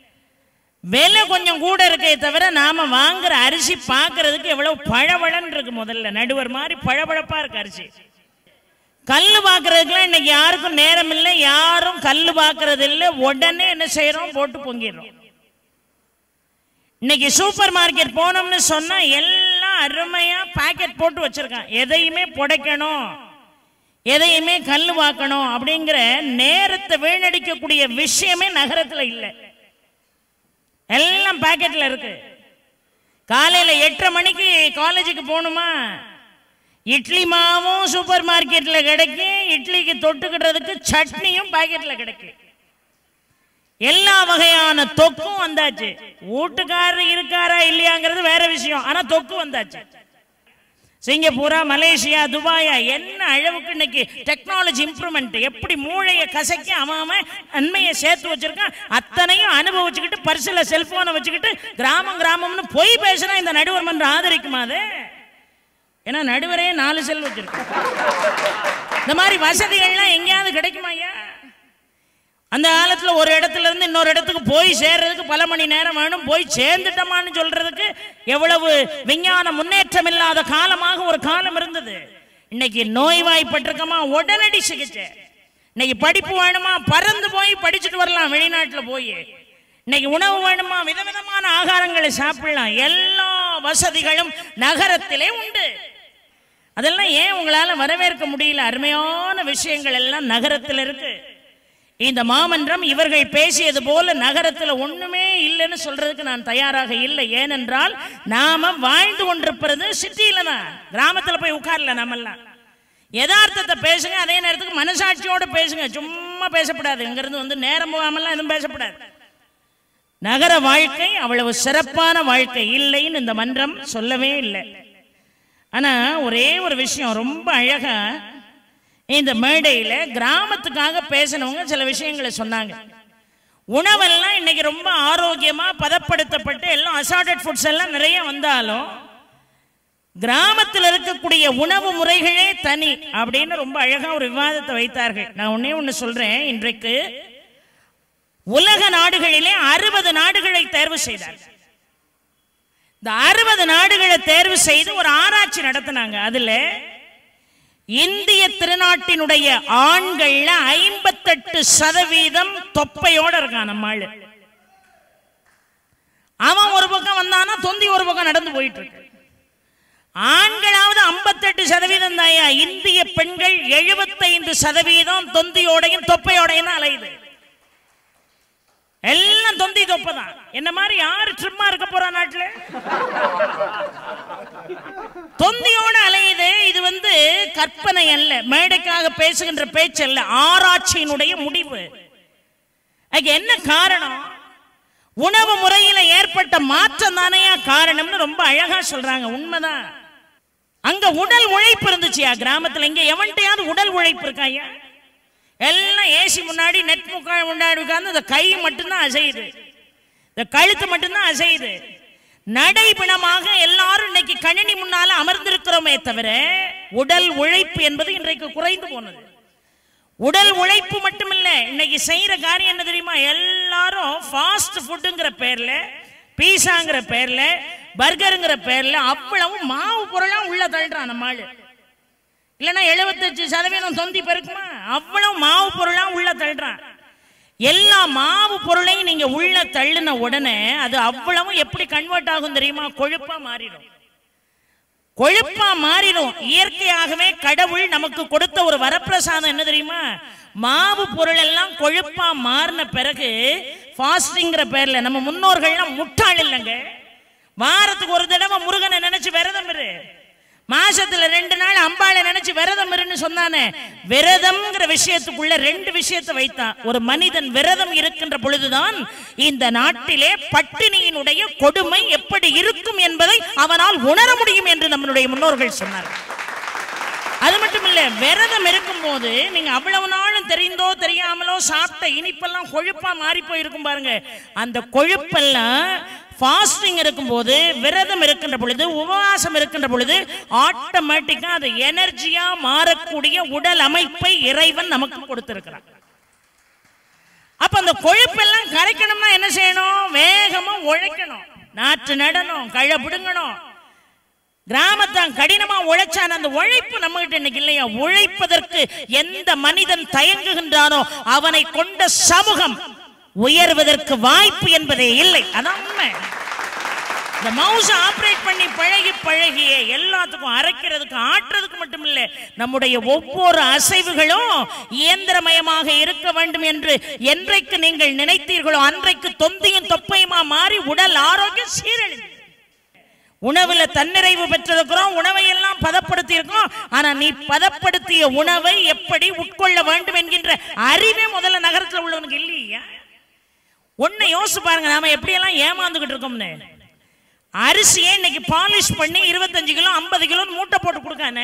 விலை கொஞ்சம் கூட இருக்கே தவிர நாம வாங்குற அரிசி பார்க்கறதுக்கு எவ்வளவு பழபழன்னு இருக்கு முதல்ல நடுவர் மாதிரி பழபழப்பா இருக்கு அரிசி கல் பார்க்கறதுக்குலாம் இன்னைக்கு யாருக்கும் நேரம் இல்லை யாரும் கல் பார்க்கறது இல்லை உடனே என்ன செய்யறோம் போட்டு பொங்கிடுறோம் இன்னைக்கு சூப்பர் மார்க்கெட் போனோம்னு சொன்னா எல்லாம் அருமையா பாக்கெட் போட்டு வச்சிருக்கான் எதையுமே புடைக்கணும் எதையுமே கல் வாக்கணும் அப்படிங்கிற நேரத்தை வீணடிக்கக்கூடிய விஷயமே நகரத்துல இல்லை எல்லாம் பாக்கெட்ல இருக்கு காலையில எட்டரை மணிக்கு காலேஜுக்கு போகணுமா இட்லி மாவும் சூப்பர் மார்க்கெட்ல கிடைக்கும் இட்லிக்கு தொட்டுக்கிடுறதுக்கு சட்னியும் பாக்கெட்ல கிடைக்கும் எல்லா வகையான தொக்கும் வந்தாச்சு வீட்டுக்காரர் இருக்காரா இல்லையாங்கிறது வேற விஷயம் ஆனா தொக்கு வந்தாச்சு சிங்கப்பூரா மலேசியா துபாயா என்ன அளவுக்கு இன்னைக்கு டெக்னாலஜி இம்ப்ரூவ்மெண்ட் எப்படி மூளையை கசக்கி அவன் அவன் நன்மையை சேர்த்து வச்சிருக்கான் அத்தனையும் அனுபவிச்சுக்கிட்டு பர்சில் செல்போனை வச்சுக்கிட்டு கிராமம் கிராமம்னு பொய் பேசுனா இந்த நடுவர் மன்றம் ஆதரிக்குமா அது ஏன்னா நடுவரே நாலு செல் வச்சிருக்கோம் இந்த மாதிரி வசதிகள்லாம் எங்கேயாவது கிடைக்குமா ஐயா அந்த காலத்துல ஒரு இடத்துல இருந்து இன்னொரு இடத்துக்கு போய் சேர்றதுக்கு பல மணி நேரம் வேணும் போய் சேர்ந்துட்டோமான்னு சொல்றதுக்கு எவ்வளவு விஞ்ஞான முன்னேற்றம் இல்லாத காலமாக ஒரு காலம் இருந்தது இன்னைக்கு நோய்வாய்ப்பட்டிருக்கமா உடனடி சிகிச்சை இன்னைக்கு படிப்பு வேணுமா பறந்து போய் படிச்சுட்டு வரலாம் வெளிநாட்டுல போய் இன்னைக்கு உணவு வேணுமா விதவிதமான ஆகாரங்களை சாப்பிடலாம் எல்லா வசதிகளும் நகரத்திலே உண்டு அதெல்லாம் ஏன் உங்களால வரவேற்க முடியல அருமையான விஷயங்கள் எல்லாம் நகரத்தில் இருக்கு இந்த மாமன்றம் இவர்கள் பேசியது போல நகரத்தில் ஒண்ணுமே இல்லைன்னு சொல்றதுக்கு நான் தயாராக இல்லை ஏனென்றால் நாம வாழ்ந்து கொண்டிருப்பது சிட்டியில தான் கிராமத்துல போய் உட்கார்ல நாமெல்லாம் யதார்த்தத்தை பேசுங்க அதே நேரத்துக்கு மனசாட்சியோட பேசுங்க சும்மா பேசப்படாது இங்கிருந்து வந்து நேரம் போகாமல்லாம் எதுவும் பேசப்படாது நகர வாழ்க்கை அவ்வளவு சிறப்பான வாழ்க்கை இல்லைன்னு இந்த மன்றம் சொல்லவே இல்லை ஆனா ஒரே ஒரு விஷயம் ரொம்ப அழகா இந்த மேடையில கிராமத்துக்காக பேசினவங்க சில விஷயங்களை சொன்னாங்க உணவெல்லாம் இன்னைக்கு ரொம்ப ஆரோக்கியமா பதப்படுத்தப்பட்டு எல்லாம் அசார்டட் ஃபுட்ஸ் எல்லாம் நிறைய வந்தாலும் கிராமத்தில் இருக்கக்கூடிய உணவு முறைகளே தனி அப்படின்னு ரொம்ப அழகா ஒரு விவாதத்தை வைத்தார்கள் நான் ஒன்னே ஒன்று சொல்றேன் இன்றைக்கு உலக நாடுகளிலே அறுபது நாடுகளை தேர்வு செய்தார்கள் இந்த அறுபது நாடுகளை தேர்வு செய்து ஒரு ஆராய்ச்சி நடத்தினாங்க அதுல இந்திய திருநாட்டினுடைய ஆண்கள்ல ஐம்பத்தெட்டு சதவீதம் தொப்பையோட இருக்கான் நம்ம ஆளு அவன் ஒரு பக்கம் வந்தானா தொந்தி ஒரு பக்கம் நடந்து போயிட்டு இருக்கு ஆண்களாவது ஐம்பத்தெட்டு சதவீதம் தாயா இந்திய பெண்கள் எழுபத்தைந்து சதவீதம் தொந்தியோடையும் தொப்பையோடையும் தான் அலையுது எல்லாம் தொந்தி தொப்பை தான் என்ன மாதிரி யாரு ட்ரிம்மா இருக்க போறா நாட்டுல தொந்தியோட அலையுது இது வந்து கற்பனை அல்ல மேடைக்காக பேசுகின்ற பேச்சு அல்ல ஆராய்ச்சியினுடைய முடிவு அதுக்கு என்ன காரணம் உணவு முறையில ஏற்பட்ட மாற்றம் தானையா காரணம்னு ரொம்ப அழகா சொல்றாங்க உண்மைதான் அங்க உடல் உழைப்பு இருந்துச்சுயா கிராமத்துல இங்க எவன்கிட்டயாவது உடல் உழைப்பு இருக்காயா எல்லாம் ஏசி முன்னாடி நெட் முக்கால் முன்னாடி உட்கார்ந்து இந்த கை மட்டும்தான் அசையுது இந்த கழுத்து மட்டும்தான் அசையுது நடைபிணமாக எல்லாரும் இன்னைக்கு கணினி முன்னால அமர்ந்திருக்கிறோமே தவிர உடல் உழைப்பு என்பது இன்றைக்கு குறைந்து போனது உடல் உழைப்பு மட்டுமில்ல இன்னைக்கு செய்யற காரியம் என்ன தெரியுமா எல்லாரும் ஃபாஸ்ட் ஃபுட்டுங்கிற பேர்ல பீஸாங்கிற பேர்ல பர்கருங்கிற பேர்ல அவ்வளவு மாவு பொருளா உள்ள தள்ளுறான் நம்ம ஆளு இல்லைன்னா எழுபத்தஞ்சு சதவீதம் தொந்தி பெருக்குமா அவ்வளவு மாவு பொருளா உள்ள தள்ளுறான் எல்லா மாவு பொருளையும் நீங்க உள்ள தள்ளின உடனே அது அவ்வளவும் எப்படி கன்வெர்ட் ஆகும் தெரியுமா கொழுப்பா மாறிடும் கொழுப்பா மாறிடும் இயற்கையாகவே கடவுள் நமக்கு கொடுத்த ஒரு வரப்பிரசாதம் என்ன தெரியுமா மாவு பொருள் எல்லாம் கொழுப்பா மாறின பிறகு ஃபாஸ்டிங்கிற பேர்ல நம்ம முன்னோர்கள்லாம் முட்டாள் இல்லைங்க வாரத்துக்கு ஒரு தடவை முருகனை நினைச்சு விரதம் இரு மாசத்துல ரெண்டு நாள் அம்பாளை நினைச்சு விரதம் இருன்னு சொன்னானே விரதம்ங்கிற விஷயத்துக்குள்ள ரெண்டு விஷயத்தை வைத்தான் ஒரு மனிதன் விரதம் இருக்கின்ற பொழுதுதான் இந்த நாட்டிலே பட்டினியினுடைய கொடுமை எப்படி இருக்கும் என்பதை அவனால் உணர முடியும் என்று நம்மளுடைய முன்னோர்கள் சொன்னார்கள் அது மட்டும் இல்ல விரதம் இருக்கும்போது நீங்க அவ்வளவு நாளும் தெரிந்தோ தெரியாமலோ சாப்பிட்ட இனிப்பெல்லாம் கொழுப்பா மாறி போயிருக்கும் பாருங்க அந்த கொழுப்பெல்லாம் ஃபாஸ்டிங் இருக்கும்போது விரதம் இருக்கின்ற பொழுது உபவாசம் இருக்கின்ற பொழுது ஆட்டோமேட்டிக்கா அது எனர்ஜியா மாறக்கூடிய உடல் அமைப்பை இறைவன் நமக்கு கொடுத்திருக்கிறான் அப்ப அந்த கொழுப்பெல்லாம் கரைக்கணும்னா என்ன செய்யணும் வேகமா உழைக்கணும் நாற்று நடணும் கழ பிடுங்கணும் கிராமத்தான் கடினமா உழைச்சான் அந்த உழைப்பு நம்ம கிட்ட இன்னைக்கு இல்லையா உழைப்பதற்கு எந்த மனிதன் தயங்குகின்றானோ அவனை கொண்ட சமூகம் உயர்வதற்கு வாய்ப்பு என்பதே இல்லை அதான் உண்மை இந்த மவுஸ் ஆபரேட் பண்ணி பழகி பழகிய எல்லாத்துக்கும் அரைக்கிறதுக்கு ஆட்டுறதுக்கு மட்டும் இல்லை நம்முடைய ஒவ்வொரு அசைவுகளும் இயந்திரமயமாக இருக்க வேண்டும் என்று என்றைக்கு நீங்கள் நினைத்தீர்களோ அன்றைக்கு தொந்தியும் தொப்பையுமா மாறி உடல் ஆரோக்கியம் சீரழிந்து உணவுல தன்னிறைவு பெற்றிருக்கிறோம் உணவை எல்லாம் பதப்படுத்தி இருக்கோம் ஆனா நீ பதப்படுத்திய உணவை எப்படி உட்கொள்ள வேண்டும் என்கின்ற அறிவே முதல்ல நகரத்துல உள்ளவனுக்கு இல்லையா ஒண்ணு யோசிச்சு பாருங்க நாம எப்படியெல்லாம் ஏமாந்துகிட்டு இருக்கோம்னு அரிசியை இன்னைக்கு பாலிஷ் பண்ணி இருபத்தஞ்சு கிலோ ஐம்பது கிலோ மூட்டை போட்டு கொடுக்கானே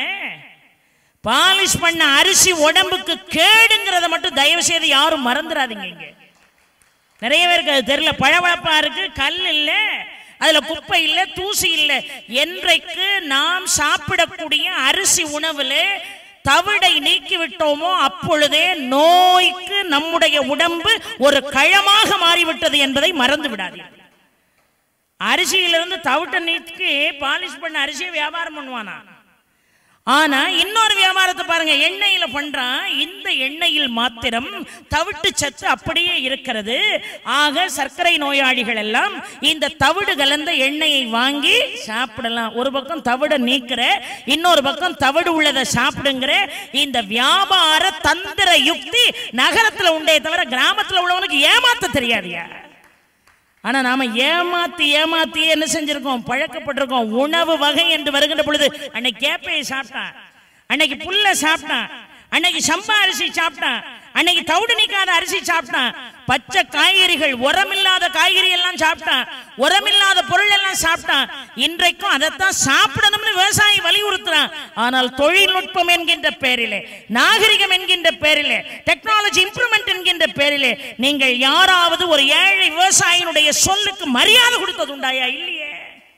பாலிஷ் பண்ண அரிசி உடம்புக்கு கேடுங்கிறத மட்டும் தயவு செய்து யாரும் மறந்துடாதீங்க இங்க நிறைய பேருக்கு அது தெரியல பழவழப்பா இருக்கு கல் இல்ல அதுல குப்பை இல்ல தூசி இல்ல என்றைக்கு நாம் சாப்பிடக்கூடிய அரிசி உணவுல தவிடை நீக்கி விட்டோமோ அப்பொழுதே நோய்க்கு நம்முடைய உடம்பு ஒரு கழமாக மாறிவிட்டது என்பதை மறந்து விடாதீர்கள் அரிசியிலிருந்து தவிட்டை நீக்கி பாலிஷ் பண்ண அரிசியை வியாபாரம் பண்ணுவானா ஆனா இன்னொரு வியாபாரத்தை பாருங்க எண்ணெயில பண்றான் இந்த எண்ணெயில் மாத்திரம் தவிட்டு சத்து அப்படியே இருக்கிறது ஆக சர்க்கரை நோயாளிகள் எல்லாம் இந்த தவிடு கலந்த எண்ணெயை வாங்கி சாப்பிடலாம் ஒரு பக்கம் தவிட நீக்கிற இன்னொரு பக்கம் தவிடு உள்ளதை சாப்பிடுங்கிற இந்த வியாபார தந்திர யுக்தி நகரத்துல உண்டே தவிர கிராமத்துல உள்ளவனுக்கு ஏமாத்த தெரியாதியா ஆனா நாம ஏமாத்தி ஏமாத்தி என்ன செஞ்சிருக்கோம் பழக்கப்பட்டிருக்கோம் உணவு வகை என்று வருகின்ற பொழுது அன்னைக்கு கேப்பையை சாப்பிட்டான் அன்னைக்கு புல்ல சாப்பிட்டான் அன்னைக்கு சம்பா அரிசி சாப்பிட்டான் அன்னைக்கு தவிடு நீக்காத அரிசி சாப்பிட்டான் பச்சை காய்கறிகள் உரமில்லாத காய்கறி எல்லாம் சாப்பிட்டான் உரமில்லாத பொருள் எல்லாம் சாப்பிட்டான் இன்றைக்கும் அதைத்தான் சாப்பிடணும்னு விவசாயி வலியுறுத்துறான் ஆனால் தொழில்நுட்பம் என்கின்ற பேரிலே நாகரிகம் என்கின்ற பேரிலே டெக்னாலஜி இம்ப்ரூவ்மெண்ட் என்கின்ற பேரிலே நீங்கள் யாராவது ஒரு ஏழை விவசாயினுடைய சொல்லுக்கு மரியாதை கொடுத்தது உண்டாயா இல்லையே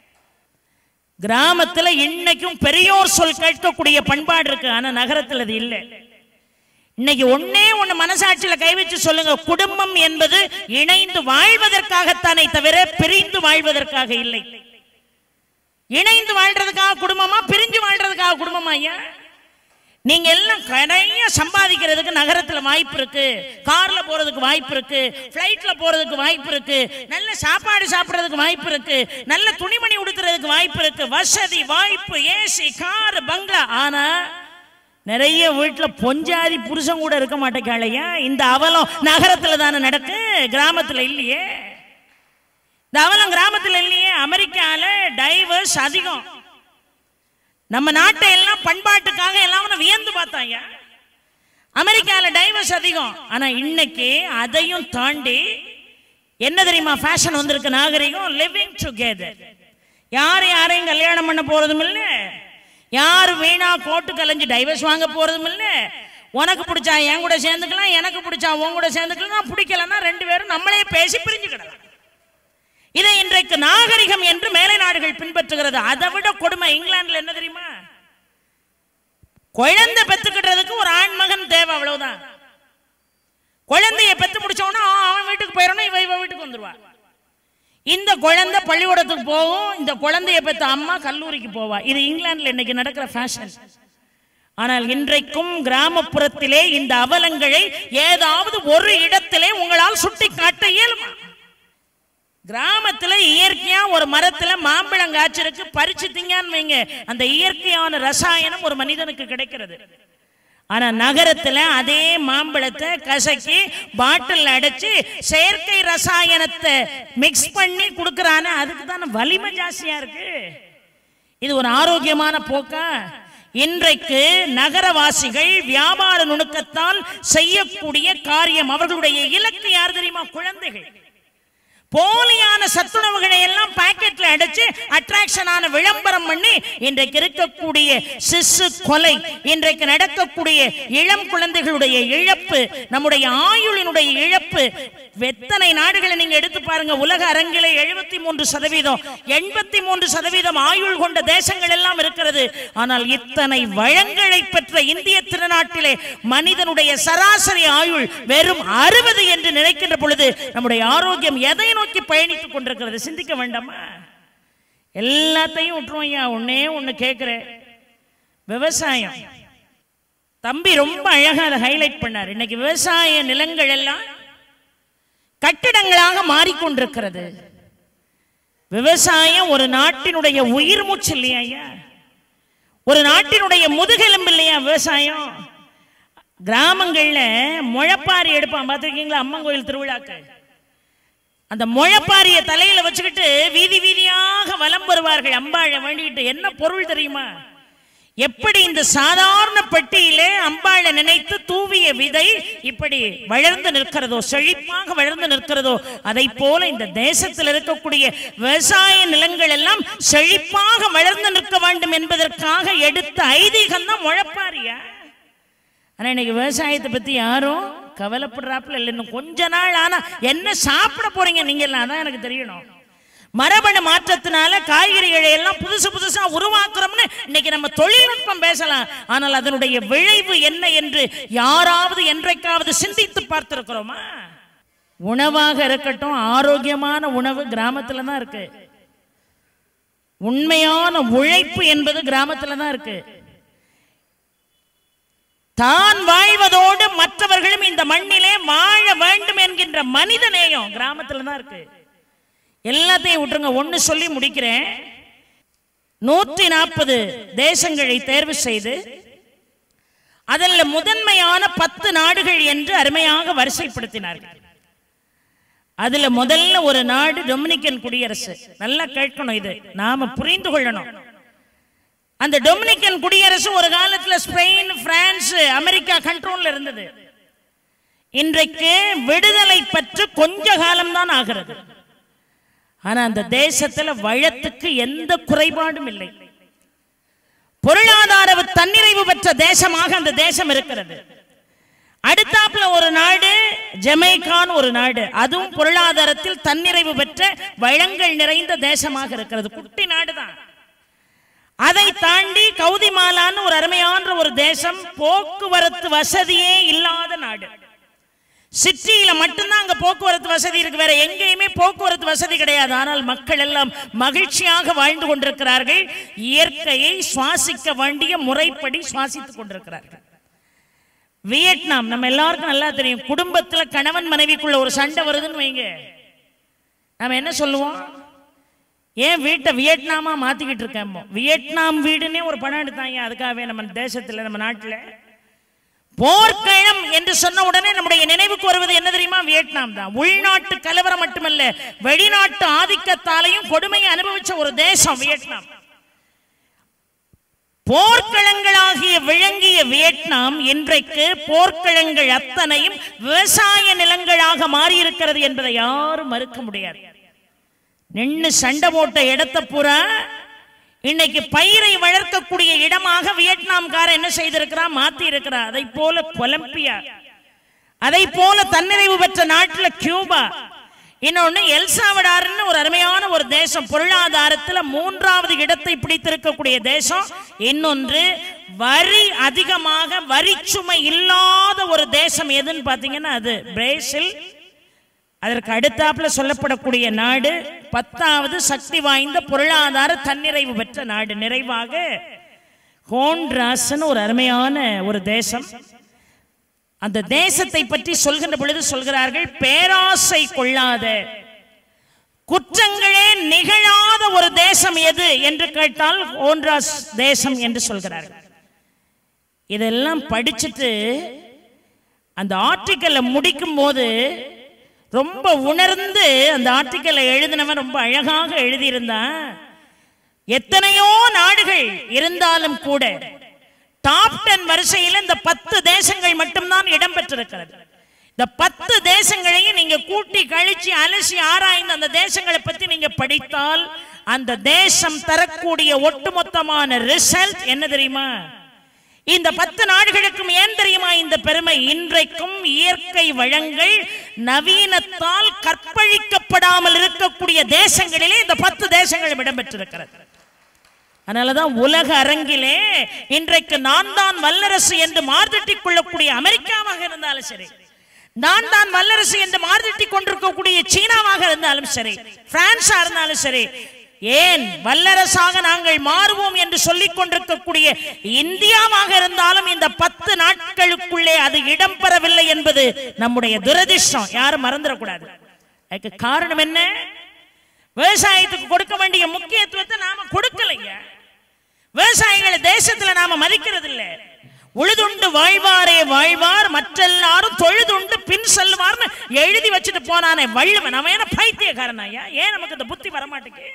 கிராமத்துல இன்னைக்கும் பெரியோர் சொல் கேட்கக்கூடிய பண்பாடு இருக்கு ஆனா நகரத்துல அது இல்லை இன்னைக்கு ஒண்ணே ஒண்ணு மனசாட்சியில கை வச்சு சொல்லுங்க குடும்பம் என்பது இணைந்து வாழ்வதற்காகத்தானே தவிர பிரிந்து வாழ்வதற்காக இல்லை இணைந்து வாழ்றதுக்காக குடும்பமா பிரிஞ்சு வாழ்றதுக்காக குடும்பமா ஐயா நீங்க எல்லாம் நிறைய சம்பாதிக்கிறதுக்கு நகரத்துல வாய்ப்பு இருக்கு கார்ல போறதுக்கு வாய்ப்பு இருக்கு பிளைட்ல போறதுக்கு வாய்ப்பு இருக்கு நல்ல சாப்பாடு சாப்பிடுறதுக்கு வாய்ப்பு இருக்கு நல்ல துணிமணி உடுத்துறதுக்கு வாய்ப்பு இருக்கு வசதி வாய்ப்பு ஏசி கார் பங்களா ஆனா நிறைய வீட்டுல பொஞ்சாதி புருஷன் கூட இருக்க மாட்டேங்காளையா இந்த அவலம் நகரத்துல தானே நடக்கு கிராமத்துல இல்லையே இந்த அவலம் கிராமத்துல இல்லையே அமெரிக்கால டைவர்ஸ் அதிகம் நம்ம நாட்டை எல்லாம் பண்பாட்டுக்காக எல்லாம் வியந்து பார்த்தாங்க அமெரிக்கால டைவர்ஸ் அதிகம் ஆனா இன்னைக்கு அதையும் தாண்டி என்ன தெரியுமா ஃபேஷன் வந்திருக்கு நாகரிகம் லிவிங் டுகெதர் யார் யாரையும் கல்யாணம் பண்ண போறதும் இல்ல யார் வீணா கோட்டு கலைஞ்சு டைவர்ஸ் வாங்க போறதும் இல்ல உனக்கு பிடிச்சா என் கூட சேர்ந்துக்கலாம் எனக்கு பிடிச்சா உன் கூட சேர்ந்துக்கலாம் பிடிக்கலன்னா ரெண்டு பேரும் நம்மளே பேசி பிரிஞ்சுக்கிடலாம் இதை இன்றைக்கு நாகரிகம் என்று மேலை நாடுகள் பின்பற்றுகிறது அதை விட கொடுமை இங்கிலாந்துல என்ன தெரியுமா குழந்தை பெத்துக்கிட்டதுக்கு ஒரு ஆண்மகன் தேவை அவ்வளவுதான் குழந்தைய பெத்து முடிச்சவனா அவன் வீட்டுக்கு போயிடணும் இவ இவ வீட்டுக்கு வந்துருவா இந்த குழந்தை பள்ளிக்கூடத்துக்கு போகும் இந்த குழந்தைய பெத்த அம்மா கல்லூரிக்கு போவா இது இங்கிலாந்துல இன்னைக்கு நடக்கிற ஃபேஷன் ஆனால் இன்றைக்கும் கிராமப்புறத்திலே இந்த அவலங்களை ஏதாவது ஒரு இடத்திலே உங்களால் சுட்டி காட்ட இயலுமா கிராமத்துல இயற்கையா ஒரு மரத்துல மாம்பழம் காய்ச்சிருக்கு பறிச்சு திங்கான்னு வைங்க அந்த இயற்கையான ரசாயனம் ஒரு மனிதனுக்கு கிடைக்கிறது ஆனா நகரத்துல அதே மாம்பழத்தை கசக்கி பாட்டில் அடைச்சு செயற்கை ரசாயனத்தை மிக்ஸ் பண்ணி கொடுக்கறானே அதுக்கு தானே வலிமை ஜாஸ்தியா இருக்கு இது ஒரு ஆரோக்கியமான போக்கா இன்றைக்கு நகரவாசிகள் வியாபார நுணுக்கத்தால் செய்யக்கூடிய காரியம் அவர்களுடைய இலக்கு யார் தெரியுமா குழந்தைகள் போலியான சத்துணவுகளை எல்லாம் பாக்கெட்ல அடைச்சு அட்ராக்ஷனான விளம்பரம் பண்ணி இன்றைக்கு இருக்கக்கூடிய சிசு கொலை இன்றைக்கு நடக்கக்கூடிய இளம் குழந்தைகளுடைய இழப்பு நம்முடைய ஆயுளினுடைய இழப்பு எத்தனை நாடுகளை நீங்க எடுத்து பாருங்க உலக அரங்கிலே எழுபத்தி மூன்று சதவீதம் எண்பத்தி மூன்று சதவீதம் ஆயுள் கொண்ட தேசங்கள் எல்லாம் இருக்கிறது ஆனால் இத்தனை வளங்களை பெற்ற இந்திய திருநாட்டிலே மனிதனுடைய சராசரி ஆயுள் வெறும் அறுபது என்று நினைக்கின்ற பொழுது நம்முடைய ஆரோக்கியம் எதை நோக்கி பயணித்துக் கொண்டிருக்கிறது சிந்திக்க வேண்டாமா எல்லாத்தையும் விட்டுருவோம் ஐயா ஒன்னே ஒண்ணு கேட்கிறேன் விவசாயம் தம்பி ரொம்ப அழகா அதை ஹைலைட் பண்ணார் இன்னைக்கு விவசாய நிலங்கள் எல்லாம் கட்டிடங்களாக மாறிக்கொண்டிருக்கிறது விவசாயம் ஒரு நாட்டினுடைய உயிர் மூச்சு இல்லையா ஐயா ஒரு நாட்டினுடைய முதுகெலும்பு இல்லையா விவசாயம் கிராமங்கள்ல முழப்பாரி எடுப்பான் பார்த்துருக்கீங்களா அம்மன் கோயில் திருவிழாக்கு அந்த முழப்பாரிய தலையில வச்சுக்கிட்டு வீதி வீதியாக வலம் வருவார்கள் அம்பாழை வேண்டிக்கிட்டு என்ன பொருள் தெரியுமா எப்படி இந்த சாதாரண பெட்டியிலே அம்பாளை நினைத்து தூவிய விதை இப்படி வளர்ந்து நிற்கிறதோ செழிப்பாக வளர்ந்து நிற்கிறதோ அதை போல இந்த தேசத்தில் இருக்கக்கூடிய விவசாய நிலங்கள் எல்லாம் செழிப்பாக வளர்ந்து நிற்க வேண்டும் என்பதற்காக எடுத்த ஐதீகம் தான் முழப்பாரியா ஆனா இன்னைக்கு விவசாயத்தை பத்தி யாரும் கவலைப்படுறாப்புல இல்லை இன்னும் கொஞ்ச நாள் ஆனா என்ன சாப்பிட போறீங்க நீங்க எல்லாம் அதான் எனக்கு தெரியணும் மரபணு மாற்றத்தினால காய்கறிகளை எல்லாம் புதுசு புதுசா உருவாக்குறோம்னு இன்னைக்கு நம்ம தொழில்நுட்பம் பேசலாம் ஆனால் அதனுடைய விளைவு என்ன என்று யாராவது என்றைக்காவது சிந்தித்து பார்த்திருக்கிறோமா உணவாக இருக்கட்டும் ஆரோக்கியமான உணவு கிராமத்துல தான் இருக்கு உண்மையான உழைப்பு என்பது கிராமத்துல தான் இருக்கு தான் வாழ்வதோடு மற்றவர்களும் இந்த மண்ணிலே வாழ வேண்டும் என்கின்ற மனித நேயம் கிராமத்துல தான் இருக்கு எல்லாத்தையும் விட்டுருங்க ஒன்னு சொல்லி முடிக்கிறேன் நூற்றி நாற்பது தேசங்களை தேர்வு செய்து அதில் முதன்மையான பத்து நாடுகள் என்று அருமையாக வரிசைப்படுத்தினார்கள் அதுல முதல்ல ஒரு நாடு டொமினிக்கன் குடியரசு நல்லா கேட்கணும் இது நாம புரிந்து கொள்ளணும் அந்த டொமினிக்கன் குடியரசு ஒரு காலத்துல ஸ்பெயின் பிரான்ஸ் அமெரிக்கா கண்ட்ரோல்ல இருந்தது இன்றைக்கு விடுதலை பெற்று கொஞ்ச காலம்தான் ஆகிறது ஆனா அந்த தேசத்துல வளத்துக்கு எந்த குறைபாடும் இல்லை பொருளாதார தன்னிறைவு பெற்ற தேசமாக அந்த தேசம் இருக்கிறது அடுத்தாப்புல ஒரு நாடு ஜமைக்கான் ஒரு நாடு அதுவும் பொருளாதாரத்தில் தன்னிறைவு பெற்ற வளங்கள் நிறைந்த தேசமாக இருக்கிறது குட்டி நாடுதான் அதை தாண்டி கௌதிமாலான்னு ஒரு அருமையான ஒரு தேசம் போக்குவரத்து வசதியே இல்லாத நாடு சிட்டியில மட்டும்தான் அங்க போக்குவரத்து வசதி இருக்கு வேற எங்கேயுமே போக்குவரத்து வசதி கிடையாது ஆனால் மக்கள் எல்லாம் மகிழ்ச்சியாக வாழ்ந்து கொண்டிருக்கிறார்கள் இயற்கையை சுவாசிக்க வேண்டிய முறைப்படி சுவாசித்துக் கொண்டிருக்கிறார்கள் வியட்நாம் நம்ம எல்லாருக்கும் நல்லா தெரியும் குடும்பத்துல கணவன் மனைவிக்குள்ள ஒரு சண்டை வருதுன்னு வைங்க நாம என்ன சொல்லுவோம் ஏன் வீட்டை வியட்நாமா மாத்திக்கிட்டு இருக்கேன் வியட்நாம் வீடுன்னே ஒரு படம் எடுத்தாங்க அதுக்காகவே நம்ம தேசத்துல நம்ம நாட்டுல போர்க்களம் என்று சொன்ன உடனே நம்முடைய நினைவுக்கு வருவது என்ன தெரியுமா வியட்நாம் தான் உள்நாட்டு கலவரம் மட்டுமல்ல வெளிநாட்டு ஆதிக்கத்தாலையும் கொடுமையை அனுபவிச்ச ஒரு தேசம் வியட்நாம் போர்க்களங்களாகிய விளங்கிய வியட்நாம் இன்றைக்கு போர்க்களங்கள் அத்தனையும் விவசாய நிலங்களாக மாறியிருக்கிறது என்பதை யாரும் மறுக்க முடியாது நின்னு சண்டை போட்ட இடத்தை பூரா இன்னைக்கு பயிரை வளர்க்கக்கூடிய இடமாக வியட்நாம்காரன் என்ன செய்திருக்கிறான் மாத்தி இருக்கிறான் அதை போல கொலம்பியா அதை போல தன்னிறைவு பெற்ற நாட்டுல கியூபா இன்னொன்னு எல்சாவடார்னு ஒரு அருமையான ஒரு தேசம் பொருளாதாரத்துல மூன்றாவது இடத்தை பிடித்திருக்கக்கூடிய தேசம் இன்னொன்று வரி அதிகமாக வரிச்சுமை இல்லாத ஒரு தேசம் எதுன்னு பாத்தீங்கன்னா அது பிரேசில் அதற்கு அடுத்தாப்புல சொல்லப்படக்கூடிய நாடு பத்தாவது சக்தி வாய்ந்த பொருளாதார தன்னிறைவு பெற்ற நாடு நிறைவாக ஹோண்ட்ராஸ்னு ஒரு அருமையான ஒரு தேசம் அந்த தேசத்தை பற்றி சொல்கின்ற பொழுது சொல்கிறார்கள் பேராசை கொள்ளாத குற்றங்களே நிகழாத ஒரு தேசம் எது என்று கேட்டால் ஓன்றாஸ் தேசம் என்று சொல்கிறார்கள் இதெல்லாம் படிச்சுட்டு அந்த ஆர்டிக்கலை முடிக்கும் போது ரொம்ப உணர்ந்து அந்த ஆர்டிக்கலை எழுதினவன் ரொம்ப அழகாக எழுதியிருந்தான் எத்தனையோ நாடுகள் இருந்தாலும் கூட டாப் டென் வரிசையில் இந்த பத்து தேசங்கள் மட்டும்தான் இடம்பெற்றிருக்கிறது இந்த பத்து தேசங்களையும் நீங்க கூட்டி கழிச்சு அலசி ஆராய்ந்து அந்த தேசங்களை பத்தி நீங்க படித்தால் அந்த தேசம் தரக்கூடிய ஒட்டுமொத்தமான ரிசல்ட் என்ன தெரியுமா இந்த பத்து நாடுகளுக்கும் ஏன் தெரியுமா இந்த பெருமை இன்றைக்கும் இயற்கை வளங்கள் நவீனத்தால் கற்பழிக்கப்படாமல் இருக்கக்கூடிய தேசங்களிலே இந்த பத்து தேசங்கள் இடம்பெற்றிருக்கிறது அதனாலதான் உலக அரங்கிலே இன்றைக்கு நான் தான் வல்லரசு என்று மார்தட்டிக் கொள்ளக்கூடிய அமெரிக்காவாக இருந்தாலும் சரி நான் தான் வல்லரசு என்று மார்தட்டிக் கொண்டிருக்கக்கூடிய சீனாவாக இருந்தாலும் சரி பிரான்ஸா இருந்தாலும் சரி ஏன் வல்லரசாக நாங்கள் மாறுவோம் என்று சொல்லிக் கொண்டிருக்கக்கூடிய இந்தியாவாக இருந்தாலும் இந்த பத்து நாட்களுக்குள்ளே அது இடம்பெறவில்லை என்பது நம்முடைய துரதிர்ஷ்டம் யாரும் மறந்துடக்கூடாது அதுக்கு காரணம் என்ன விவசாயத்துக்கு கொடுக்க வேண்டிய முக்கியத்துவத்தை நாம கொடுக்கலைங்க விவசாயிகளை தேசத்துல நாம மதிக்கிறது இல்ல உழுதுண்டு வாழ்வாரே வாழ்வார் மற்றெல்லாரும் தொழுதுண்டு பின் செல்வார்னு எழுதி வச்சுட்டு போனானே வள்ளுவன் அவன் என்ன பைத்தியக்காரன் ஐயா ஏன் நமக்கு இந்த புத்தி வரமாட்டேங்குது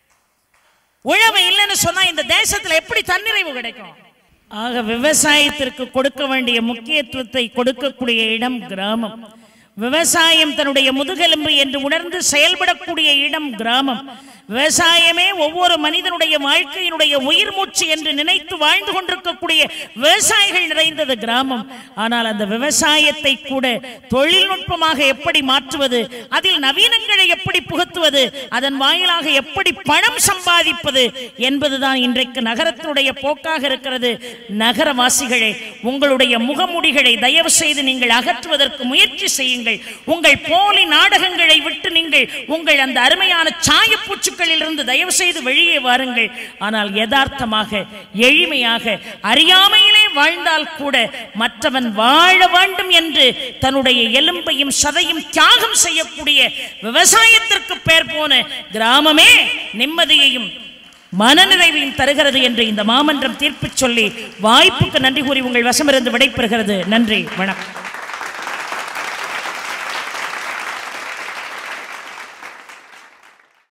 உழவு இல்லைன்னு சொன்னா இந்த தேசத்துல எப்படி தன்னிறைவு கிடைக்கும் ஆக விவசாயத்திற்கு கொடுக்க வேண்டிய முக்கியத்துவத்தை கொடுக்கக்கூடிய இடம் கிராமம் விவசாயம் தன்னுடைய முதுகெலும்பு என்று உணர்ந்து செயல்படக்கூடிய இடம் கிராமம் விவசாயமே ஒவ்வொரு மனிதனுடைய வாழ்க்கையினுடைய உயிர் மூச்சு என்று நினைத்து வாழ்ந்து கொண்டிருக்கக்கூடிய விவசாயிகள் நிறைந்தது கிராமம் ஆனால் அந்த விவசாயத்தை கூட தொழில்நுட்பமாக எப்படி மாற்றுவது அதில் நவீனங்களை எப்படி புகுத்துவது அதன் வாயிலாக எப்படி பணம் சம்பாதிப்பது என்பதுதான் இன்றைக்கு நகரத்தினுடைய போக்காக இருக்கிறது நகரவாசிகளே உங்களுடைய முகமுடிகளை தயவு செய்து நீங்கள் அகற்றுவதற்கு முயற்சி செய்யுங்கள் உங்கள் போலி நாடகங்களை விட்டு நீங்கள் உங்கள் அந்த அருமையான சாயப்பூச்சுக்களில் இருந்து தயவு செய்து வெளியே வாருங்கள் ஆனால் யதார்த்தமாக எளிமையாக அறியாமையிலே வாழ்ந்தால் கூட மற்றவன் வாழ வேண்டும் என்று தன்னுடைய எலும்பையும் சதையும் தியாகம் செய்யக்கூடிய விவசாயத்திற்கு பெயர் போன கிராமமே நிம்மதியையும் மனநிறைவையும் தருகிறது என்று இந்த மாமன்றம் தீர்ப்பு சொல்லி வாய்ப்புக்கு நன்றி கூறி உங்கள் வசமிருந்து விடைபெறுகிறது நன்றி வணக்கம்